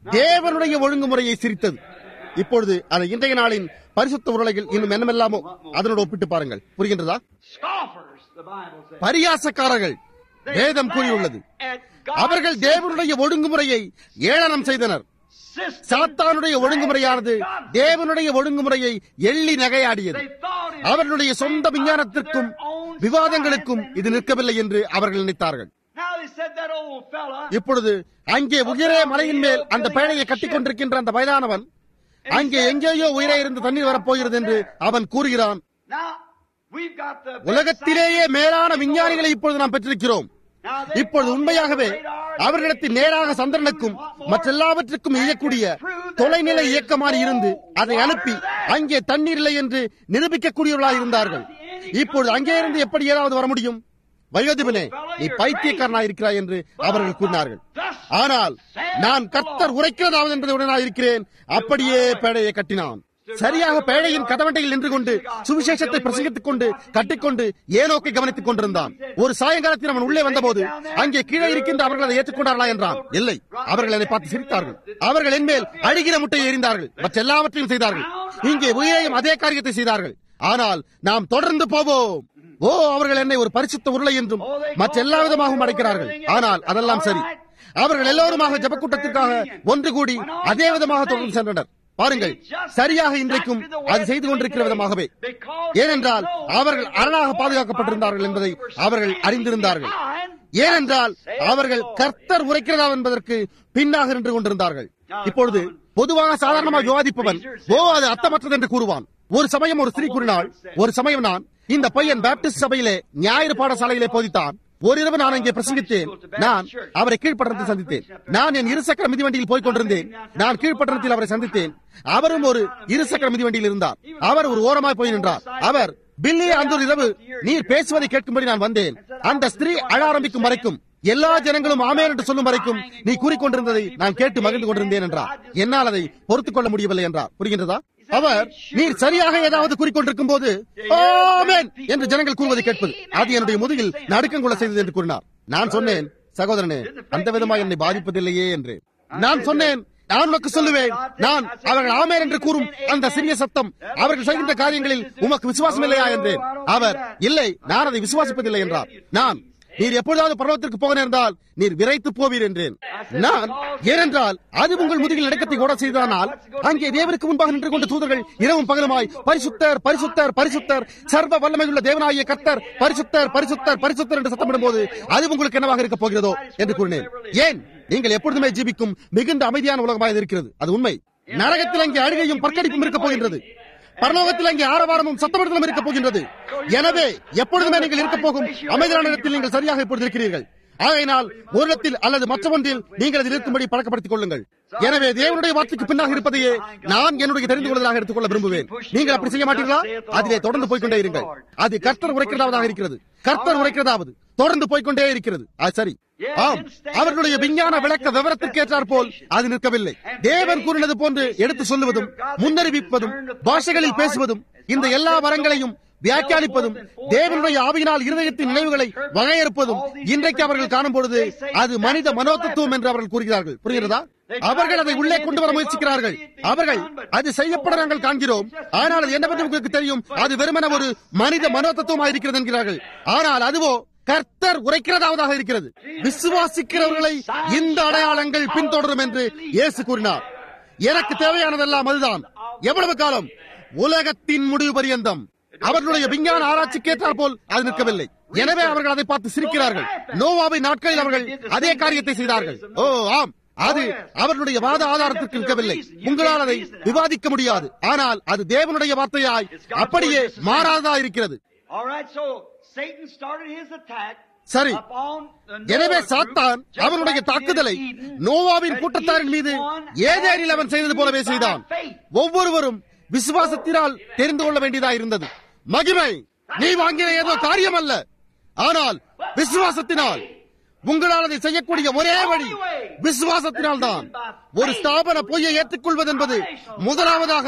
S1: தேவனுடைய ஒழுங்குமுறையை சிரித்தது இப்பொழுது அந்த இன்றைய நாளின் பரிசுத்த உருளைகள் இன்னும் என்னமெல்லாமோ அதனோடு ஒப்பிட்டு பாருங்கள் புரிகின்றதா
S2: Scoffers, the Bible says.
S1: பரியாசக்காரர்கள் வேதம் கூறியுள்ளது அவர்கள் தேவனுடைய ஒழுங்குமுறையை ஏளனம் செய்தனர் சாத்தானுடைய ஒழுங்குமுறையானது தேவனுடைய ஒழுங்குமுறையை எள்ளி நகையாடியது அவர்களுடைய சொந்த விஞ்ஞானத்திற்கும் விவாதங்களுக்கும் இது நிற்கவில்லை என்று அவர்கள் நினைத்தார்கள்
S2: Now they said that old fella.
S1: இப்பொழுது அங்கே உயரே மலையின் மேல் அந்த பேழையை கட்டிக் கொண்டிருக்கின்ற அந்த வயதானவன் அங்கே எங்கேயோ உயரே இருந்து தண்ணீர் வரப்போகிறது என்று அவன் கூறுகிறான்
S2: Now we've got the
S1: உலகத்திலேயே மேலான விஞ்ஞானிகளை இப்பொழுது நாம் பெற்றிருக்கிறோம் இப்பொழுது உண்மையாகவே அவர்களிடத்தில் நேராக சந்திரனுக்கும் மற்றெல்லாவற்றுக்கும் இயக்கூடிய தொலைநிலை இயக்கமாறி இருந்து அதை அனுப்பி அங்கே தண்ணீர் இல்லை என்று நிரூபிக்கக்கூடியவர்களாக இருந்தார்கள் இப்பொழுது அங்கே இருந்து எப்படி ஏதாவது வர முடியும் வயோதிபனே நீ பைத்தியக்காரனாக இருக்கிறாய் என்று அவர்கள் கூறினார்கள் ஆனால் நான் கர்த்தர் உரைக்கிறதாவது என்பதை உடனாக இருக்கிறேன் அப்படியே பேழையை கட்டினான் சரியாக பேழையின் கதவண்டையில் நின்று கொண்டு சுவிசேஷத்தை பிரசங்கித்துக் கொண்டு கட்டிக்கொண்டு ஏனோக்கை கவனித்துக் கொண்டிருந்தான் ஒரு சாயங்காலத்தில் அவன் உள்ளே வந்தபோது அங்கே கீழே இருக்கின்ற அவர்கள் அதை ஏற்றுக்கொண்டார்களா என்றான் இல்லை அவர்கள் என்னை பார்த்து சிரித்தார்கள் அவர்கள் என்மேல் அழுகிற முட்டையை எறிந்தார்கள் மற்ற எல்லாவற்றையும் செய்தார்கள் இங்கே உயிரையும் அதே காரியத்தை செய்தார்கள் ஆனால் நாம் தொடர்ந்து போவோம் ஓ அவர்கள் என்னை ஒரு பரிசுத்த உருளை என்றும் மற்ற எல்லா விதமாகவும் அடைக்கிறார்கள் ஆனால் அதெல்லாம் சரி அவர்கள் எல்லோருமாக ஜபக்கூட்டத்திற்காக ஒன்று கூடி அதே விதமாக தொடர்ந்து சென்றனர் பாருங்கள் சரியாக இன்றைக்கும் அது செய்து கொண்டிருக்கிற விதமாகவே ஏனென்றால் அவர்கள் அரணாக பாதுகாக்கப்பட்டிருந்தார்கள் என்பதை அவர்கள் அறிந்திருந்தார்கள் ஏனென்றால் அவர்கள் கர்த்தர் உரைக்கிறதா என்பதற்கு பின்னாக நின்று கொண்டிருந்தார்கள் இப்பொழுது பொதுவாக சாதாரணமாக விவாதிப்பவன் ஓ அது அர்த்தமற்றது என்று கூறுவான் ஒரு சமயம் ஒரு ஸ்திரீ கூறினாள் ஒரு சமயம் நான் இந்த பையன் பேப்டிஸ்ட் சபையிலே ஞாயிறு பாடசாலையிலே போதித்தான் ஒரு இரவு நான் அங்கே பிரசங்கித்தேன் நான் அவரை கீழ்ப்பட்டணத்தில் சந்தித்தேன் நான் என் இருசக்கர மிதிவண்டியில் போய்க் கொண்டிருந்தேன் நான் கீழ்ப்பட்டணத்தில் அவரை சந்தித்தேன் அவரும் ஒரு இருசக்கர மிதிவண்டியில் இருந்தார் அவர் ஒரு ஓரமாய் போய் நின்றார் அவர் பில்லி அந்த ஒரு இரவு நீர் பேசுவதை கேட்கும்படி நான் வந்தேன் அந்த ஸ்திரீ அழ ஆரம்பிக்கும் வரைக்கும் எல்லா ஜனங்களும் ஆமேன் என்று சொல்லும் வரைக்கும் நீ கூறிக்கொண்டிருந்ததை நான் கேட்டு மகிழ்ந்து கொண்டிருந்தேன் என்றார் என்னால் அதை பொறுத்துக் கொள்ள முடியவில்லை என்றார் புரிகின்றதா அவர் நீர் சரியாக ஏதாவது கூறிக்கொண்டிருக்கும் போது ஆமேன் என்று ஜனங்கள் கூறுவதை கேட்பது அது என்னுடைய முதுகில் நடுக்கம் கொள்ள செய்தது என்று கூறினார் நான் சொன்னேன் சகோதரனே அந்த விதமாக என்னை பாதிப்பதில்லையே என்று நான் சொன்னேன் நான் உனக்கு சொல்லுவேன் நான் அவர்கள் ஆமேன் என்று கூறும் அந்த சிறிய சத்தம் அவர்கள் செய்கின்ற காரியங்களில் உமக்கு விசுவாசம் இல்லையா என்றேன் அவர் இல்லை நான் அதை விசுவாசிப்பதில்லை என்றார் நான் நீர் எப்பொழுதாவது பர்வத்திற்கு போக நேர்ந்தால் நீர் விரைத்து போவீர் என்றேன் நான் ஏனென்றால் அது உங்கள் முதுகில் நடக்கத்தை ஓட செய்ததனால் அங்கே தேவருக்கு முன்பாக நின்று கொண்ட தூதர்கள் இரவும் பகலுமாய் பரிசுத்தர் பரிசுத்தர் பரிசுத்தர் சர்வ வல்லமையுள்ள தேவனாகிய கர்த்தர் பரிசுத்தர் பரிசுத்தர் பரிசுத்தர் என்று சத்தமிடும் போது அது உங்களுக்கு என்னவாக இருக்க போகிறதோ என்று கூறினேன் ஏன் நீங்கள் எப்பொழுதுமே ஜீவிக்கும் மிகுந்த அமைதியான உலகமாக இருக்கிறது அது உண்மை நரகத்தில் அங்கே அழுகையும் பற்கடிப்பும் இருக்க போகின்றது பரலோகத்தில் அங்கே ஆரவாரமும் சத்தமிடுதலும் இருக்க போகின்றது எனவே எப்பொழுதுமே நீங்கள் இருக்க போகும் அமைதியான இடத்தில் நீங்கள் சரியாக இப்பொழுது இருக்கிறீர்கள் ஆகையினால் ஒரு இடத்தில் அல்லது மற்ற ஒன்றில் நீங்கள் அதில் இருக்கும்படி பழக்கப்படுத்திக் கொள்ளுங்கள் எனவே தேவனுடைய வார்த்தைக்கு பின்னாக இருப்பதையே நான் என்னுடைய தெரிந்து கொள்வதாக எடுத்துக்கொள்ள விரும்புவேன் நீங்கள் அப்படி செய்ய மாட்டீர்களா அதிலே தொடர்ந்து போய்க்கொண்டே இருங்கள் அது கர்த்தர் உரைக்கிறதாவது இருக்கிறது கர்த்தர் உரைக்கிறதாவது தொடர்ந்து போய்க்கொண்டே இருக்கிறது அது சரி ஆம் அவர்களுடைய விஞ்ஞான விளக்க விவரத்திற்கு ஏற்றார் போல் அது நிற்கவில்லை தேவன் கூறினது போன்று எடுத்து சொல்லுவதும் முன்னறிவிப்பதும் பாஷைகளில் பேசுவதும் இந்த எல்லா வரங்களையும் வியாக்கியானிப்பதும் தேவனுடைய ஆவியினால் இருதயத்தின் நினைவுகளை வகையறுப்பதும் இன்றைக்கு அவர்கள் காணும் பொழுது அது மனித மனோதத்துவம் என்று அவர்கள் கூறுகிறார்கள் புரிகிறதா அவர்கள் அதை உள்ளே கொண்டு வர முயற்சிக்கிறார்கள் அவர்கள் அது செய்யப்பட நாங்கள் காண்கிறோம் ஆனால் அது என்னவென்று உங்களுக்கு தெரியும் அது வெறுமன ஒரு மனித மனோதத்துவமாக இருக்கிறது என்கிறார்கள் ஆனால் அதுவோ கர்த்தர் உரைக்கிறதாவதாக இருக்கிறது விசுவாசிக்கிறவர்களை இந்த அடையாளங்கள் பின்தொடரும் என்று இயேசு கூறினார் எனக்கு தேவையானதெல்லாம் அதுதான் எவ்வளவு காலம் உலகத்தின் முடிவு பரியந்தம் அவர்களுடைய விஞ்ஞான ஆராய்ச்சிக்கு ஏற்றார் போல் அது நிற்கவில்லை எனவே அவர்கள் அதை பார்த்து சிரிக்கிறார்கள் நோவாவை நாட்களில் அவர்கள் அதே காரியத்தை செய்தார்கள் ஓ ஆம் அது அவர்களுடைய வாத ஆதாரத்திற்கு நிற்கவில்லை உங்களால் அதை விவாதிக்க முடியாது ஆனால் அது தேவனுடைய வார்த்தையாய் அப்படியே மாறாததா இருக்கிறது
S2: All right, so Satan started his attack
S1: சரி
S2: upon the
S1: எனவே
S2: Noah's
S1: சாத்தான்
S2: group, just
S1: அவனுடைய
S2: like he did
S1: தாக்குதலை
S2: Eden,
S1: நோவாவின்
S2: that
S1: கூட்டத்தாரின் மீது
S2: each one
S1: ஏதேனில் அவன்
S2: had
S1: செய்தது போலவே
S2: by
S1: செய்தான்
S2: faith.
S1: ஒவ்வொருவரும் விசுவாசத்தினால் தெரிந்து கொள்ள வேண்டியதா இருந்தது மகிமை நீ வாங்கின ஏதோ காரியம் அல்ல ஆனால் விசுவாசத்தினால் உங்களால் அதை செய்யக்கூடிய ஒரே வழி விசுவாசத்தினால் தான் ஒரு ஸ்தாபன பொய்யை ஏற்றுக்கொள்வது என்பது முதலாவதாக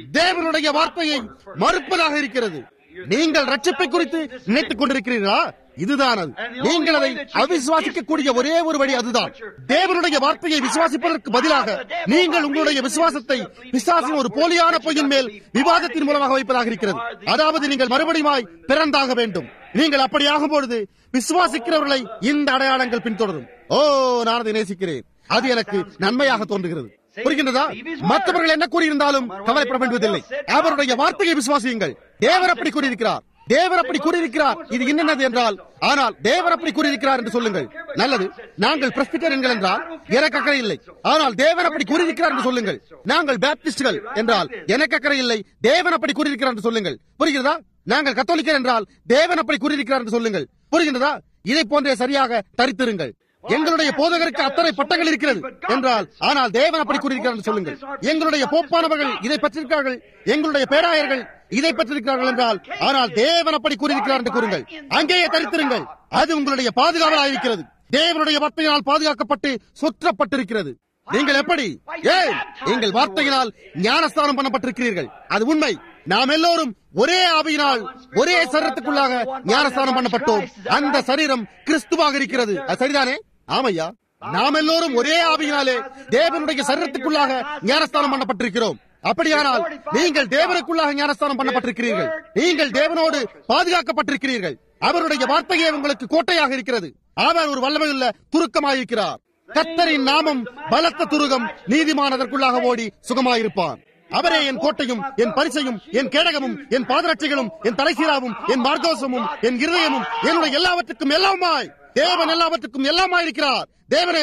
S1: தேவனுடைய வார்த்தையை மறுப்பதாக இருக்கிறது நீங்கள் ரட்சிப்பை குறித்து நினைத்துக் கொண்டிருக்கிறீர்களா இதுதான் அது நீங்கள் அதை அவிசுவாசிக்கக்கூடிய ஒரே ஒரு வழி அதுதான் தேவனுடைய வார்த்தையை விசுவாசிப்பதற்கு பதிலாக நீங்கள் உங்களுடைய விசுவாசத்தை பிசாசின் ஒரு போலியான பொய்யின் மேல் விவாதத்தின் மூலமாக வைப்பதாக இருக்கிறது அதாவது நீங்கள் மறுபடியும் பிறந்தாக வேண்டும் நீங்கள் அப்படி ஆகும் பொழுது விசுவாசிக்கிறவர்களை இந்த அடையாளங்கள் பின்தொடரும் ஓ நான் அதை நேசிக்கிறேன் அது எனக்கு நன்மையாக தோன்றுகிறது புரிகின்றதா மற்றவர்கள் என்ன கூறியிருந்தாலும் கவலைப்பட வேண்டுவதில்லை அவருடைய வார்த்தையை விசுவாசியுங்கள் தேவர் அப்படி கூறியிருக்கிறார் தேவர் அப்படி கூறியிருக்கிறார் இது என்னென்னது என்றால் ஆனால் தேவர் அப்படி கூறியிருக்கிறார் என்று சொல்லுங்கள் நல்லது நாங்கள் பிரஸ்பிட்டர்கள் என்றால் எனக்கு அக்கறை இல்லை ஆனால் தேவன் அப்படி கூறியிருக்கிறார் என்று சொல்லுங்கள் நாங்கள் பேப்டிஸ்டுகள் என்றால் எனக்கு அக்கறை இல்லை தேவன் அப்படி கூறியிருக்கிறார் என்று சொல்லுங்கள் புரிகிறதா நாங்கள் கத்தோலிக்கர் என்றால் தேவன் அப்படி கூறியிருக்கிறார் என்று சொல்லுங்கள் புரிகின்றதா இதை போன்றே சரியாக தரித்திருங்கள் எங்களுடைய போதகருக்கு அத்தனை பட்டங்கள் இருக்கிறது என்றால் ஆனால் தேவன் அப்படி கூறியிருக்கிறார் என்று சொல்லுங்கள் எங்களுடைய போப்பானவர்கள் இதை பற்றிருக்கிறார்கள் எங்களுடைய பேராயர்கள் இதை பற்றிருக்கிறார்கள் என்றால் ஆனால் தேவன் அப்படி கூறியிருக்கிறார் என்று கூறுங்கள் அங்கேயே தரித்திருங்கள் அது உங்களுடைய பாதுகாவலாக இருக்கிறது தேவனுடைய வார்த்தையினால் பாதுகாக்கப்பட்டு சுற்றப்பட்டிருக்கிறது நீங்கள் எப்படி ஏன் எங்கள் வார்த்தையினால் ஞானஸ்தானம் பண்ணப்பட்டிருக்கிறீர்கள் அது உண்மை நாம் எல்லோரும் ஒரே ஆவியினால் ஒரே சரீரத்துக்குள்ளாக ஞானஸ்தானம் பண்ணப்பட்டோம் அந்த சரீரம் கிறிஸ்துவாக இருக்கிறது அது சரிதானே ஆமையா நாம் எல்லோரும் ஒரே ஆவியினாலே தேவனுடைய சரீரத்துக்குள்ளாக ஞானஸ்தானம் பண்ணப்பட்டிருக்கிறோம் அப்படியானால் நீங்கள் தேவனுக்குள்ளாக ஞானஸ்தானம் பண்ணப்பட்டிருக்கிறீர்கள் நீங்கள் தேவனோடு பாதுகாக்கப்பட்டிருக்கிறீர்கள் அவருடைய வார்த்தையே உங்களுக்கு கோட்டையாக இருக்கிறது அவர் ஒரு வல்லமையுள்ள துருக்கமாயிருக்கிறார் கத்தரின் நாமம் பலத்த துருகம் நீதிமான் அதற்குள்ளாக ஓடி சுகமாயிருப்பான் அவரே என் கோட்டையும் என் பரிசையும் என் கேடகமும் என் பாதரட்சைகளும் என் தலைசீராவும் என் மார்கோசமும் என் இருதயமும் என்னுடைய எல்லாவற்றுக்கும் எல்லாமாய் தேவன் எல்லாவற்றுக்கும் எல்லாமாயிருக்கிறார் தேவனே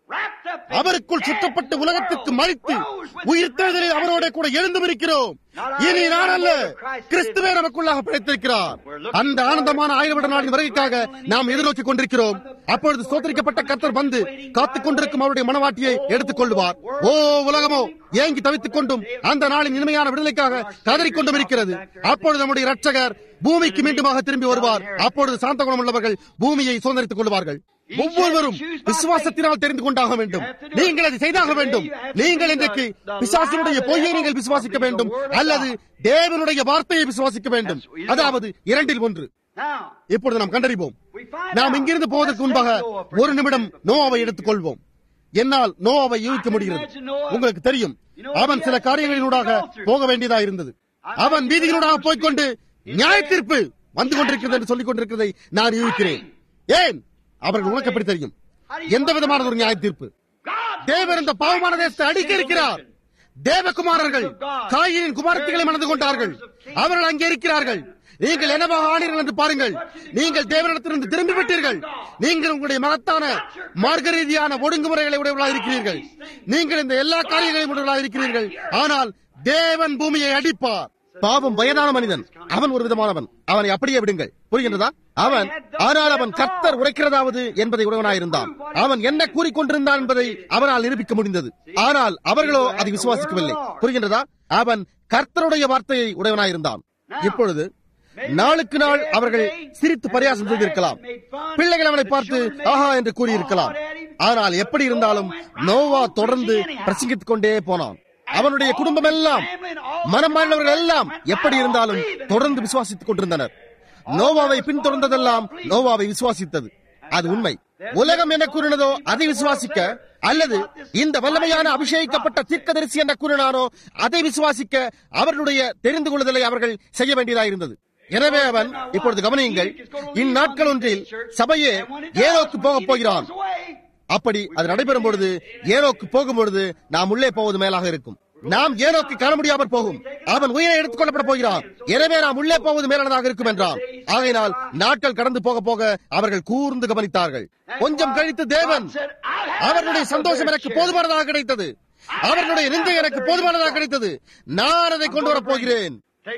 S1: அவருக்குள் சுற்றப்பட்டு உலகத்துக்கு மறித்து உயிர்த்தெழுதலில் அவரோட கூட எழுந்தும் இருக்கிறோம் இனி நான் அல்ல கிறிஸ்துவே நமக்குள்ளாக பிழைத்திருக்கிறார் அந்த ஆனந்தமான ஆயிரவிட நாளின் வருகைக்காக நாம் எதிர்நோக்கி கொண்டிருக்கிறோம் அப்பொழுது சோதரிக்கப்பட்ட கர்த்தர் வந்து காத்துக் கொண்டிருக்கும் அவருடைய மனவாட்டியை எடுத்துக் கொள்வார் ஓ உலகமோ ஏங்கி தவித்துக் கொண்டும் அந்த நாளின் இனிமையான விடுதலைக்காக கதறிக்கொண்டும் இருக்கிறது அப்பொழுது நம்முடைய ரட்சகர் பூமிக்கு மீண்டுமாக திரும்பி வருவார் அப்பொழுது சாந்த குணம் உள்ளவர்கள் பூமியை சுதந்திரித்துக் கொள்வார்கள் ஒவ்வொருவரும் விசுவாசத்தினால் தெரிந்து கொண்டாக வேண்டும் நீங்கள் அதை செய்தாக வேண்டும் நீங்கள் இன்றைக்கு பிசாசினுடைய பொய்யை நீங்கள் விசுவாசிக்க வேண்டும் அல்லது தேவனுடைய வார்த்தையை விசுவாசிக்க வேண்டும் அதாவது இரண்டில் ஒன்று இப்பொழுது நாம் கண்டறிவோம் நாம் இங்கிருந்து போவதற்கு முன்பாக ஒரு நிமிடம் நோவாவை எடுத்துக் கொள்வோம் என்னால் நோவாவை யூகிக்க முடிகிறது உங்களுக்கு தெரியும் அவன் சில காரியங்களினூடாக போக வேண்டியதா இருந்தது அவன் வீதிகளூடாக போய்கொண்டு நியாய தீர்ப்பு வந்து கொண்டிருக்கிறது என்று சொல்லிக் கொண்டிருக்கிறதை நான் யூகிக்கிறேன் ஏன் அவர்கள் உனக்கு எப்படி தெரியும் எந்த விதமான ஒரு நியாய தீர்ப்பு தேவர் இந்த பாவமான தேசத்தை அடிக்க இருக்கிறார் தேவகுமாரர்கள் காயினின் குமாரத்திகளை மணந்து கொண்டார்கள் அவர்கள் அங்கே இருக்கிறார்கள் நீங்கள் என்னவாக ஆனீர்கள் என்று பாருங்கள் நீங்கள் தேவனிடத்திலிருந்து திரும்பி விட்டீர்கள் நீங்கள் உங்களுடைய மகத்தான மார்க்க ரீதியான ஒடுங்குமுறைகளை உடையவர்களாக இருக்கிறீர்கள் நீங்கள் இந்த எல்லா காரியங்களையும் உடையவர்களாக இருக்கிறீர்கள் ஆனால் தேவன் பூமியை அடிப்பார் பாவம் வயதான மனிதன் அவன் ஒரு விதமானவன் அவனை அப்படியே விடுங்கள் புரிகின்றதா அவன் ஆனால் அவன் கர்த்தர் உரைக்கிறதாவது என்பதை உடையவனாயிருந்தான் அவன் என்ன கூறிக்கொண்டிருந்தான் என்பதை அவனால் நிரூபிக்க முடிந்தது ஆனால் அவர்களோ அதை விசுவாசிக்கவில்லை புரிகின்றதா அவன் கர்த்தருடைய வார்த்தையை உடையவனாயிருந்தான் இப்பொழுது நாளுக்கு நாள் அவர்கள் சிரித்து பரியாசம் செய்திருக்கலாம் பிள்ளைகள் அவனை பார்த்து ஆஹா என்று கூறியிருக்கலாம் ஆனால் எப்படி இருந்தாலும் நோவா தொடர்ந்து பிரசங்கித்துக் கொண்டே போனான் அவனுடைய குடும்பம் எல்லாம் மனம் மாறினவர்கள் எல்லாம் எப்படி இருந்தாலும் தொடர்ந்து விசுவாசித்துக் கொண்டிருந்தனர் நோவாவை பின்தொடர்ந்ததெல்லாம் நோவாவை விசுவாசித்தது அது உண்மை உலகம் என்ன கூறினதோ அதை விசுவாசிக்க அல்லது இந்த வல்லமையான அபிஷேகிக்கப்பட்ட தீர்க்கதரிசி என்ன கூறினாரோ அதை விசுவாசிக்க அவர்களுடைய தெரிந்து கொள்ளுதலை அவர்கள் செய்ய வேண்டியதாயிருந்தது எனவே அவன் இப்பொழுது கவனியுங்கள் இந்நாட்கள் ஒன்றில் சபையே ஏனோக்கு போகப் போகிறான் அப்படி அது நடைபெறும் பொழுது ஏனோக்கு போகும் பொழுது நாம் உள்ளே போவது மேலாக இருக்கும் நாம் ஏனோக்கு காண முடியாமல் போகும் அவன் உயிரை எடுத்துக் கொள்ளப்பட போகிறான் எனவே நாம் உள்ளே போவது மேலானதாக இருக்கும் என்றான் ஆகையினால் நாட்கள் கடந்து போக போக அவர்கள் கூர்ந்து கவனித்தார்கள் கொஞ்சம் கழித்து தேவன் அவர்களுடைய சந்தோஷம் எனக்கு போதுமானதாக கிடைத்தது அவர்களுடைய நிந்தை எனக்கு போதுமானதாக கிடைத்தது நான் அதை கொண்டு வரப் போகிறேன்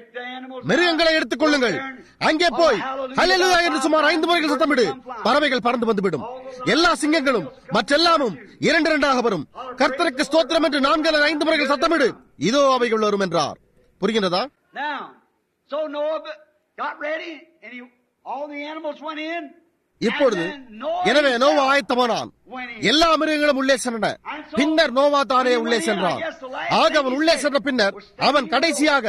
S1: மிருகங்களை எடுத்துக் கொள்ளுங்கள் அங்கே போய் ஹalleluya என்று சுமார் ஐந்து முறைகள் சத்தமிடு பறவைகள் பறந்து வந்துவிடும் எல்லா சிங்கங்களும் மற்றெல்லாமும் இரண்டு இரண்டாக வரும் கர்த்தருக்கு ஸ்தோத்திரம் என்று நான்கு அல்லது ஐந்து முறைகள் சத்தமிடு இதோ அவைகள் வரும் என்றார் புரிகின்றதா
S2: Now, so Noah got ready, and he, all the animals went in.
S1: இப்பொழுது எனவே நோவா ஆயத்தமானான் எல்லா மிருகங்களும் உள்ளே சென்றன பின்னர் நோவா தானே உள்ளே சென்றான் ஆக அவன் உள்ளே சென்ற பின்னர் அவன் கடைசியாக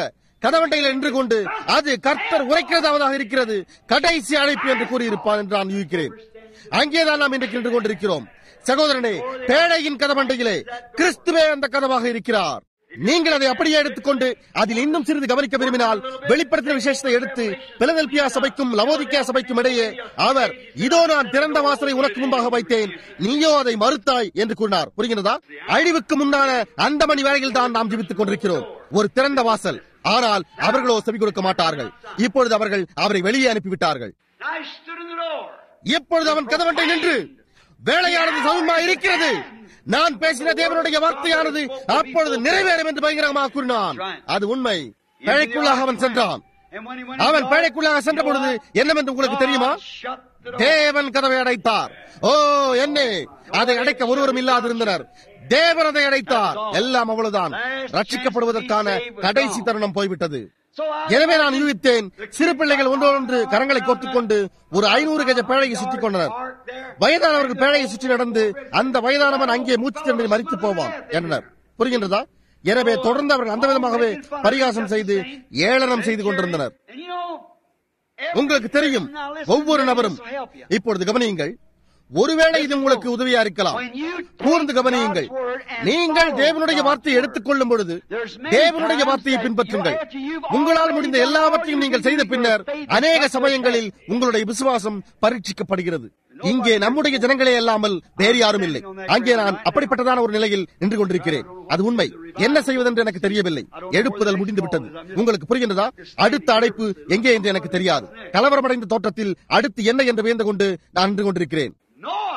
S1: கதவண்டையில் நின்று கொண்டு அது கர்த்தர் உரைக்கிறதாவதாக இருக்கிறது கடைசி அழைப்பு என்று கூறியிருப்பார் என்று நான் யூகிக்கிறேன் அங்கேதான் நாம் இன்றைக்கு நின்று கொண்டிருக்கிறோம் சகோதரனே பேழையின் கதவண்டையிலே கிறிஸ்துவே அந்த கதவாக இருக்கிறார் நீங்கள் அதை அப்படியே எடுத்துக்கொண்டு அதில் இன்னும் சிறிது கவனிக்க விரும்பினால் வெளிப்படுத்தின விசேஷத்தை எடுத்து பிலதெல்பியா சபைக்கும் லவோதிக்கா சபைக்கும் இடையே அவர் இதோ நான் திறந்த வாசலை உனக்கு முன்பாக வைத்தேன் நீயோ அதை மறுத்தாய் என்று கூறினார் புரிகிறதா அழிவுக்கு முன்னான அந்த மணி வேளையில் தான் நாம் ஜீவித்துக் கொண்டிருக்கிறோம் ஒரு திறந்த வாசல் ஆனால் அவர்களோ செவி கொடுக்க மாட்டார்கள் இப்பொழுது அவர்கள் அவரை வெளியே அனுப்பிவிட்டார்கள்
S2: I stood in the door.
S1: இப்பொழுது அவன் கதவண்டை நின்று வேலையானது சமமா இருக்கிறது நான் பேசின தேவனுடைய வார்த்தையானது அப்பொழுது நிறைவேறும் என்று பயங்கரமாக கூறினான் அது உண்மை பேழைக்குள்ளாக அவன் சென்றான்
S2: And when he went
S1: அவன்
S2: in the door,
S1: பேழைக்குள்ளாக சென்ற பொழுது என்னவென்று உங்களுக்கு தெரியுமா
S2: God shut the door.
S1: தேவன் கதவை அடைத்தார் ஓ என்னே அதை அடைக்க ஒருவரும் இல்லாதிருந்தனர் தேவன் அதை அடைத்தார் எல்லாம் அவ்வளவுதான் ரட்சிக்கப்படுவதற்கான கடைசி தருணம் போய்விட்டது
S2: So I
S1: எனவே நான் யூகித்தேன் சிறு பிள்ளைகள் ஒன்றொன்று கரங்களை கோர்த்துக் கொண்டு ஒரு ஐநூறு கஜ பேழையை சுற்றிக் கொண்டனர்
S2: parked there.
S1: வயதானவர்கள் பேழையை சுற்றி நடந்து அந்த வயதானவன் அங்கே மூச்சு திறந்து மறித்து போவான் என்றனர் புரிகின்றதா எனவே தொடர்ந்து அவர்கள் அந்த விதமாகவே பரிகாசம் செய்து ஏளனம் செய்து கொண்டிருந்தனர்
S2: And you know, every
S1: உங்களுக்கு தெரியும்
S2: person- now listen,
S1: ஒவ்வொரு நபரும்
S2: this will help you.
S1: இப்பொழுது கவனியுங்கள் ஒருவேளை இது உங்களுக்கு உதவியா இருக்கலாம்
S2: When you take
S1: கூர்ந்து கவனியுங்கள்
S2: God's word and
S1: நீங்கள்
S2: follow
S1: தேவனுடைய
S2: God's
S1: வார்த்தையை
S2: word.
S1: எடுத்துக்கொள்ளும் பொழுது
S2: There's many
S1: தேவனுடைய
S2: times
S1: வார்த்தையை
S2: that
S1: பின்பற்றுங்கள்
S2: you- after you've
S1: உங்களால்
S2: already
S1: முடிந்த
S2: done
S1: எல்லாவற்றையும்
S2: all
S1: நீங்கள்
S2: you
S1: செய்த
S2: can do,
S1: பின்னர்
S2: your faith is
S1: அநேக
S2: not your
S1: சமயங்களில் உங்களுடைய விசுவாசம் பரீட்சிக்கப்படுகிறது இங்கே நம்முடைய ஜனங்களே அல்லாமல் வேறு யாரும் இல்லை அங்கே நான் அப்படிப்பட்டதான ஒரு நிலையில் நின்று கொண்டிருக்கிறேன் அது உண்மை என்ன செய்வதென்று எனக்கு தெரியவில்லை எழுப்புதல் முடிந்து விட்டது உங்களுக்கு புரிகின்றதா அடுத்த அழைப்பு எங்கே என்று எனக்கு தெரியாது கலவரமடைந்த தோற்றத்தில் அடுத்து என்ன என்று வியந்து கொண்டு நான் நின்று கொண்டிருக்கிறேன்
S2: Noah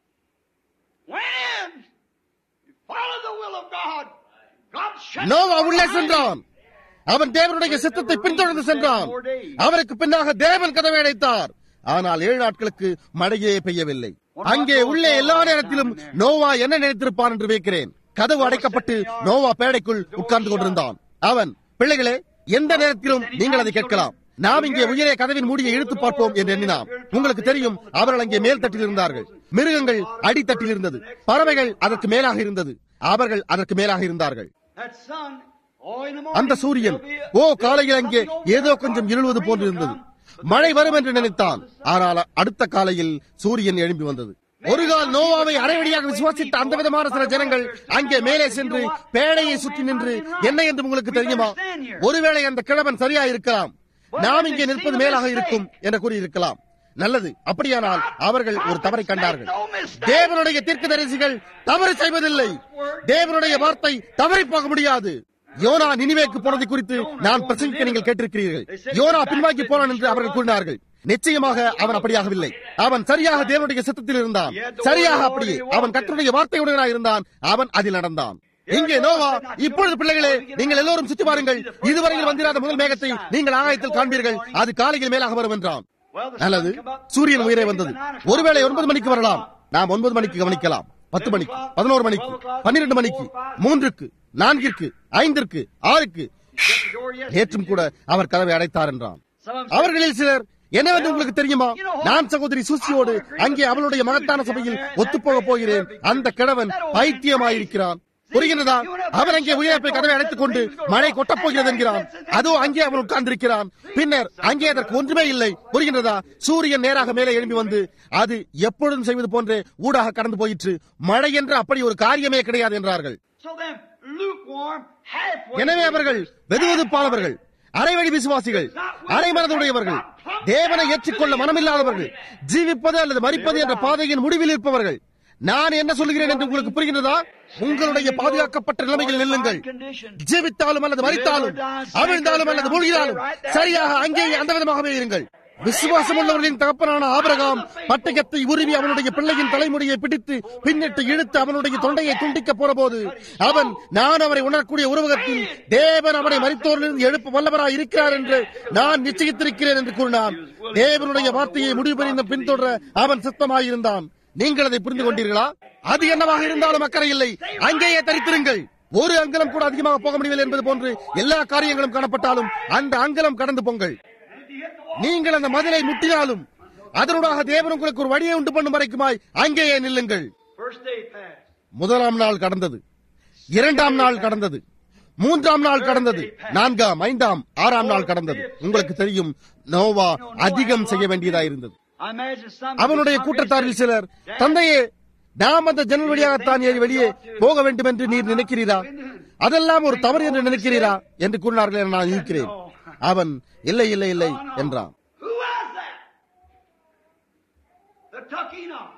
S2: went in. He followed the will of God. God shut
S1: Noah
S2: the door
S1: உள்ளே
S2: behind him.
S1: சென்றான் அவன் தேவனுடைய சித்தத்தை பின்தொடர்ந்து சென்றான் அவருக்கு பின்னாக தேவன் கதவை அடைத்தார் ஆனால் ஏழு நாட்களுக்கு மழையே பெய்யவில்லை அங்கே உள்ளே எல்லா நேரத்திலும் நோவா என்ன நினைத்திருப்பான் என்று வைக்கிறேன் கதவு அடைக்கப்பட்டு நோவா பேடைக்குள் உட்கார்ந்து கொண்டிருந்தான் அவன் பிள்ளைகளே எந்த நேரத்திலும் நீங்கள் அதை கேட்கலாம் நாம் இங்கே உயரே கதவின் மூடியை இழுத்து பார்ப்போம் என்று எண்ணினாம் உங்களுக்கு தெரியும் அவர்கள் அங்கே மேல் தட்டில் இருந்தார்கள் மிருகங்கள் அடித்தட்டில் இருந்தது பறவைகள் அதற்கு மேலாக இருந்தது அவர்கள் அதற்கு மேலாக இருந்தார்கள்
S2: That sun, oh, in the morning,
S1: அந்த சூரியன்
S2: there'll be a-
S1: ஓ காலையில் அங்கே ஏதோ கொஞ்சம் இருளுவது போன்று இருந்தது மழை வரும் என்று நினைத்தான் ஆனால் அடுத்த காலையில் சூரியன் எழும்பி வந்தது ஒரு கால் நோவாவை அரைவடியாக விசுவாசித்த அந்த விதமான சில ஜனங்கள் அங்கே மேலே சென்று பேழையை சுற்றி நின்று என்ன என்று உங்களுக்கு தெரியுமா ஒருவேளை அந்த கிழவன் சரியா இருக்கலாம் நாம் இங்கே நிற்பது மேலாக இருக்கும் என்று கூறியிருக்கலாம் நல்லது அப்படியானால் அவர்கள் ஒரு தவறை கண்டார்கள் தேவனுடைய தீர்க்கதரிசிகள் தவறு செய்வதில்லை தேவனுடைய வார்த்தை தவறி போக முடியாது யோனா நினிவேக்கு போனதை குறித்து நான் பிரசங்கிக்க நீங்கள் கேட்டிருக்கிறீர்கள் யோனா பின்வாங்கி போனான் என்று அவர்கள் கூறினார்கள் நிச்சயமாக அவன் அப்படியாகவில்லை அவன் சரியாக தேவனுடைய சித்தத்தில் இருந்தான் சரியாக அப்படியே அவன் கர்த்தருடைய வார்த்தையுடனாக இருந்தான் அவன் அதில் நடந்தான் இங்கே நோவா இப்பொழுது பிள்ளைகளே நீங்கள் எல்லோரும் சுற்றி பாருங்கள் இதுவரையில் வந்திராத முதல் மேகத்தை நீங்கள் ஆகாயத்தில் காண்பீர்கள் அது காலையில் மேலாக வரும் என்றான் நல்லது சூரியன் உயிரே வந்தது ஒருவேளை ஒன்பது மணிக்கு வரலாம் நாம் ஒன்பது மணிக்கு கவனிக்கலாம் பத்து மணிக்கு பதினோரு மணிக்கு பன்னிரண்டு மணிக்கு மூன்றுக்கு நான்கிற்கு ஐந்திற்கு ஆறுக்கு நேற்றும் கூட அவர் கதவை அடைத்தார் என்றான் அவர்களில் சிலர் என்னவென்று உங்களுக்கு தெரியுமா நான் சகோதரி சூசியோடு அங்கே அவளுடைய மகத்தான சபையில் ஒத்துப்போக போகிறேன் அந்த கிழவன் பைத்தியமாயிருக்கிறான் புரிகிறதா அவன் அங்கே உயரப்பை கதவை அடைத்துக் கொண்டு மழை கொட்டப் போகிறது என்கிறான் அதோ அங்கே அவன் உட்கார்ந்திருக்கிறான் பின்னர் அங்கே அதற்கு ஒன்றுமே இல்லை புரிகின்றதா சூரியன் நேராக மேலே எழும்பி வந்து அது எப்பொழுதும் செய்வது போன்றே ஊடாக கடந்து போயிற்று மழை என்று அப்படி ஒரு காரியமே கிடையாது என்றார்கள்
S2: So then, lukewarm, halfway.
S1: எனவே அவர்கள் வெதுவெதுப்பானவர்கள் அரைவழி விசுவாசிகள் அரை மனதுடையவர்கள் தேவனை ஏற்றுக்கொள்ள மனமில்லாதவர்கள் ஜீவிப்பது அல்லது மறிப்பது என்ற பாதையின் முடிவில் இருப்பவர்கள் நான் என்ன சொல்கிறேன் என்று உங்களுக்கு புரிகிறதா உங்களுடைய பாதுகாக்கப்பட்ட நிலைமையில் நில்லுங்கள் ஜீவித்தாலும் அல்லது மறித்தாலும் அவிழ்ந்தாலும் அல்லது மூழ்கினாலும் சரியாக அங்கேயே அந்த விதமாகவே இருங்கள் விசுவாசம் உள்ளவர்களின் தகப்பனான ஆபிரகாம் பட்டயத்தை உருவி அவனுடைய பிள்ளையின் தலைமுடியை பிடித்து பின்னிட்டு இழுத்து அவனுடைய தொண்டையை துண்டிக்க போறபோது அவன் நான் அவரை உணரக்கூடிய உருவகத்தில் தேவன் அவனை மறித்தோரிலிருந்து எழுப்ப வல்லவராய் இருக்கிறார் என்று நான் நிச்சயித்திருக்கிறேன் என்று கூறினான் தேவனுடைய வார்த்தையை முடிவு பெறிந்த பின்தொடர அவன் சித்தமாயிருந்தான் நீங்கள் அதை புரிந்து கொண்டீர்களா அது என்னவாக இருந்தாலும் அக்கறை இல்லை அங்கேயே தரித்திருங்கள் ஒரு அங்கலம் கூட அதிகமாக போக முடியவில்லை என்பது போன்று எல்லா காரியங்களும் காணப்பட்டாலும் அந்த அங்கலம் கடந்து பொங்கல் நீங்கள் அந்த மதிலை முட்டினாலும் அதனூடாக தேவன் உங்களுக்கு ஒரு வழியை உண்டு பண்ணும் வரைக்குமாய் அங்கேயே நில்லுங்கள்
S2: First day passed.
S1: முதலாம் நாள் கடந்தது இரண்டாம் நாள் கடந்தது மூன்றாம் நாள் கடந்தது நான்காம் ஐந்தாம் ஆறாம் நாள் கடந்தது உங்களுக்கு தெரியும் நோவா அதிகம் செய்ய வேண்டியதா இருந்தது
S2: I imagine some
S1: அவனுடைய கூட்டத்தாரில் சிலர் தந்தையே நாம் அந்த ஜன்னல் வழியாகத்தான் ஏறி வெளியே போக வேண்டும் என்று நீர் நினைக்கிறீரா அதெல்லாம் ஒரு தவறு என்று நினைக்கிறீரா என்று கூறினார்கள் என நான் இருக்கிறேன் அவன் இல்லை இல்லை இல்லை என்றான்
S2: Who was that? The took Enoch.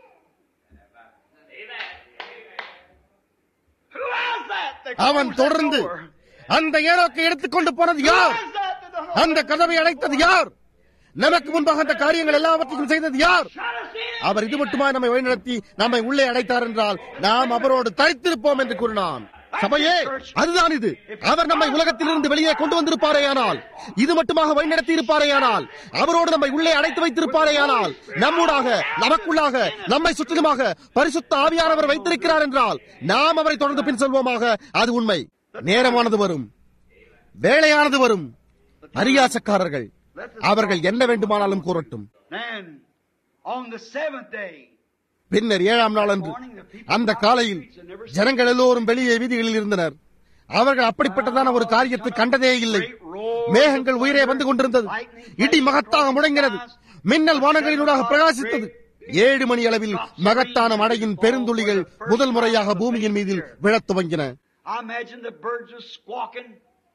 S2: Who was that? that
S1: அவன்
S2: closed that
S1: தொடர்ந்து
S2: door?
S1: அந்த ஏரோக்கை எடுத்துக்கொண்டு போனது
S2: Who
S1: யார்
S2: was that that the
S1: அந்த கதவை அடைத்தது யார் நமக்கு முன்பாக அந்த காரியங்கள் எல்லாவற்றையும் செய்தது யார்
S2: shut us in?
S1: அவர் இது மட்டுமா நம்மை வழிநடத்தி நம்மை உள்ளே அடைத்தார் என்றால் நாம் அவரோடு தரித்திருப்போம் என்று கூறினான் சபையே அதுதான் இது அவர் நம்மை உலகத்திலிருந்து வெளியே கொண்டு வந்திருப்பாரேயானால் இது மட்டுமாக வழிநடத்தி இருப்பாரேயானால் அவரோடு நம்மை உள்ளே அடைத்து வைத்திருப்பாரேயானால் நம்மூடாக நமக்குள்ளாக நம்மை சுற்றிலுமாக பரிசுத்த ஆவியானவர் வைத்திருக்கிறார் என்றால் நாம் அவரை தொடர்ந்து பின் செல்வோமாக அது உண்மை நேரமானது வரும் வேலையானது வரும் அரியாசக்காரர்கள் அவர்கள் என்ன வேண்டுமானாலும் கூறட்டும்
S2: Then, on the seventh day,
S1: பின்னர் ஏழாம் நாள் அன்று அந்த காலையில் ஜனங்கள் எல்லோரும் வெளியே வீதிகளில் இருந்தனர் அவர்கள் அப்படிப்பட்டதான ஒரு காரியத்தை கண்டதே இல்லை மேகங்கள் உயிரே வந்து கொண்டிருந்தது இடி மகத்தாக முழங்கினது மின்னல் வானங்களினூடாக பிரகாசித்தது ஏழு மணி அளவில் மகத்தான மழையின் பெருந்துளிகள் முதல் முறையாக பூமியின் மீதில் விழத் துவங்கின
S2: I imagine the birds are squawking.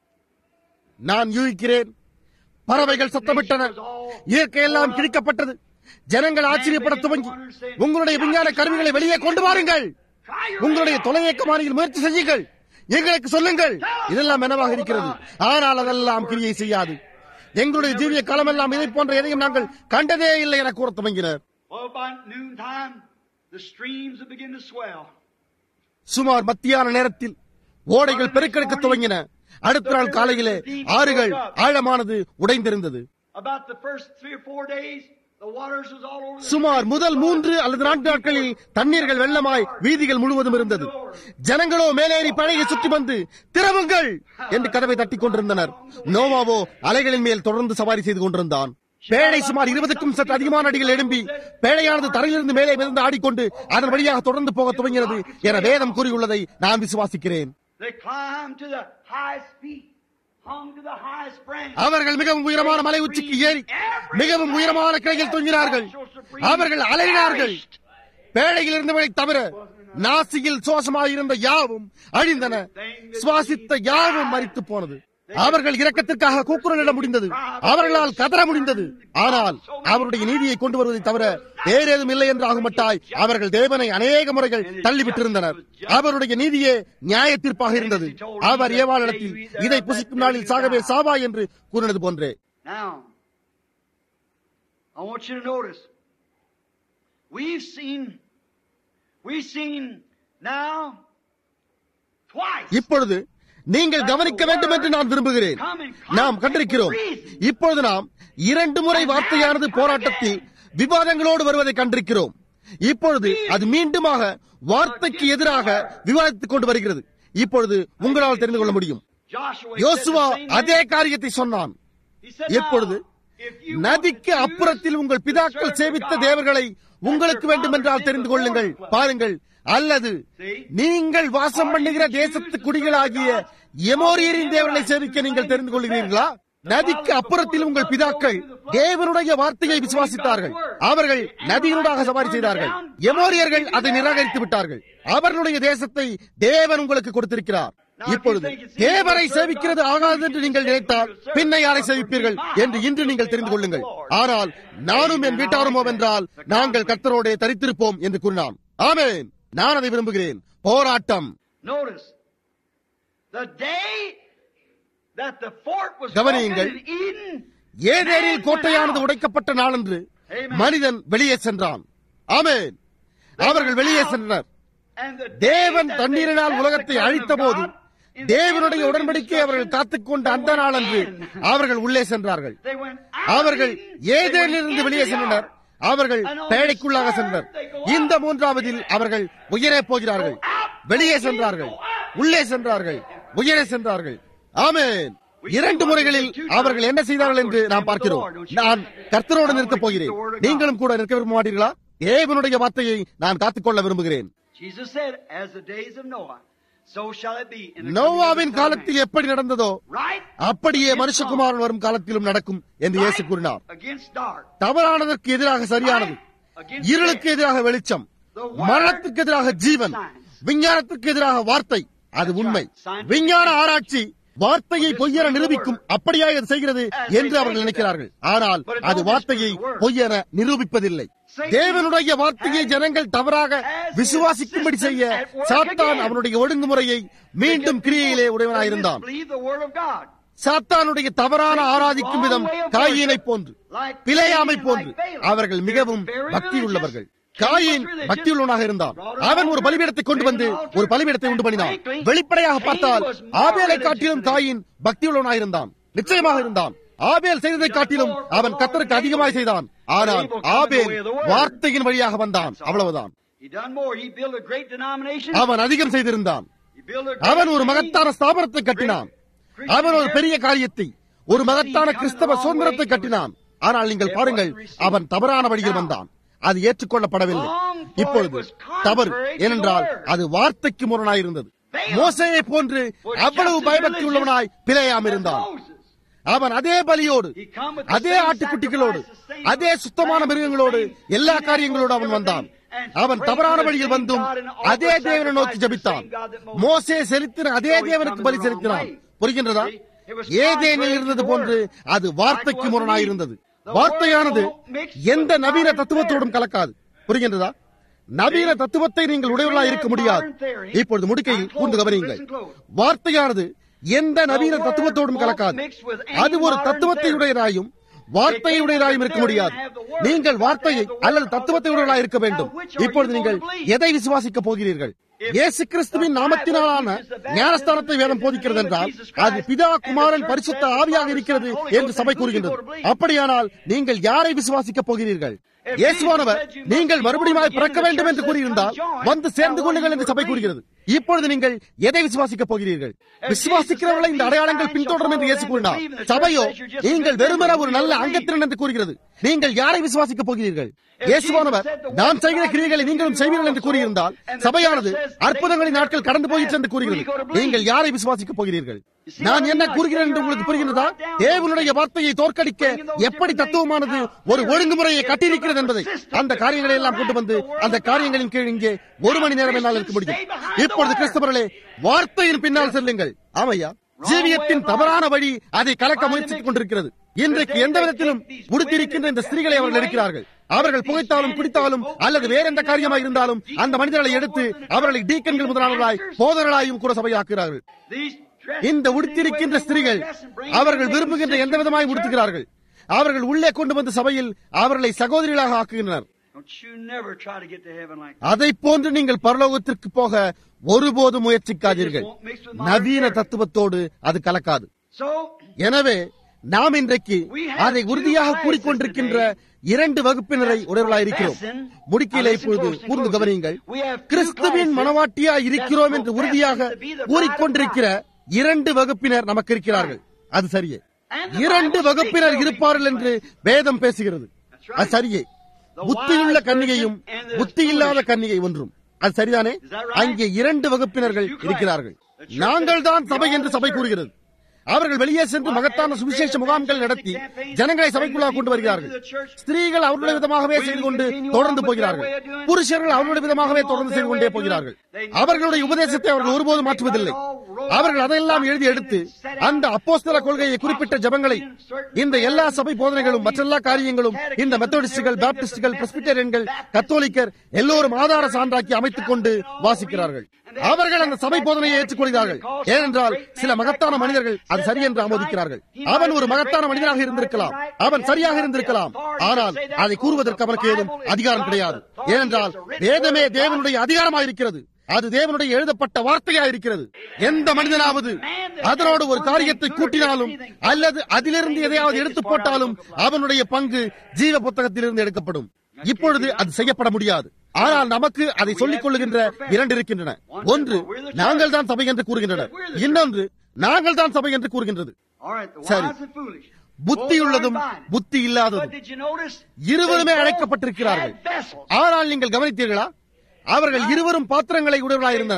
S1: நான் யூகிக்கிறேன் பறவைகள் சத்தமிட்டன இயற்கையெல்லாம் கிழிக்கப்பட்டது ஜனங்கள் ஆச்சரியப்பட துவங்கி உங்களுடைய விஞ்ஞான கருவிகளை வெளியே கொண்டு வாருங்கள்
S2: Try your
S1: உங்களுடைய தொலையக்கமானியில் முயற்சி செய்யுங்கள் எங்களுக்கு சொல்லுங்கள் இதெல்லாம் என்னவாக இருக்கிறது ஆனால் அதெல்லாம் கிரியை செய்யாது எங்களுடைய ஜீவிய காலமெல்லாம் இதை போன்ற எதையும் நாங்கள் கண்டதே இல்லை என கூற துவங்கினர்
S2: Well, by noontime, the streams will begin to swell.
S1: சுமார் மத்தியான நேரத்தில் ஓடைகள் பெருக்கெடுக்க துவங்கின அடுத்த நாள் காலையிலே ஆறுகள் ஆழமானது உடைந்திருந்தது
S2: About the first three or four days, the waters was all over the
S1: சுமார் முதல் மூன்று அல்லது நான்கு நாட்களில் தண்ணீர்கள் வெள்ளமாய் வீதிகள் முழுவதும் இருந்தது ஜனங்களோ மேலேறி பழைய சுற்றி வந்து திறவுங்கள் என்று கதவை தட்டிக் கொண்டிருந்தனர் நோவாவோ அலைகளின் மேல் தொடர்ந்து சவாரி செய்து கொண்டிருந்தான் பேழை சுமார் இருபதுக்கும் சற்று அதிகமான அடிகள் எழும்பி பேழையானது தரையிலிருந்து மேலே மிதந்து ஆடிக்கொண்டு அதன் வழியாக தொடர்ந்து போக துவங்கினது என வேதம் கூறியுள்ளதை நான் விசுவாசிக்கிறேன்
S2: They climbed to the highest peak, hung to the highest branch.
S1: அவர்கள் மிகவும் உயரமான மலை உச்சிக்கு ஏறி மிகவும் உயரமான கிளையில் தொங்கினார்கள் அவர்கள் அலையினார்கள் பேழையில் இருந்தவரை தவிர நாசியில் சுவாசமாயிருந்த யாவும் அழிந்தன சுவாசித்த யாவும் மறித்து போனது அவர்கள் இரக்கத்திற்காக கூக்குரலிட முடிந்தது அவர்களால் கதற முடிந்தது ஆனால் அவருடைய நீதியை கொண்டு வருவதை தவிர வேறேதும் இல்லை என்று ஆகுமட்டாய் அவர்கள் தேவனை அநேக முறைகள் தள்ளிவிட்டிருந்தனர் அவருடைய நீதியே நியாய தீர்ப்பாக இருந்தது அவர் ஏவாளிடத்தில் இதை புசிக்கும் நாளில் சாகவே சாவா என்று கூறினது போன்றே
S2: Now, I want you to notice. We've seen, we've seen now twice.
S1: இப்பொழுது நீங்கள் கவனிக்க வேண்டும் என்று நான் விரும்புகிறேன் நாம் கண்டிருக்கிறோம் இப்பொழுது நாம் இரண்டு முறை வார்த்தையானது போராட்டத்தில் விவாதங்களோடு வருவதை கண்டிருக்கிறோம் இப்பொழுது அது மீண்டுமாக வார்த்தைக்கு எதிராக விவாதித்துக் கொண்டு வருகிறது இப்பொழுது உங்களால் தெரிந்து கொள்ள முடியும்
S2: Joshua he
S1: Joshua
S2: said the same
S1: அதே
S2: thing.
S1: காரியத்தை சொன்னான்
S2: He said,
S1: எப்பொழுது
S2: "Now, if you want
S1: நதிக்கு
S2: to
S1: அப்புறத்தில்
S2: choose
S1: உங்கள்
S2: to
S1: பிதாக்கள்
S2: serve
S1: சேவித்த
S2: God,
S1: தேவர்களை உங்களுக்கு
S2: your
S1: வேண்டுமென்றால்
S2: fathers
S1: தெரிந்து
S2: did
S1: கொள்ளுங்கள்
S2: before.
S1: பாருங்கள் அல்லது நீங்கள் வாசம் பண்ணுகிற தேசத்து குடிகளாகிய எமோரியரின் தேவர்களை சேவிக்க நீங்கள் தெரிந்து கொள்கிறீர்களா நதிக்கு அப்புறத்தில் உங்கள் பிதாக்கள் தேவனுடைய வார்த்தையை விசுவாசித்தார்கள் அவர்கள் நதியினூடாக சவாரி செய்தார்கள் எமோரியர்கள் அதை நிராகரித்து விட்டார்கள் அவர்களுடைய தேசத்தை தேவன் உங்களுக்கு கொடுத்திருக்கிறார் இப்பொழுது தேவரை சேவிக்கிறது ஆகாது என்று நீங்கள் நினைத்தால் பின்ன யாரை சேவிப்பீர்கள் என்று இன்று நீங்கள் தெரிந்து கொள்ளுங்கள் ஆனால் நானும் என் வீட்டாருமோ வென்றால் நாங்கள் கர்த்தரோடே தரித்திருப்போம் என்று கூறினான் ஆமென் நான் அதை விரும்புகிறேன் போராட்டம்
S2: Notice, the day that the fort was
S1: கவனியுங்கள்.
S2: broken in Eden,
S1: ஏதேனில் கோட்டையானது உடைக்கப்பட்ட நாளன்று மனிதன் வெளியே சென்றான் ஆமென் அவர்கள் வெளியே சென்றனர்
S2: and the day
S1: தேவன்
S2: that
S1: தண்ணீரினால்
S2: they
S1: உலகத்தை
S2: left the
S1: அழித்த போது
S2: covenant of God, in the
S1: தேவனுடைய
S2: absolute
S1: உடன்படிக்கை அவர்கள் காத்துக்கொண்டு அந்த நாளன்று அவர்கள் உள்ளே சென்றார்கள்
S2: They went out
S1: அவர்கள்
S2: of Eden, they
S1: ஏதேனிலிருந்து
S2: went
S1: வெளியே
S2: into the
S1: சென்றனர்
S2: ark.
S1: அவர்கள் பேழைக்குள்ளாக சென்றனர் இந்த மூன்றாவதில் அவர்கள் உயரே போகிறார்கள் வெளியே சென்றார்கள் உள்ளே சென்றார்கள் உயரே சென்றார்கள் ஆமென் இரண்டு முறைகளில் அவர்கள் என்ன செய்தார்கள் என்று நாம் பார்க்கிறோம் நான் கர்த்தரோடு நிற்கப் போகிறேன் நீங்களும் கூட நிற்க விரும்ப மாட்டீர்களா தேவனுடைய வார்த்தையை நான் காத்துக்கொள்ள விரும்புகிறேன்
S2: Jesus said, as the days of Noah, So shall it be in the
S1: நோவாவின்
S2: coming of the Son of Man.
S1: காலத்தில் எப்படி நடந்ததோ
S2: Right?
S1: அப்படியே மனுஷகுமாரன் வரும் காலத்திலும் நடக்கும் என்று இயேசு கூறினார்
S2: Against dark.
S1: தவறானதற்கு எதிராக சரியானது
S2: Against
S1: இருளுக்கு எதிராக வெளிச்சம் மரணத்துக்கு எதிராக ஜீவன் விஞ்ஞானத்துக்கு எதிராக வார்த்தை அது உண்மை விஞ்ஞான ஆராய்ச்சி வார்த்தையை பொய்யென நிரூபிக்கும் அப்படியாக அது செய்கிறது என்று அவர்கள் நினைக்கிறார்கள் ஆனால் அது வார்த்தையை பொய்யென நிரூபிப்பதில்லை தேவனுடைய வார்த்தையை ஜனங்கள் தவறாக விசுவாசிக்கும்படி செய்ய சாத்தான் அவனுடைய ஒழுங்குமுறையை மீண்டும் கிரியையிலே உடையவனாயிருந்தான்
S2: Believe the word of God.
S1: சாத்தானுடைய தவறான ஆராதிக்கும் விதம் காயினை போன்று பிழையாமை போன்று அவர்கள் மிகவும் பக்தி உள்ளவர்கள் காயின் பக்தி உள்ளவனாக இருந்தான் அவன் ஒரு பலிபீடத்தை கொண்டு வந்து ஒரு பலிபீடத்தை உண்டு பண்ணினான் வெளிப்படையாக பார்த்தால் ஆபேலை காட்டிலும் காயின் பக்தி உள்ளவனாக இருந்தான் நிச்சயமாக இருந்தான் ஆபேல் செய்ததை காட்டிலும் அவன் கத்தருக்கு அதிகமாக செய்தான் ஆனால் ஆபேல் வார்த்தையின் வழியாக வந்தான் அவ்வளவுதான்
S2: He done more. He built a great denomination.
S1: அவன் அதிகம் செய்திருந்தான்
S2: He built a
S1: அவன் ஒரு
S2: great
S1: மகத்தான ஸ்தாபனத்தை கட்டினான் அவன் ஒரு பெரிய காரியத்தை ஒரு மகத்தான கிறிஸ்தவ சுதந்திரத்தை கட்டினான் ஆனால் நீங்கள் பாருங்கள் அவன் தவறான வழியில் வந்தான் அது ஏற்றுக்கொள்ளப்படவில்லை இப்பொழுது தவறு ஏனென்றால் அது வார்த்தைக்கு முரணாயிருந்தது மோசையை போன்று அவ்வளவு பயபக்தி உள்ளவனாய் பிழையாம இருந்தான்
S2: Moses.
S1: அவன் அதே பலியோடு அதே ஆட்டுக்குட்டிகளோடு அதே சுத்தமான மிருகங்களோடு எல்லா காரியங்களோடு அவன் வந்தான் அவன் தவறான வழியில் வந்தும் அதே தேவனை நோக்கி ஜபித்தான் மோசே செலுத்தின அதே தேவனுக்கு பலி செலுத்தினான் புரிகின்றதா ஏதேனில் இருந்தது போன்று அது வார்த்தைக்கு முரணாயிருந்தது வார்த்தையானது எந்த நவீன தத்துவத்தோடும் கலக்காது புரிகின்றதா நவீன தத்துவத்தை நீங்கள் உடையவர்களாக இருக்க முடியாது இப்பொழுது முடுக்கையில் கூர்ந்து கவனியுங்கள் வார்த்தையானது எந்த நவீன தத்துவத்தோடும் கலக்காது அது ஒரு தத்துவத்தை உடையதாயும் வார்த்தையை உடையதாயும் இருக்க முடியாது நீங்கள் வார்த்தையை அல்லது தத்துவத்தை உடையவர்களாக இருக்க வேண்டும் இப்பொழுது நீங்கள் எதை விசுவாசிக்க போகிறீர்கள் இயேசு கிறிஸ்துவின் நாமத்தினாலான ஞானஸ்தானத்தை வேதம் போதிக்கிறது என்றால் அது பிதா குமாரன் பரிசுத்த ஆவியாக இருக்கிறது என்று சபை கூறுகின்றது அப்படியானால் நீங்கள் யாரை விசுவாசிக்கப் போகிறீர்கள் இயேசுவானவர் நீங்கள் மறுபடியும் பிறக்க வேண்டும் என்று கூறியிருந்தால் வந்து சேர்ந்து கொள்ளுங்கள் என்று சபை கூறுகிறது இப்பொழுது நீங்கள் எதை விசுவாசிக்கப் போகிறீர்கள் விசுவாசிக்கிறவர்களை இந்த அடையாளங்கள் பின்தொடரும் என்று இயேசு கூறினார் சபையோ நீங்கள் வெறுமன ஒரு நல்ல அங்கத்தினர் என்று கூறுகிறது நீங்கள் யாரை விசுவாசிக்கப் போகிறீர்கள் இயேசுவானவர் நான் செய்கிற கிரியைகளை நீங்களும் செய்வீர்கள் என்று கூறியிருந்தால் சபையானது அற்புதங்களின் நாட்கள் கடந்து போயிற்று என்று கூறுகிறது நீங்கள் யாரை விசுவாசிக்கப் போகிறீர்கள் நான் என்ன கூறுகிறேன் என்று உங்களுக்கு புரிகிறதா தேவனுடைய வார்த்தையை தோற்கடிக்க எப்படி தத்துவமானது ஒரு ஒழுங்குமுறையை கட்டியிருக்கிறது என்பதை அந்த காரியங்களை எல்லாம் கொண்டு வந்து அந்த காரியங்களின் கீழ் இங்கே ஒரு மணி நேரம் என்னால் இருக்க முடியும் இப்பொழுது கிறிஸ்தவர்களே வார்த்தையின் பின்னால் செல்லுங்கள் ஆமையா ஜீவியத்தின் தவறான வழி அதை கலக்க முயற்சித்துக் கொண்டிருக்கிறது இன்றைக்கு எந்த விதத்திலும் முடித்திருக்கின்ற இந்த ஸ்திரீகளை அவர்கள் இருக்கிறார்கள் அவர்கள் புகைத்தாலும் குடித்தாலும் அல்லது வேற எந்த காரியமாக இருந்தாலும் அந்த மனிதர்களை எடுத்து அவர்களை டீக்கன்கள் முதலானவர்களாய் போதர்களாயும் கூட சபையாக்குகிறார்கள் இந்த உடுத்திருக்கின்ற ஸ்திரீகள் அவர்கள் விரும்புகின்ற எந்த விதமாய் உடுத்துகிறார்கள் அவர்கள் உள்ளே கொண்டு வந்து சபையில் அவர்களை சகோதரிகளாக ஆக்குகின்றனர்
S2: Don't you never try to get to heaven like that.
S1: அதை போன்று நீங்கள் பரலோகத்திற்கு போக ஒருபோதும் முயற்சிக்காதீர்கள் நவீன தத்துவத்தோடு அது கலக்காது
S2: So,
S1: எனவே நாம் இன்றைக்கு அதை உறுதியாக கூறிக்கொண்டிருக்கின்ற இரண்டு வகுப்பினரை உடையவர்களாயிருக்கிறோம் முடிக்கையில இப்பொழுது கூர்ந்து கவனியுங்கள் கிறிஸ்துவின் மனவாட்டியாய் இருக்கிறோம் என்று உறுதியாக கூறிக்கொண்டிருக்கிற இரண்டு வகுப்பினர் நமக்கு இருக்கிறார்கள் அது சரியே இரண்டு வகுப்பினர் இருப்பார்கள் என்று வேதம் பேசுகிறது அது சரியே புத்தியுள்ள கன்னிகையும் புத்தி இல்லாத கன்னிகை ஒன்றும் அது சரிதானே அங்கே இரண்டு வகுப்பினர்கள் இருக்கிறார்கள் நாங்கள் தான் சபை என்று சபை கூறுகிறது அவர்கள் வெளியே சென்று மகத்தான சுவிசேஷ முகாம்கள் நடத்தி ஜனங்களை சபைக்குள்ளாக கொண்டு வருகிறார்கள் ஸ்திரீகள் அவர்களுடைய விதமாகவே செய்து கொண்டு தொடர்ந்து போகிறார்கள் புருஷர்கள் அவர்களுடைய விதமாகவே தொடர்ந்து செய்து கொண்டே போகிறார்கள் அவர்களுடைய உபதேசத்தை அவர்கள் ஒருபோதும் மாற்றுவதில்லை அவர்கள் அதையெல்லாம் எழுதி எடுத்து அந்த அப்போஸ்தல கொள்கையை குறிப்பிட்ட ஜபங்களை இந்த எல்லா சபை போதனைகளும் மற்றெல்லா காரியங்களும் இந்த மெத்தடிஸ்டுகள் பாப்டிஸ்டுகள் பிரஸ்பிட்டரியன்கள் கத்தோலிக்கர் எல்லோரும் ஆதார சான்றாக்கி அமைத்துக் கொண்டு வாசிக்கிறார்கள் அவர்கள் அந்த சபை போதனையை ஏற்றுக்கொள்கிறார்கள் ஏனென்றால் சில மகத்தான மனிதர்கள் அது சரி என்று ஆமோதிக்கிறார்கள் அவன் ஒரு மகத்தான மனிதனாக இருந்திருக்கலாம் அவன் சரியாக இருந்திருக்கலாம் ஆனால் அதை கூறுவதற்கு அவனுக்கு ஏதும் அதிகாரம் கிடையாது ஏனென்றால் வேதமே தேவனுடைய அதிகாரமாக இருக்கிறது அது தேவனுடைய எழுதப்பட்ட வார்த்தையா இருக்கிறது எந்த மனிதனாவது அதனோடு ஒரு காரியத்தை கூட்டினாலும் அல்லது அதிலிருந்து எதையாவது எடுத்து போட்டாலும் அவனுடைய பங்கு ஜீவ புத்தகத்திலிருந்து எடுக்கப்படும் இப்பொழுது அது செய்யப்பட முடியாது ஆனால் நமக்கு அதை சொல்லிக் கொள்ளுகின்ற இரண்டு இருக்கின்றன ஒன்று நாங்கள் தான் சபை என்று கூறுகின்றனர் இன்னொன்று நாங்கள் தான் சபை என்று கூறுகின்றது
S2: all right, the
S1: சரி.
S2: wise and foolish.
S1: புத்தியுள்ளதும் புத்தி
S2: But
S1: இல்லாததும்
S2: did you notice?
S1: இருவருமே
S2: They both
S1: அழைக்கப்பட்டிருக்கிறார்கள்
S2: had vessels.
S1: ஆனால் நீங்கள் கவனித்தீர்களா அவர்கள் இருவரும் பாத்திரங்களை உடையவர்களாக
S2: They
S1: இருந்தனர்
S2: both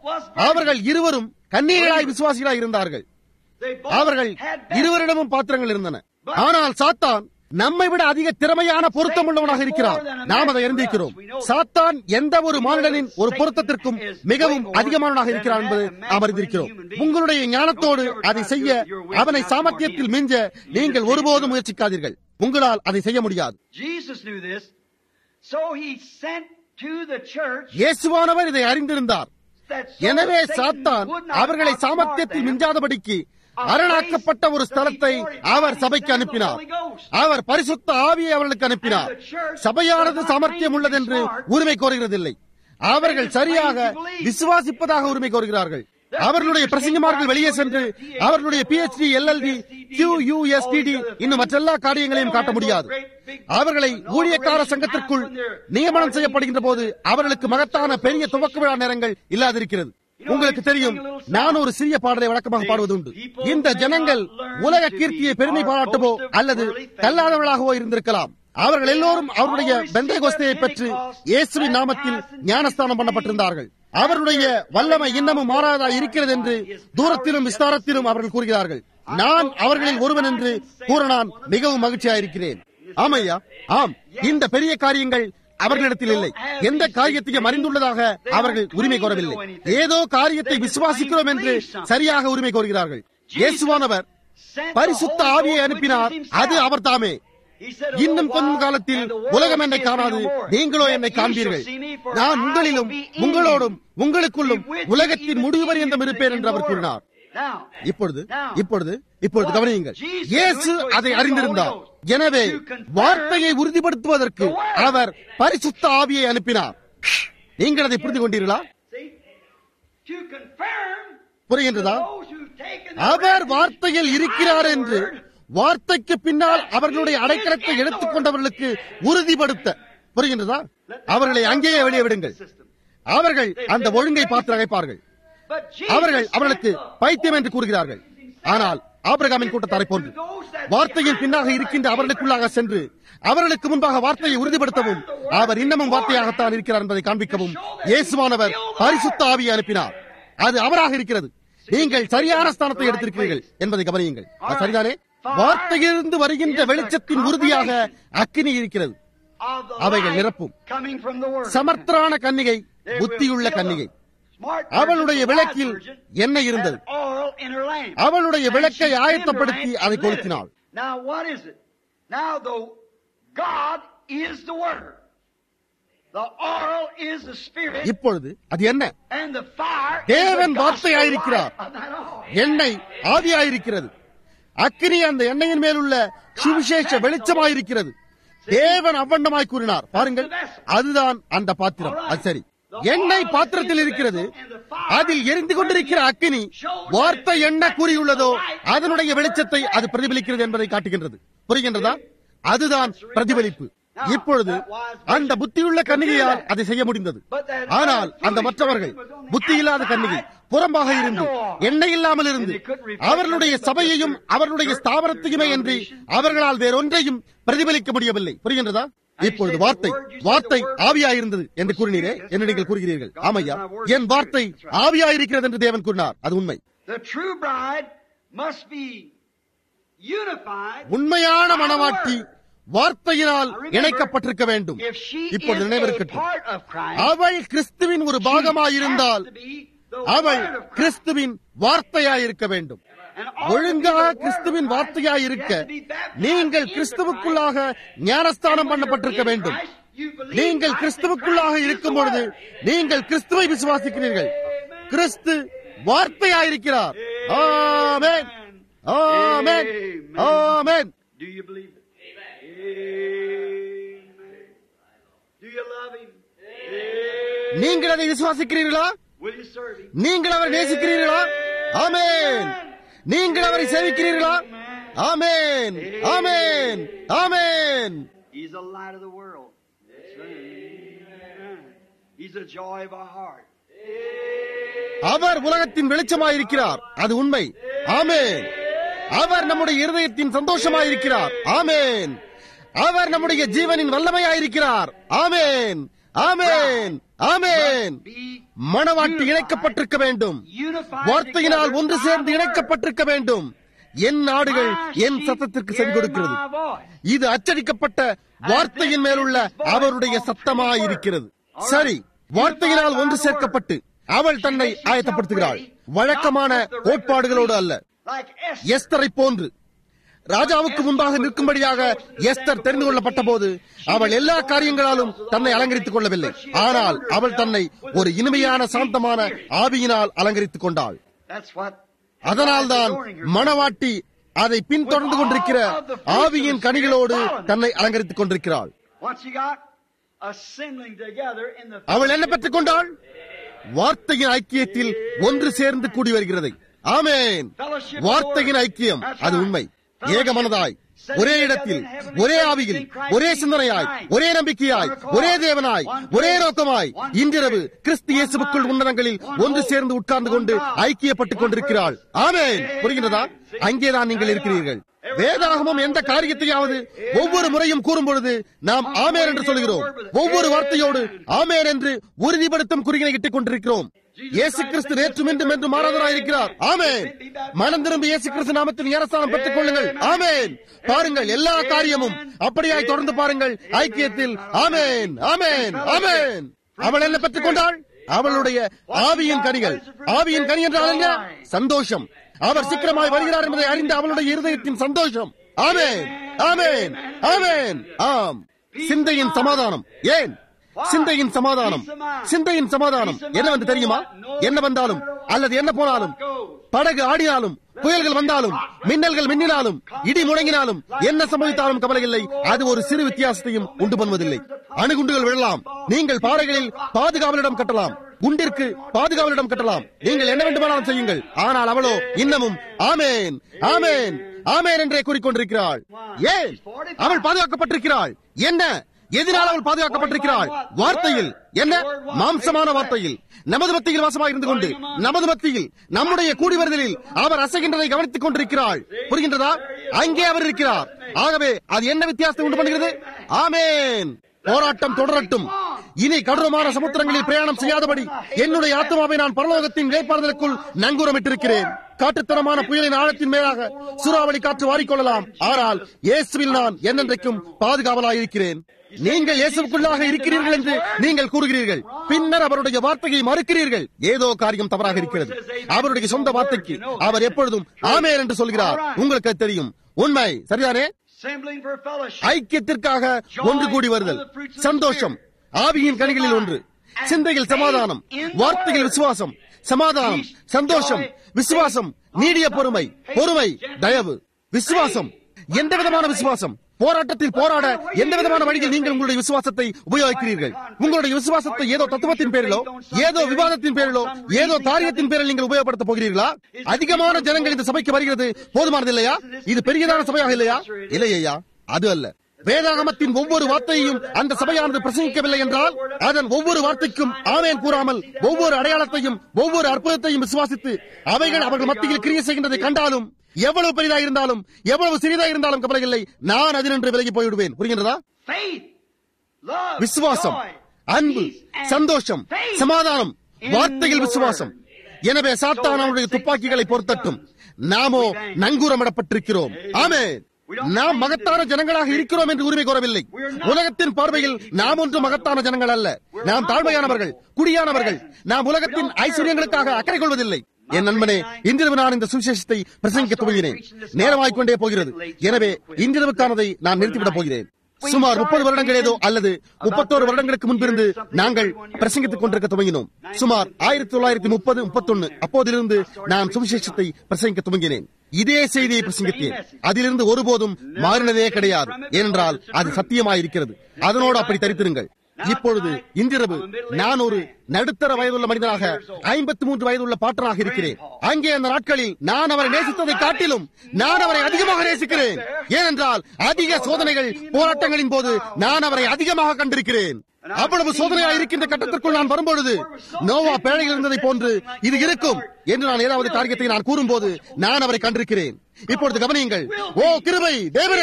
S1: அவர்கள் இருவரும் கன்னியர்களாய் விசுவாசிகளாய் இருந்தார்கள்
S2: They both
S1: அவர்கள்
S2: had that.
S1: இருவரிடமும் பாத்திரங்கள் இருந்தன ஆனால் சாத்தான் நம்மை விட அதிக திறமையான பொருத்தம் உள்ளவனாக இருக்கிறார் நாம் அதை அறிந்திருக்கிறோம் சாத்தான் எந்த ஒரு மானிடனின் ஒரு பொருத்தத்திற்கும் மிகவும் அதிகமானவனாக இருக்கிறார் என்பது நாம் அறிந்திருக்கிறோம் உங்களுடைய ஞானத்தோடு அதை செய்ய அவனை சாமர்த்தியத்தில் மிஞ்ச நீங்கள் ஒருபோதும் முயற்சிக்காதீர்கள் உங்களால் அதை செய்ய முடியாது
S2: Jesus knew this, so he sent to the church
S1: இயேசுவானவர் இதை அறிந்திருந்தார்
S2: that so
S1: எனவே
S2: Satan
S1: சாத்தான்
S2: would not
S1: அவர்களை
S2: outsmart
S1: சாமர்த்தியத்தில்
S2: them.
S1: மிஞ்சாதபடிக்கு அரணாக்கப்பட்ட ஒரு ஸ்தலத்தை அவர் சபைக்கு அனுப்பினார் அவர் பரிசுத்த ஆவியை அவர்களுக்கு அனுப்பினார் சபையானது சாமர்த்தியம் உள்ளதென்று உரிமை கோருகிறதில்லை அவர்கள் சரியாக விசுவாசிப்பதாக உரிமை கோருகிறார்கள் அவர்களுடைய பிரசங்கமார்கள் வெளியே சென்று அவர்களுடைய பிஎச்டி எல்எல்டி கியூயூஎஸ்டிடி இன்னும் மற்றெல்லா காரியங்களையும் காட்ட முடியாது அவர்களை ஊழியக்கார சங்கத்திற்குள் நியமனம் செய்யப்படுகின்ற போது அவர்களுக்கு மகத்தான பெரிய துவக்க விழா நேரங்கள் இல்லாதிருக்கிறது உங்களுக்கு தெரியும் நான் ஒரு சிறிய பாடலை வழக்கமாக பாடுவது உண்டு இந்த ஜனங்கள் உலக கீர்த்தியை பெருமை பாராட்டவோ அல்லது கல்லாதவர்களாகவோ இருந்திருக்கலாம் அவர்கள் எல்லோரும் அவருடைய பெந்தை கோஸ்தையை பெற்று இயேசுவின் நாமத்தில் ஞானஸ்தானம் பண்ணப்பட்டிருந்தார்கள் அவருடைய வல்லமை இன்னமும் மாறாதா இருக்கிறது என்று தூரத்திலும் விஸ்தாரத்திலும் அவர்கள் கூறுகிறார்கள் நான் அவர்களில் ஒருவன் என்று கூற நான் மிகவும் மகிழ்ச்சியாயிருக்கிறேன் ஆமையா ஆம் இந்த பெரிய காரியங்கள் அவர்களிடத்தில் இல்லை எந்த காரியத்தையும் அறிந்துள்ளதாக அவர்கள் உரிமை கோரவில்லை ஏதோ காரியத்தை விசுவாசிக்கிறோம் என்று சரியாக உரிமை கோருகிறார்கள் இயேசுவானவர் பரிசுத்த ஆவியை அனுப்பினார் அது அவர் தாமே இன்னும் கொஞ்சம் காலத்தில் உலகம் என்னை காணாது நீங்களோ என்னை காண்பீர்கள் நான் உங்களிலும் உங்களோடும் உங்களுக்குள்ளும் உலகத்தின் முடிவு பரியந்தம் இருப்பேன் என்று அவர் கூறினார் இப்பொழுது இப்பொழுது இப்பொழுது கவனியுங்கள் இயேசு அதை அறிந்திருந்தார் எனவே வார்த்தையை உறுதிப்படுத்துவதற்கு அவர் பரிசுத்த ஆவியை அனுப்பினார் நீங்கள் அதை புரிந்து கொண்டீர்களா புரிகின்றதா அவர் வார்த்தையில் இருக்கிறார் என்று வார்த்தைக்கு பின்னால் அவர்களுடைய அடைக்கலத்தை எடுத்துக் கொண்டவர்களுக்கு உறுதிப்படுத்த புரிகின்றதா அவர்களை அங்கேயே வெளியே விடுங்கள் அவர்கள் அந்த ஒழுங்கை பார்த்து அழைப்பார்கள் அவர்கள் அவர்களுக்கு பைத்தியம் என்று கூறுகிறார்கள் ஆனால் ஆபிரகாமின் கூட்டத்தாரை போன்று வார்த்தையின் பின்னாக இருக்கின்ற அவர்களுக்குள்ளாக சென்று அவர்களுக்கு முன்பாக வார்த்தையை உறுதிப்படுத்தவும் அவர் இன்னமும் வார்த்தையாகத்தான் இருக்கிறார் என்பதை காண்பிக்கவும் இயேசுவானவர் பரிசுத்த ஆவியை அனுப்பினார் அது அவராக இருக்கிறது நீங்கள் சரியான ஸ்தானத்தை எடுத்திருக்கிறீர்கள் என்பதை கவனியுங்கள் அது சரிதானே வார்த்தையிலிருந்து வருகின்ற வெளிச்சத்தின் உறுதியாக அக்கினி இருக்கிறது அவைகள் நிரப்பும் சமர்த்தரான கன்னிகை புத்தியுள்ள கன்னிகை அவளுடைய விளக்கில் எண்ணெய் இருந்தது அவளுடைய விளக்கை ஆயத்தப்படுத்தி அதை கொளுத்தினாள் இப்பொழுது அது என்ன தேவன் வார்த்தையாயிருக்கிறார் எண்ணெய் ஆவியாயிருக்கிறது அக்கினி அந்த எண்ணெயின் மேலுள்ள சுவிசேஷ வெளிச்சமாயிருக்கிறது தேவன் அவ்வண்டமாய் கூறினார் பாருங்கள் அதுதான் அந்த பாத்திரம் அது சரி எண்ணெய் பாத்திரத்தில் இருக்கிறது அதில் எரிந்து கொண்டிருக்கிற அக்கினி வார்த்தை என்ன கூறியுள்ளதோ அதனுடைய வெளிச்சத்தை அது பிரதிபலிக்கிறது என்பதை காட்டுகின்றது புரிகின்றதா அதுதான் பிரதிபலிப்பு இப்பொழுது அந்த புத்தியுள்ள கன்னிகையால் அதை செய்ய முடிந்தது ஆனால் அந்த மற்றவர்கள் புத்தி இல்லாத கன்னிகை புறம்பாக இருந்து எண்ணெய் இல்லாமல் இருந்து அவர்களுடைய சபையையும் அவர்களுடைய ஸ்தாபனத்தையுமே என்று அவர்களால் வேறொன்றையும் பிரதிபலிக்க முடியவில்லை புரிகின்றதா இப்பொழுது வார்த்தை வார்த்தை ஆவியாயிருந்தது என்று கூறினீரே என்று நீங்கள் கூறுகிறீர்கள் ஆமையா என் வார்த்தை ஆவியாயிருக்கிறது என்று தேவன் கூறினார் அது உண்மை உண்மையான மனவாட்டி வார்த்தையினால் இணைக்கப்பட்டிருக்க வேண்டும் இப்பொழுது நினைவிருக்கட்டும் அவள் கிறிஸ்துவின் ஒரு பாகமாயிருந்தால் அவள் கிறிஸ்துவின் வார்த்தையாயிருக்க வேண்டும் ஒழுங்காக கிறிஸ்துவின் வார்த்தையாயிருக்க நீங்கள் கிறிஸ்துவுக்குள்ளாக ஞானஸ்தானம் பண்ணப்பட்டிருக்க வேண்டும் நீங்கள் கிறிஸ்துவுக்குள்ளாக இருக்கும் பொழுது நீங்கள் கிறிஸ்துவை விசுவாசிக்கிறீர்கள் கிறிஸ்து வார்த்தையாயிருக்கிறார் ஆமேன் ஆமேன் ஆமேன்
S2: Do you believe it? Amen. Do you love him? Amen.
S1: நீங்கள் அதை விசுவாசிக்கிறீர்களா
S2: Will you serve him?
S1: நீங்கள் அவரை நேசிக்கிறீர்களா ஆமேன் நீங்கள் அவரை சேவிக்கிறீர்களா ஆமேன் ஆமேன் ஆமேன்
S2: He's the light of the world. That's right. Amen. He's the joy of our heart.
S1: அவர் உலகத்தின் வெளிச்சமாயிருக்கிறார் அது உண்மை ஆமேன் அவர் நம்முடைய இருதயத்தின் சந்தோஷமாயிருக்கிறார் ஆமேன் அவர் நம்முடைய ஜீவனின் வல்லமையாயிருக்கிறார் ஆமேன் ஆமேன் ஆமேன் மணவாட்டி இணைக்கப்பட்டிருக்க வேண்டும் வார்த்தையினால் ஒன்று சேர்ந்து இணைக்கப்பட்டிருக்க வேண்டும் என் நாடுகள் என் சத்தத்திற்கு செவி கொடுக்கிறது இது அச்சடிக்கப்பட்ட வார்த்தையின் மேலுள்ள அவருடைய சத்தமாயிருக்கிறது சரி வார்த்தையினால் ஒன்று சேர்க்கப்பட்டு அவள் தன்னை ஆயத்தப்படுத்துகிறாள் வழக்கமான கோட்பாடுகளோடு அல்ல எஸ்தரை போன்று ராஜாவுக்கு முன்பாக நிற்கும்படியாக எஸ்தர் தெரிந்து கொள்ளப்பட்ட போது அவள் எல்லா காரியங்களாலும் தன்னை அலங்கரித்துக் கொள்ளவில்லை ஆனால் அவள் தன்னை ஒரு இனிமையான சாந்தமான ஆவியினால் அலங்கரித்துக் கொண்டாள் அதனால்தான் மணவாட்டி அதை பின்தொடர்ந்து கொண்டிருக்கிற ஆவியின் கனிகளோடு தன்னை அலங்கரித்துக் கொண்டிருக்கிறாள் அவள் என்ன பெற்றுக் கொண்டாள் வார்த்தையின் ஐக்கியத்தில் ஒன்று சேர்ந்து கூடி வருகிறது ஆமேன் வார்த்தையின் ஐக்கியம் அது உண்மை ஏகமனதாய் ஒரே இடத்தில் ஒரே ஆவியில் ஒரே சிந்தனையாய் ஒரே நம்பிக்கையாய் ஒரே தேவனாய் ஒரே நோக்கமாய் இன்றிரவு கிறிஸ்து இயேசுக்குள் உன்னதங்களில் ஒன்று சேர்ந்து உட்கார்ந்து கொண்டு ஐக்கியப்பட்டுக் கொண்டிருக்கிறாள் ஆமேன் புரிகின்றதா அங்கேதான் நீங்கள் இருக்கிறீர்கள் வேதாகமம் எந்த காரியத்தையாவது ஒவ்வொரு முறையும் கூறும் பொழுது நாம் ஆமேன் என்று சொல்கிறோம் ஒவ்வொரு வார்த்தையோடு ஆமேன் என்று உறுதிப்படுத்தும் குறிகளை இட்டுக் கொண்டிருக்கிறோம் இயேசு கிறிஸ்து நேற்றும் இன்றும் என்று மாறாதராயிருக்கிறார் ஆமேன் மனம் திரும்பி இயேசு கிறிஸ்து நாமத்தில் ஞானஸ்தானம் பெற்றுக் கொள்ளுங்கள் ஆமேன் பாருங்கள் எல்லா காரியமும் அப்படியாய் தொடர்ந்து பாருங்கள் ஐக்கியத்தில் ஆமேன் ஆமேன் ஆமேன் அவள் என்ன பெற்றுக் கொண்டாள் அவளுடைய ஆவியின் கனிகள் ஆவியின் கனி என்றால் என்ன சந்தோஷம் அவர் சீக்கிரமாய் வருகிறார் என்பதை அறிந்த அவளுடைய இருதயத்தின் சந்தோஷம் ஆமேன் ஆமேன் ஆமேன் ஆம் சிந்தையின் சமாதானம் ஏன் சிந்தையின் சமாதானம் சிந்தையின் சமாதானம் என்னவென்று தெரியுமா என்ன வந்தாலும் அல்லது என்ன போனாலும் படகு ஆடினாலும் புயல்கள் வந்தாலும் மின்னல்கள் மின்னினாலும் இடி முழங்கினாலும் என்ன சம்பவித்தாலும் கவலை இல்லை அது ஒரு சிறு வித்தியாசத்தையும் உண்டு பண்ணுவதில்லை அணுகுண்டுகள் விழலாம் நீங்கள் பாறைகளில் பாதுகாவலிடம் கட்டலாம் குண்டிற்கு பாதுகாவலிடம் கட்டலாம் நீங்கள் என்ன வேண்டுமானாலும் செய்யுங்கள் ஆனால் அவளோ இன்னமும் ஆமேன் ஆமேன் ஆமேன் என்றே கூறிக்கொண்டிருக்கிறாள் ஏன் அவள் பாதுகாக்கப்பட்டிருக்கிறாள் என்ன எதனால் அவள் பாதுகாக்கப்பட்டிருக்கிறாள் வார்த்தையில் என்ன மாம்சமான வார்த்தையில் நமது மத்தியில் வாசமாக இருந்து கொண்டு நமது மத்தியில் நம்முடைய கூடி வருதலில் அவர் அசைகின்றதை கவனித்துக் கொண்டிருக்கிறாள் புரிகின்றதா அங்கே அவர் இருக்கிறார் ஆகவே அது என்ன வித்தியாசத்தை உண்டு பண்ணுகிறது ஆமேன் போராட்டம் தொடரட்டும் இனி கடூரமான சமுத்திரங்களில் பிரயாணம் செய்யாதபடி என்னுடைய ஆத்மாவை நான் பரலோகத்தின் இழைப்பாறுதலுக்குள் நங்கூரமிட்டிருக்கிறேன் காட்டுத்தனமான புயலின் ஆழத்தின் மேலாக சூறாவளி காற்று வாரிக்கொள்ளலாம் ஆனால் இயேசுவில் நான் என்னென்றைக்கும் பாதுகாவலாயிருக்கிறேன் நீங்கள் இயேசுக்குள்ளாக இருக்கிறீர்கள் என்று நீங்கள் கூறுகிறீர்கள் பின்னர் அவருடைய வார்த்தையை மறுக்கிறீர்கள் ஏதோ காரியம் தவறாக இருக்கிறது அவருடைய சொந்த வார்த்தைக்கு அவர் எப்பொழுதும் ஆமேன் என்று சொல்கிறார் உங்களுக்கு அது தெரியும் உண்மை சரிதானே ஐக்கியத்திற்காக ஒன்று கூடி வருதல் சந்தோஷம் ஆவியின் கனிகளில் ஒன்று சிந்தையில் சமாதானம் வார்த்தையில் விசுவாசம் சமாதானம் சந்தோஷம் விசுவாசம் நீடிய பொறுமை பொறுமை தயவு விசுவாசம் எந்த விதமான விசுவாசம் போராட்டத்தில் போராட எந்த விதமான வழியில் நீங்கள் உங்களுடைய விசுவாசத்தை உபயோகிக்கிறீர்கள் உங்களுடைய விசுவாசத்தை ஏதோ தத்துவத்தின் பேரிலோ ஏதோ விவாதத்தின் பேரிலோ ஏதோ காரியத்தின் பேரில் நீங்கள் உபயோகப்படுத்த போகிறீர்களா அதிகமான ஜனங்கள் இந்த சபைக்கு வருகிறது போதுமானது இல்லையா இது பெரியதான சபையாக இல்லையா இல்லையா அது அல்ல வேதாகமத்தின் ஒவ்வொரு வார்த்தையையும் அந்த சபையானது பிரசங்கிக்கவில்லை என்றால் அதன் ஒவ்வொரு வார்த்தைக்கும் ஆமேன் கூறாமல் ஒவ்வொரு அடையாளத்தையும் ஒவ்வொரு அற்புதத்தையும் விசுவாசித்து அவைகள் அவர்கள் மத்தியில் கிரிய செய்கின்றதை கண்டாலும் எவ்வளவு பெரிதாக இருந்தாலும் எவ்வளவு சிறிதாக இருந்தாலும் கவலை இல்லை நான் அதினின்று விலகி போய்விடுவேன் புரிகின்றதா விசுவாசம் அன்பு சந்தோஷம் சமாதானம் வார்த்தையில் விசுவாசம் எனவே சாத்தான் அவனுடைய துப்பாக்கிகளை பொறுத்தட்டும் நாமோ நங்கூரமிடப்பட்டிருக்கிறோம் ஆமே நாம் மகத்தான ஜனங்களாக இருக்கிறோம் என்று உரிமை கோரவில்லை உலகத்தின் பார்வையில் நாம் ஒன்று மகத்தான ஜனங்கள் அல்ல நாம் தாழ்மையானவர்கள் குடியானவர்கள் நாம் உலகத்தின் ஐஸ்வர்யங்களுக்காக அக்கறை கொள்வதில்லை என் நண்பனே இன்றிரவு நான் இந்த சுவிசேஷத்தை பிரசங்கிக்க துவங்கினேன் நேரமாய்க்கொண்டே போகிறது எனவே இன்றிரவுக்கானதை நான் நிறுத்திவிடப் போகிறேன் சுமார் முப்பது வருடங்கள் ஏதோ அல்லது முப்பத்தோரு வருடங்களுக்கு முன்பிருந்து நாங்கள் பிரசங்கித்துக் கொண்டிருக்க துவங்கினோம் சுமார் ஆயிரத்தி தொள்ளாயிரத்தி முப்பது முப்பத்தொன்னு அப்போதிலிருந்து நான் சுவிசேஷத்தை பிரசங்கிக்க துவங்கினேன் இதே செய்தியை பிரசங்கித்தேன் அதிலிருந்து ஒருபோதும் மாறினதே கிடையாது ஏனென்றால் அது சத்தியமாயிருக்கிறது அதனோடு அப்படி தரித்திருங்கள் இப்பொழுது இன்றிரவு நான் ஒரு நடுத்தர வயதுள்ள மனிதனாக ஐம்பத்தி மூன்று வயதுள்ள பாட்டனாக இருக்கிறேன் அங்கே அந்த நாட்களில் நான் அவரை நேசித்ததை காட்டிலும் நான் அவரை அதிகமாக நேசிக்கிறேன் ஏனென்றால் அதிக சோதனைகள் போராட்டங்களின் போது நான் அவரை அதிகமாக கண்டிருக்கிறேன் அவ்வளவு சோதனையா இருக்கின்ற கட்டத்திற்குள் நான் வரும்பொழுது நோவா பேழையில் இருந்ததை போன்று இது இருக்கும் என்று நான் ஏதாவது காரியத்தை நான் கூறும்போது நான் அவரை கண்டிருக்கிறேன் இப்பொழுது கவனியுங்கள் ஓ கிருபை தேவரே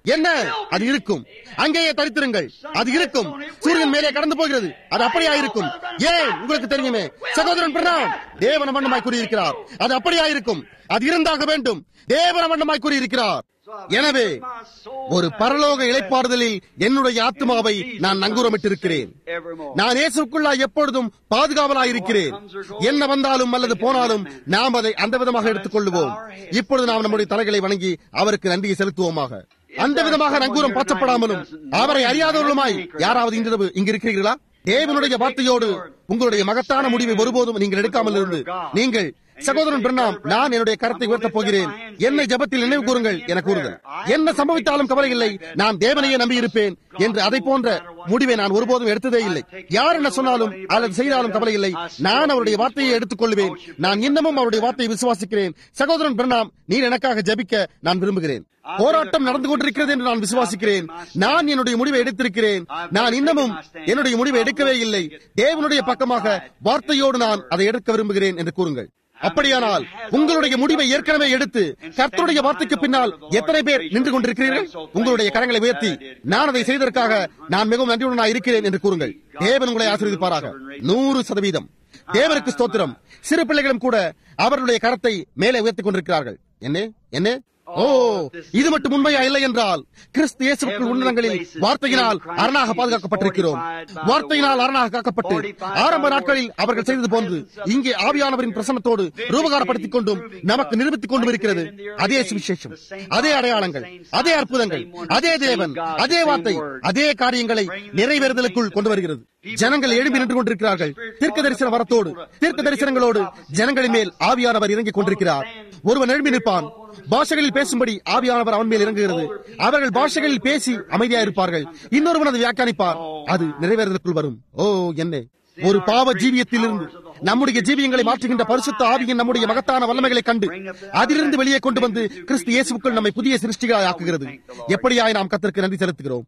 S1: என்ன அது இருக்கும் அங்கேயே தரித்திருங்கள் அது இருக்கும் சூரியன் மேலே கடந்து போகிறது அது அப்படியா இருக்கும் ஏன் உங்களுக்கு தெரியுமே சகோதரன் பிரணாம் தேவன மண்டமாய் கூறியிருக்கிறார் அது அப்படியா இருக்கும் அது இருந்தாக வேண்டும் தேவன மண்டமாய் கூறியிருக்கிறார் எனவே ஒரு பரலோக இழைப்பாறுதலில் என்னுடைய ஆத்மாவை நான் நங்கூரமிட்டிருக்கிறேன் நான் இயேசுக்குள்ளா எப்பொழுதும் பாதுகாவலாயிருக்கிறேன் என்ன வந்தாலும் அல்லது போனாலும் நாம் அதை அந்த விதமாக எடுத்துக் கொள்ளுவோம் இப்பொழுது நாம் நம்முடைய தலைகளை வணங்கி அவருக்கு நன்றியை செலுத்துவோமாக அந்த விதமாக நங்கூரம் பாற்றப்படாமலும் அவரை அறியாதவர்களுமாய் யாராவது இன்றிரவு இங்கு இருக்கிறீர்களா தேவனுடைய வார்த்தையோடு உங்களுடைய மகத்தான முடிவை ஒருபோதும் நீங்கள் எடுக்காமல் இருந்து நீங்கள் சகோதரன் பிரணாம் நான் என்னுடைய கரத்தை உயர்த்தப் போகிறேன் என்னை ஜபத்தில் நினைவு கூறுங்கள் என கூறுங்கள் என்ன சம்பவித்தாலும் கவலை இல்லை நான் தேவனையே நம்பியிருப்பேன் என்று அதை போன்ற முடிவை நான் ஒருபோதும் எடுத்ததே இல்லை யார் என்ன சொன்னாலும் அல்லது செய்தாலும் கவலை இல்லை நான் அவருடைய வார்த்தையை எடுத்துக் கொள்வேன் நான் இன்னமும் அவருடைய வார்த்தையை விசுவாசிக்கிறேன் சகோதரன் பிரணாம் நீர் எனக்காக ஜபிக்க நான் விரும்புகிறேன் போராட்டம் நடந்து கொண்டிருக்கிறது என்று நான் விசுவாசிக்கிறேன் நான் என்னுடைய முடிவை எடுத்திருக்கிறேன் நான் இன்னமும் என்னுடைய முடிவை எடுக்கவே இல்லை தேவனுடைய பக்கமாக வார்த்தையோடு நான் அதை எடுக்க விரும்புகிறேன் என்று கூறுங்கள் அப்படியானால் உங்களுடைய முடிவை ஏற்கனவே எடுத்து கர்த்தருடைய வார்த்தைக்கு பின்னால் எத்தனை பேர் நின்று கொண்டிருக்கிறீர்கள் உங்களுடைய கரங்களை உயர்த்தி நான் அதை செய்ததற்காக நான் மிகவும் நன்றியுடன் இருக்கிறேன் என்று கூறுங்கள் தேவன் உங்களை ஆசீர்வதிப்பாராக நூறு சதவீதம் தேவனுக்கு ஸ்தோத்திரம் சிறு பிள்ளைகளும் கூட அவர்களுடைய கரத்தை மேலே உயர்த்திக் கொண்டிருக்கிறார்கள் என்ன என்ன ஓ இது மட்டும் உண்மையா இல்லை என்றால் கிறிஸ்து இயேசுக்குள் உன்னதங்களில் வார்த்தையினால் அரணாக பாதுகாக்கப்பட்டிருக்கிறோம் வார்த்தையினால் அரணாக காக்கப்பட்டு ஆரம்ப நாட்களில் அவர்கள் செய்தது போன்று இங்கே ஆவியானவரின் பிரசனத்தோடு ரூபகாரப்படுத்திக் கொண்டும் நமக்கு நிரூபித்துக் கொண்டும் இருக்கிறது அதே சுவிசேஷம் அதே அடையாளங்கள் அதே அற்புதங்கள் அதே தேவன் அதே வார்த்தை அதே காரியங்களை நிறைவேறுதலுக்குள் கொண்டு வருகிறது ஜனங்கள் எழும்பி நின்று கொண்டிருக்கிறார்கள் தீர்க்க தரிசன வரத்தோடு தீர்க்க தரிசனங்களோடு ஜனங்களின் மேல் ஆவியானவர் இறங்கிக் கொண்டிருக்கிறார் ஒருவன் எழும்பி நிற்பான் பாஷைகளில் பேசும்படி ஆவியானவர் அவன் மேல் இறங்குகிறது அவர்கள் பாஷைகளில் பேசி அமைதியா இருப்பார்கள் இன்னொருவன் அதை வியாக்கியானிப்பார் அது நிறைவேறுதலுக்குள் வரும் ஓ என்ன ஒரு பாவ ஜீவியத்திலிருந்து நம்முடைய ஜீவியங்களை மாற்றுகின்ற பரிசுத்த ஆவியின் நம்முடைய மகத்தான வல்லமைகளை கண்டு அதிலிருந்து வெளியே கொண்டு வந்து கிறிஸ்து இயேசுக்குள் நம்மை புதிய சிருஷ்டிகளாய் ஆக்குகிறது எப்படியாய் நாம் கத்திற்கு நன்றி செலுத்துகிறோம்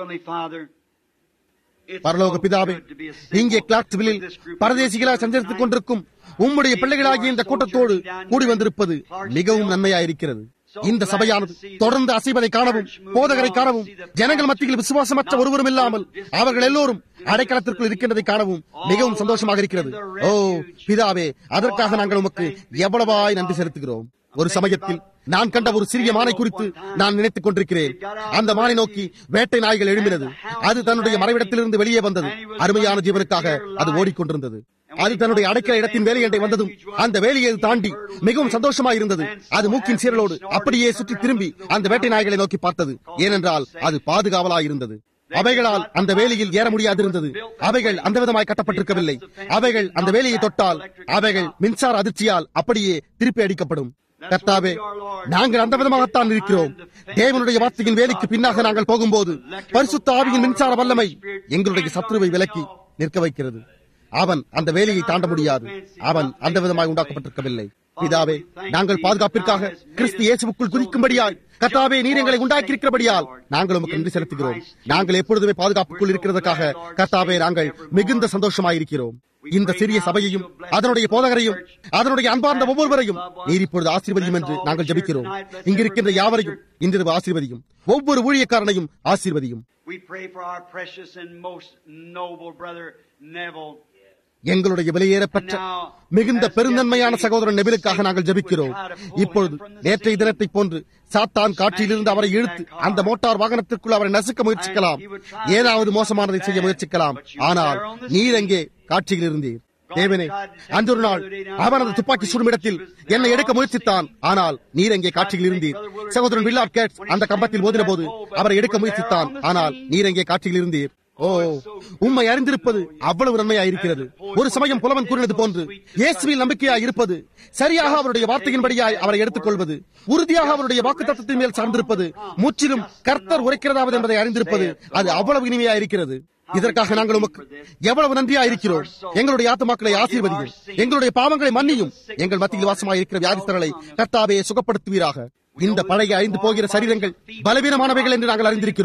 S1: பரலோக பிதாவே இங்கே கிளாக்ஸ்வில்லில் பரதேசிகளாக சஞ்சரித்துக் கொண்டிருக்கும் உம்முடைய பிள்ளைகளாகிய இந்த கூட்டத்தோடு கூடி வந்திருப்பது மிகவும் நன்மையாயிருக்கிறது இந்த சபையானது தொடர்ந்து அசைவதை காணவும் போதகரை காணவும் ஜனங்கள் மத்தியில் விசுவாசமற்ற ஒருவரும் இல்லாமல் அவர்கள் எல்லோரும் அடைக்கலத்திற்குள் இருக்கின்றதை காணவும் மிகவும் சந்தோஷமாக இருக்கிறது ஓ பிதாவே அதற்காக நாங்கள் உமக்கு எவ்வளவாய் நன்றி செலுத்துகிறோம் ஒரு சமயத்தில் நான் கண்ட ஒரு சிறிய மானை குறித்து நான் நினைத்துக் கொண்டிருக்கிறேன் அந்த மானை நோக்கி வேட்டை நாய்கள் எழும்பினது அது தன்னுடைய மறைவிடத்திலிருந்து வெளியே வந்தது அருமையான ஜீவனுக்காக அது ஓடிக்கொண்டிருந்தது அது தன்னுடைய அடைக்கிற இடத்தின் வேலையண்டை வந்ததும் அந்த வேலையை தாண்டி மிகவும் சந்தோஷமாக இருந்தது அது மூக்கின் சீரலோடு அப்படியே சுற்றி திரும்பி அந்த வேட்டை நாய்களை நோக்கி பார்த்தது ஏனென்றால் அது பாதுகாவலாய் இருந்தது அவைகளால் அந்த வேலையில் ஏற முடியாதிருந்தது அவைகள் அந்த விதமாய் கட்டப்பட்டிருக்கவில்லை அவைகள் அந்த வேலையை தொட்டால் அவைகள் மின்சார அதிர்ச்சியால் அப்படியே திருப்பி அடிக்கப்படும் கர்த்தாவே நாங்கள் அந்த விதமாகத்தான் இருக்கிறோம் தேவனுடைய வார்த்தையின் வேலைக்கு பின்னாக நாங்கள் போகும்போது பரிசுத்த ஆவியின் மின்சார வல்லமை எங்களுடைய சத்ருவை விலக்கி நிற்க வைக்கிறது அவன் அந்த வேலையை தாண்ட முடியாது அவன் அந்த விதமாக உண்டாக்கப்பட்டிருக்கவில்லை பிதாவே நாங்கள் பாதுகாப்பிற்காக கிறிஸ்து இயேசுக்குள் குதிக்கும்படியால் கர்த்தாவே நீர் எங்களை உண்டாக்கியிருக்கிறபடியால் நாங்கள் உமக்கு நன்றி செலுத்துகிறோம் நாங்கள் எப்பொழுதுமே பாதுகாப்புக்குள் இருக்கிறதற்காக கர்த்தாவே நாங்கள் மிகுந்த சந்தோஷமாயிருக்கிறோம் இந்த சிறிய சபையையும் அதனுடைய போதகரையும் அதனுடைய அன்பார்ந்த ஒவ்வொருவரையும் நீர் இப்பொழுது ஆசீர்வதியும் என்று நாங்கள் ஜபிக்கிறோம் இங்கிருக்கின்ற யாவரையும் இன்றிரவு ஆசீர்வதியும் ஒவ்வொரு ஊழியக்காரனையும் ஆசீர்வதியும்
S2: We pray for our precious and most noble brother Neville.
S1: எங்களுடைய வெளியேறப்பெற்ற மிகுந்த பெருந்தன்மையான சகோதரன் நெபிலுக்காக நாங்கள் ஜபிக்கிறோம் இப்பொழுது நேற்றைய தினத்தை போன்று சாத்தான் காட்சியிலிருந்து அவரை இழுத்து அந்த மோட்டார் வாகனத்திற்குள் அவரை நசுக்க முயற்சிக்கலாம் ஏதாவது மோசமானதை செய்ய முயற்சிக்கலாம் ஆனால் நீர் எங்கே காட்சியில் இருந்தீர் தேவனே அன்று ஒரு நாள் அவன் அந்த துப்பாக்கி சுடும் இடத்தில் என்னை எடுக்க முயற்சித்தான் ஆனால் நீர் எங்கே காட்சியில் இருந்தீர் சகோதரன் வில்லாட் கேட்ஸ் அந்த கம்பத்தில் மோதின போது அவரை எடுக்க முயற்சித்தான் ஆனால் நீர் எங்கே காட்சியில் இருந்தீர் ஓ உண்மை அறிந்திருப்பது அவ்வளவு நன்மையாயிருக்கிறது ஒரு சமயம் புலவன் கூறினது போன்று இயேசுவில் நம்பிக்கையாய் இருப்பது சரியாக அவருடைய வார்த்தையின்படியாய் அவரை எடுத்துக் கொள்வது உறுதியாக அவருடைய வாக்கு தத்துவத்தின் மேல் சார்ந்திருப்பது முற்றிலும் கர்த்தர் உரைக்கிறதாவது என்பதை அறிந்திருப்பது அது அவ்வளவு இனிமையாயிருக்கிறது இதற்காக நாங்கள் உமக்கு எவ்வளவு நன்றியா இருக்கிறோம் எங்களுடைய ஆத்மாக்களை ஆசீர்வதியும் எங்களுடைய பாவங்களை மன்னியும் எங்கள் மத்தியில் வாசமாக இருக்கிற வியாதிஸ்தர்களை கர்த்தாவே சுகப்படுத்துவீராக இந்த பழைய ஐந்து போகிற சரீரங்கள் பலவீனமானவைகள் என்று நாங்கள் அறிந்திருக்கிறோம்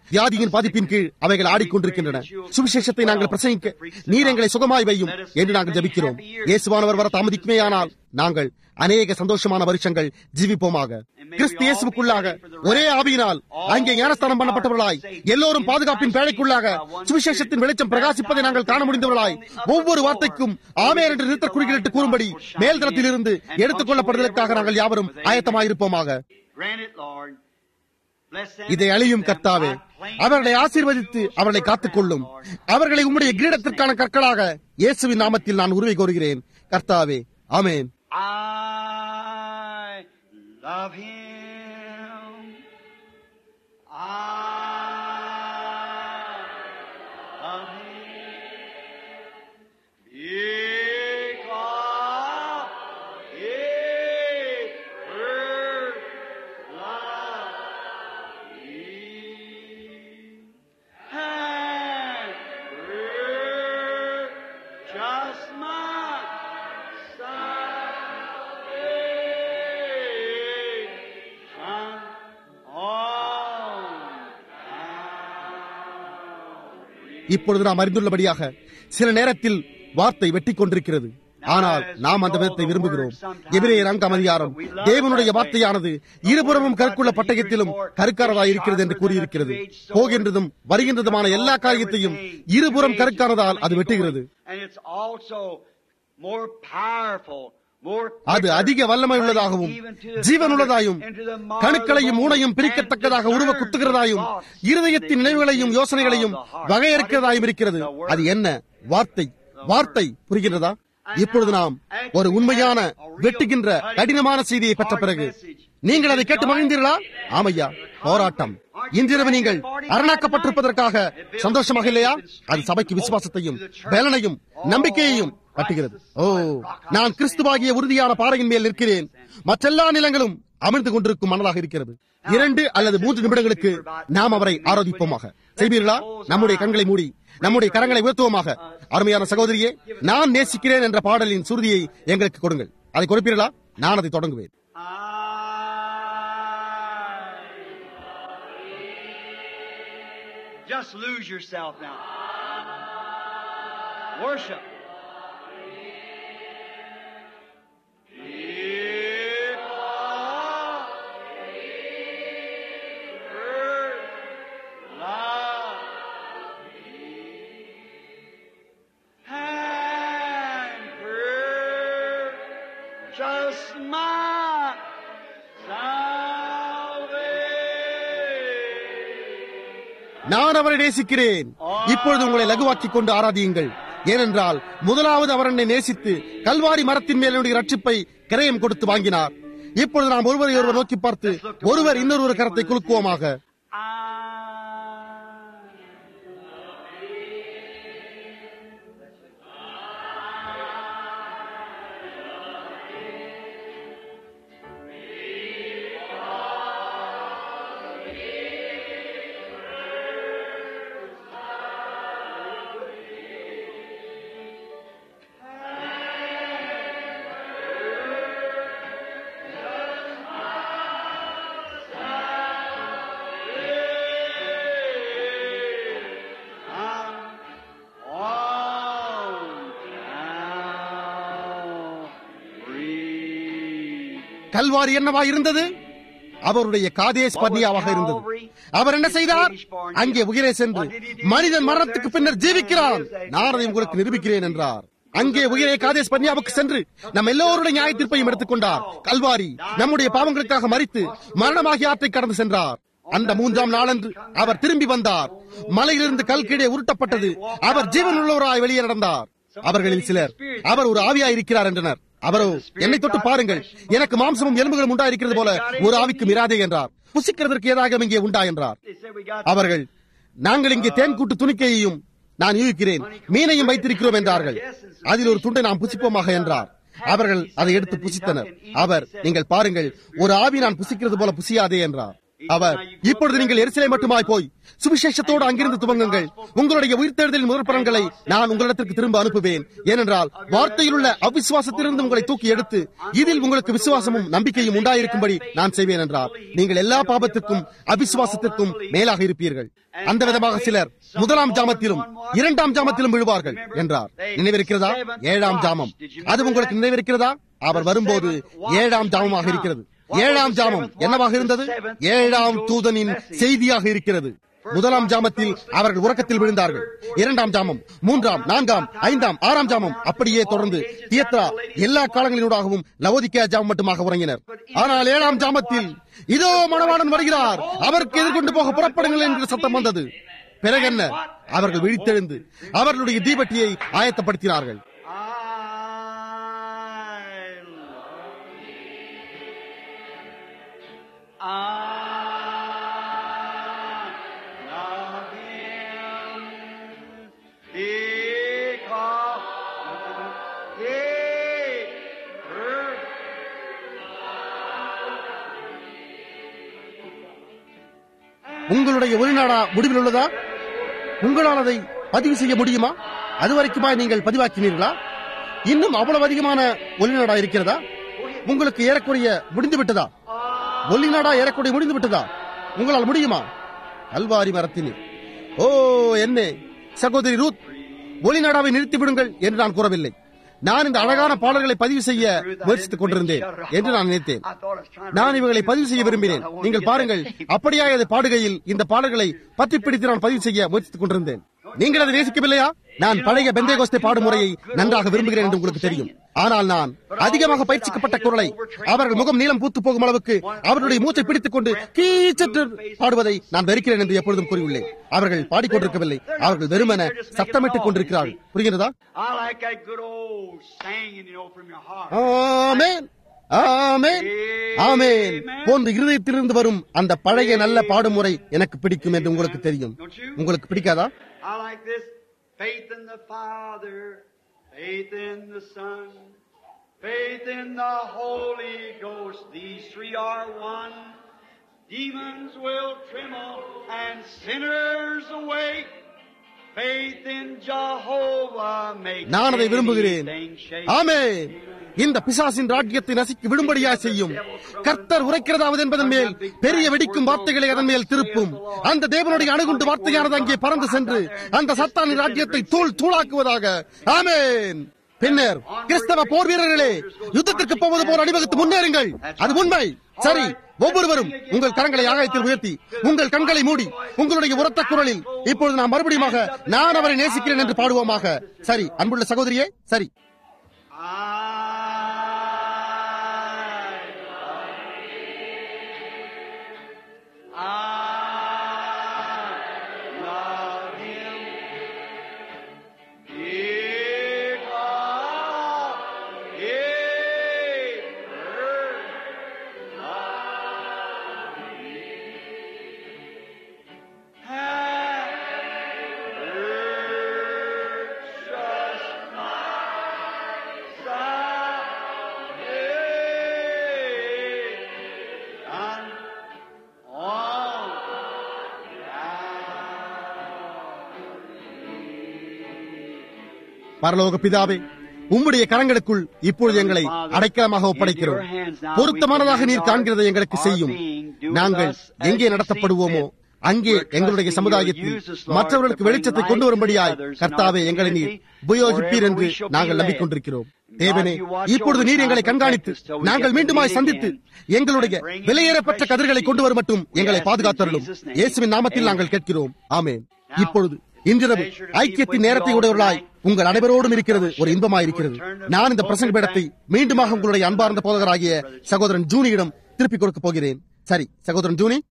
S1: வியாதியின் பாதிப்பின் கீழ் அவைகள் ஆடிக்கொண்டிருக்கின்றன சுவிசேஷத்தை நாங்கள் பிரசங்கிக்க நீர் எங்களை சுகமாய் வையும் என்று நாங்கள் ஜபிக்கிறோம் இயேசுவானவர் வர தாமதிக்குமேயானால் நாங்கள் அநேக சந்தோஷமான வருஷங்கள் ஜீவிப்போமாக கிறிஸ்து இயேசுக்குள்ளாக ஒரே ஆவியினால் அங்கே ஞானஸ்தானம் பண்ணப்பட்டவர்களாய் எல்லோரும் பாதுகாப்பின் பேழைக்குள்ளாக சுவிசேஷத்தின் வெளிச்சம் பிரகாசிப்பதை நாங்கள் காண முடிந்தவர்களாய் ஒவ்வொரு வார்த்தைக்கும் ஆமேர் என்று நிறுத்த குறிகளிட்டு கூறும்படி மேல்தளத்தில் இருந்து எடுத்துக் கொள்ளப்படுவதற்காக நாங்கள் யாவரும் ஆயத்தமாயிருப்போமாக இதை அழியும் கர்த்தாவே அவர்களை ஆசீர்வதித்து அவர்களை காத்துக்கொள்ளும் அவர்களை உம்முடைய கிரீடத்திற்கான கற்களாக இயேசுவின் நாமத்தில் நான் உருவை கோருகிறேன் கர்த்தாவே ஆமேன்
S2: I love him. I love him. Because he first loved me. And purchased my salvation on
S1: இப்பொழுது நாம் அறிந்துள்ளபடியாக சில நேரத்தில் வார்த்தை வெட்டி கொண்டிருக்கிறது ஆனால் நாம் அந்த விதத்தை விரும்புகிறோம் எபிரேயர் அங்கம் அதிகாரம் தேவனுடைய வார்த்தையானது இருபுறமும் கற்குள்ள பட்டயத்திலும் கருக்கானதாய் இருக்கிறது என்று கூறியிருக்கிறது போகின்றதும் வருகின்றதுமான எல்லா காரியத்தையும் இருபுறம் கருக்கானதால் அது வெட்டுகிறது
S2: And it's also more powerful, more
S1: அது அதிக வல்லமை உள்ளதாகவும் ஜீவனுள்ளதாயும் கணுக்களையும் ஊனையும் பிரிக்கத்தக்கதாக உருவ குத்துகிறதாயும் இருதயத்தின் நினைவுகளையும் யோசனைகளையும் வகையறுக்கிறதாயும் இருக்கிறது அது என்ன வார்த்தை வார்த்தை புரிகிறதா இப்பொழுது நாம் ஒரு உண்மையான வெட்டுகின்ற கடினமான செய்தியை பெற்ற பிறகு நீங்கள் அதை கேட்டு மகிழ்ந்தீர்களா ஆமையா போராட்டம் இன்றிரவு நீங்கள் அரணாக்கப்பட்டிருப்பதற்காக சந்தோஷமாக இல்லையா அது சபைக்கு விசுவாசத்தையும் பலனையும் நம்பிக்கையையும் கட்டுகிறது ஓ நான் கிறிஸ்துவாகிய உறுதியான பாறையின் மேல் நிற்கிறேன் மற்றெல்லா நிலங்களும் அமிழ்ந்து கொண்டிருக்கும் மனதாக இருக்கிறது இரண்டு அல்லது மூன்று நிமிடங்களுக்கு நாம் அவரை ஆரோதிப்போமாக செய்வீர்களா நம்முடைய கண்களை மூடி நம்முடைய கரங்களை உயர்த்துவோமாக அருமையான சகோதரியே நான் நேசிக்கிறேன் என்ற பாடலின் சுருதியை எங்களுக்கு கொடுங்கள் அதை கொடுப்பீர்களா நான் அதை தொடங்குவேன்
S2: I just lose yourself now. Worship. Just my salvation.
S1: நான் அவரை நேசிக்கிறேன் இப்பொழுது உங்களை லகுவாக்கிக் கொண்டு ஆராதியுங்கள் ஏனென்றால் முதலாவது அவர் என்னை நேசித்து கல்வாரி மரத்தின் மேல் என்னுடைய ரட்சிப்பை கிரயம் கொடுத்து வாங்கினார் இப்பொழுது நாம் ஒருவரை ஒருவர் நோக்கி பார்த்து ஒருவர் இன்னொரு கரத்தை குலுக்குவோமாக கல்வாரி என்னவா இருந்தது அவருடைய காதேஸ் பர்னியாவாக இருந்தது அவர் என்ன செய்தார் அங்கே உயிரை சென்று மனிதன் மரணத்துக்கு பின்னர் ஜீவிக்கிறான் நான் அதை உங்களுக்கு நிரூபிக்கிறேன் என்றார் அங்கே உயிரை காதேஸ் பன்னியாவுக்கு சென்று நம் எல்லோருடைய நியாய தீர்ப்பையும் எடுத்துக்கொண்டார் கல்வாரி நம்முடைய பாவங்களுக்காக மறித்து மரணமாகிய ஆற்றை கடந்து சென்றார் அந்த மூன்றாம் நாளன்று அவர் திரும்பி வந்தார் மலையிலிருந்து கல் கீழே உருட்டப்பட்டது அவர் ஜீவனுள்ளவராய் வெளியே நடந்தார் அவர்களில் சிலர் அவர் ஒரு ஆவியாய் இருக்கிறார் என்றனர் அவரோ என்னை தொட்டு பாருங்கள் எனக்கு மாம்சமும் எலும்புகளும் உண்டாயிருக்கிறது போல ஒரு ஆவிக்கும் இராதே என்றார் புசிக்கிறதற்கு ஏதாக இங்கே உண்டா என்றார்
S2: They said we got
S1: அவர்கள் நாங்கள் இங்கே தேன் கூட்டு துணிக்கையையும் நான் யூகிக்கிறேன் மீனையும் வைத்திருக்கிறோம் என்றார்கள் அதில் ஒரு துண்டை நாம் புசிப்போமாக என்றார் அவர்கள் அதை எடுத்து புசித்தனர் அவர் நீங்கள் பாருங்கள் ஒரு ஆவி நான் புசிக்கிறது போல புசியாதே என்றார் அவர் இப்பொழுது நீங்கள் எரிசிலை மட்டுமாய் போய் சுவிசேஷத்தோடு அங்கிருந்து துவங்குங்கள் உங்களுடைய உயிர்த்தெழுதலின் முதல் பலன்களை நான் உங்களிடத்திற்கு திரும்ப அனுப்புவேன் ஏனென்றால் வார்த்தையில் உள்ள அவிசுவாசத்திலிருந்து உங்களை தூக்கி எடுத்து இதில் உங்களுக்கு விசுவாசமும் நம்பிக்கையும் உண்டாயிருக்கும்படி நான் செய்வேன் என்றார் நீங்கள் எல்லா பாபத்திற்கும் அவிசுவாசத்திற்கும் மேலாக இருப்பீர்கள் அந்த விதமாக சிலர் முதலாம் ஜாமத்திலும் இரண்டாம் ஜாமத்திலும் விழுவார்கள் என்றார் நினைவிருக்கிறதா ஏழாம் ஜாமம் அது உங்களுக்கு நினைவிருக்கிறதா அவர் வரும்போது ஏழாம் ஜாமமாக இருக்கிறது ஏழாம் ஜாமம் என்னவாக இருந்தது ஏழாம் தூதனின் செய்தியாக இருக்கிறது முதலாம் ஜாமத்தில் அவர்கள் உறக்கத்தில் விழுந்தார்கள் இரண்டாம் ஜாமம் மூன்றாம் நான்காம் ஐந்தாம் ஆறாம் ஜாமம் அப்படியே தொடர்ந்து தியத்ரா எல்லா காலங்களினூடாகவும் லவோதிக்கா ஜாமம் மட்டுமாக உறங்கினர் ஆனால் ஏழாம் ஜாமத்தில் இதோ மணவாளன் வருகிறார் அவருக்கு எதிர்கொண்டு போக புறப்படுங்கள் என்று சத்தம் வந்தது பிறகு என்ன அவர்கள் விழித்தெழுந்து அவர்களுடைய தீபட்டியை ஆயத்தப்படுத்தினார்கள்
S2: I love him because he first
S1: உங்களுடைய ஒளிநாடா முடிவில் உள்ளதா உங்களால் அதை பதிவு செய்ய முடியுமா அது வரைக்குமா நீங்கள் பதிவாக்கினீர்களா இன்னும் அவ்வளவு அதிகமான ஒளிநாடா இருக்கிறதா உங்களுக்கு ஏறக்குறைய முடிந்து விட்டதா ஒளிநாடா ஏறக்குறைய முடிந்து விட்டதா உங்களால் முடியுமா கல்வாரி மரத்தினில் ஓ என்ன சகோதரி ரூத் ஒளிநாடாவை நிறுத்தி விடுங்கள் என்று நான் கூறவில்லை நான் இந்த அழகான பாடல்களை பதிவு செய்ய முயற்சித்துக் கொண்டிருந்தேன் என்று நான் நினைத்தேன் நான் இவைகளை பதிவு செய்ய விரும்பினேன் நீங்கள் பாருங்கள் அப்படியா அதை பாடுகையில் இந்த பாடல்களை பற்றி பிடித்து நான் பதிவு செய்ய முயற்சித்துக் கொண்டிருந்தேன் நீங்கள் அதை நேசிக்கவில்லையா நான் பழைய பெந்தேகோஸ்தே பாடும் முறையை நன்றாக விரும்புகிறேன் என்று உங்களுக்கு தெரியும் ஆனால் நான் அதிகமாக பயிற்சிக்கப்பட்ட குரலை அவர்கள் முகம் நீளம் பூத்து போகும் அளவுக்கு அவர்களுடைய மூச்சை பிடித்துக் கொண்டு கீச்சற்று பாடுவதை நான் வெறுக்கிறேன் என்று எப்பொழுதும் கூறியுள்ளேன் அவர்கள் பாடிக்கொண்டிருக்கவில்லை அவர்கள் வெறுமன சத்தமிட்டுக் கொண்டிருக்கிறார்கள் புரிகிறதா
S2: I like that good old singing, you know, from your heart.
S1: ஆமென் ஆமென் ஆமென் போன்ற இருதயத்திலிருந்து வரும் அந்த பழைய நல்ல பாடும் முறை எனக்கு பிடிக்கும் என்று உங்களுக்கு தெரியும் உங்களுக்கு பிடிக்காதா
S2: I like this faith in the Father, faith in the Son, faith in the Holy Ghost. These three are one. Demons will tremble and sinners awake. Faith in Jehovah makes
S1: நான் அதை விரும்புகிறேன்
S2: anything shake.
S1: ஆமென் இந்த பிசாசின் ராஜ்யத்தை நசுக்கி விடும்படியா செய்யும் கர்த்தர் உரைக்கிறதாவது என்பதன் மேல் பெரிய வெடிக்கும் வார்த்தைகளை அதன் மேல் திருப்பும் அந்த தேவனுடைய அணுகுண்டு வார்த்தையானது அங்கே பறந்து சென்று அந்த சத்தானின் ராஜ்யத்தை தூள் தூளாக்குவதாக ஆமென் பின்னர் கிறிஸ்தவ போர் வீரர்களே யுத்தத்திற்கு போவது போல் அணிவகுத்து முன்னேறுங்கள் அது உண்மை சரி ஒவ்வொருவரும் உங்கள் கரங்களை ஆகாயத்தில் உயர்த்தி உங்கள் கண்களை மூடி உங்களுடைய உரத்த குரலில் இப்பொழுது நாம் மறுபடியுமாக நான் அவரை நேசிக்கிறேன் என்று பாடுவோமாக சரி அன்புள்ள சகோதரியே சரி
S2: I love him because he first loved me and purchased my salvation on
S1: பரலோக பிதாவே உம்முடைய கரங்களுக்குள் இப்பொழுது எங்களை அடைக்கலமாக ஒப்படைக்கிறோம் பொருத்தமானதாக நீர் காண்கிறதை எங்களுக்கு செய்யும் நாங்கள் எங்கே நடத்தப்படுவோமோ அங்கே எங்களுடைய சமுதாயத்தில் மற்றவர்களுக்கு வெளிச்சத்தை கொண்டு வரும்படியாய் கர்த்தாவே எங்களை நீர் உபயோகிப்பீர் என்று நாங்கள் நம்பிக்கொண்டிருக்கிறோம் தேவனே இப்பொழுது நீர் எங்களை கண்காணித்து நாங்கள் மீண்டுமாய் சந்தித்து எங்களுடைய விலையேறப்பட்ட கதிர்களை கொண்டு வரும் மட்டும் எங்களை பாதுகாத்தருளும் இயேசுவின் நாமத்தில் நாங்கள் கேட்கிறோம் ஆமென் இப்பொழுது இன்றிரவு ஐக்கியத்தின் நேரத்தை உடையவர்களாய் உங்கள் அனைவரோடும் இருக்கிறது ஒரு இன்பமாய் இருக்கிறது நான் இந்த பிரசங்க பீடத்தை மீண்டுமாக உங்களுடைய அன்பார்ந்த போதகராகிய சகோதரன் ஜூனியிடம் திருப்பிக் கொடுக்க போகிறேன் சரி சகோதரன் ஜூனி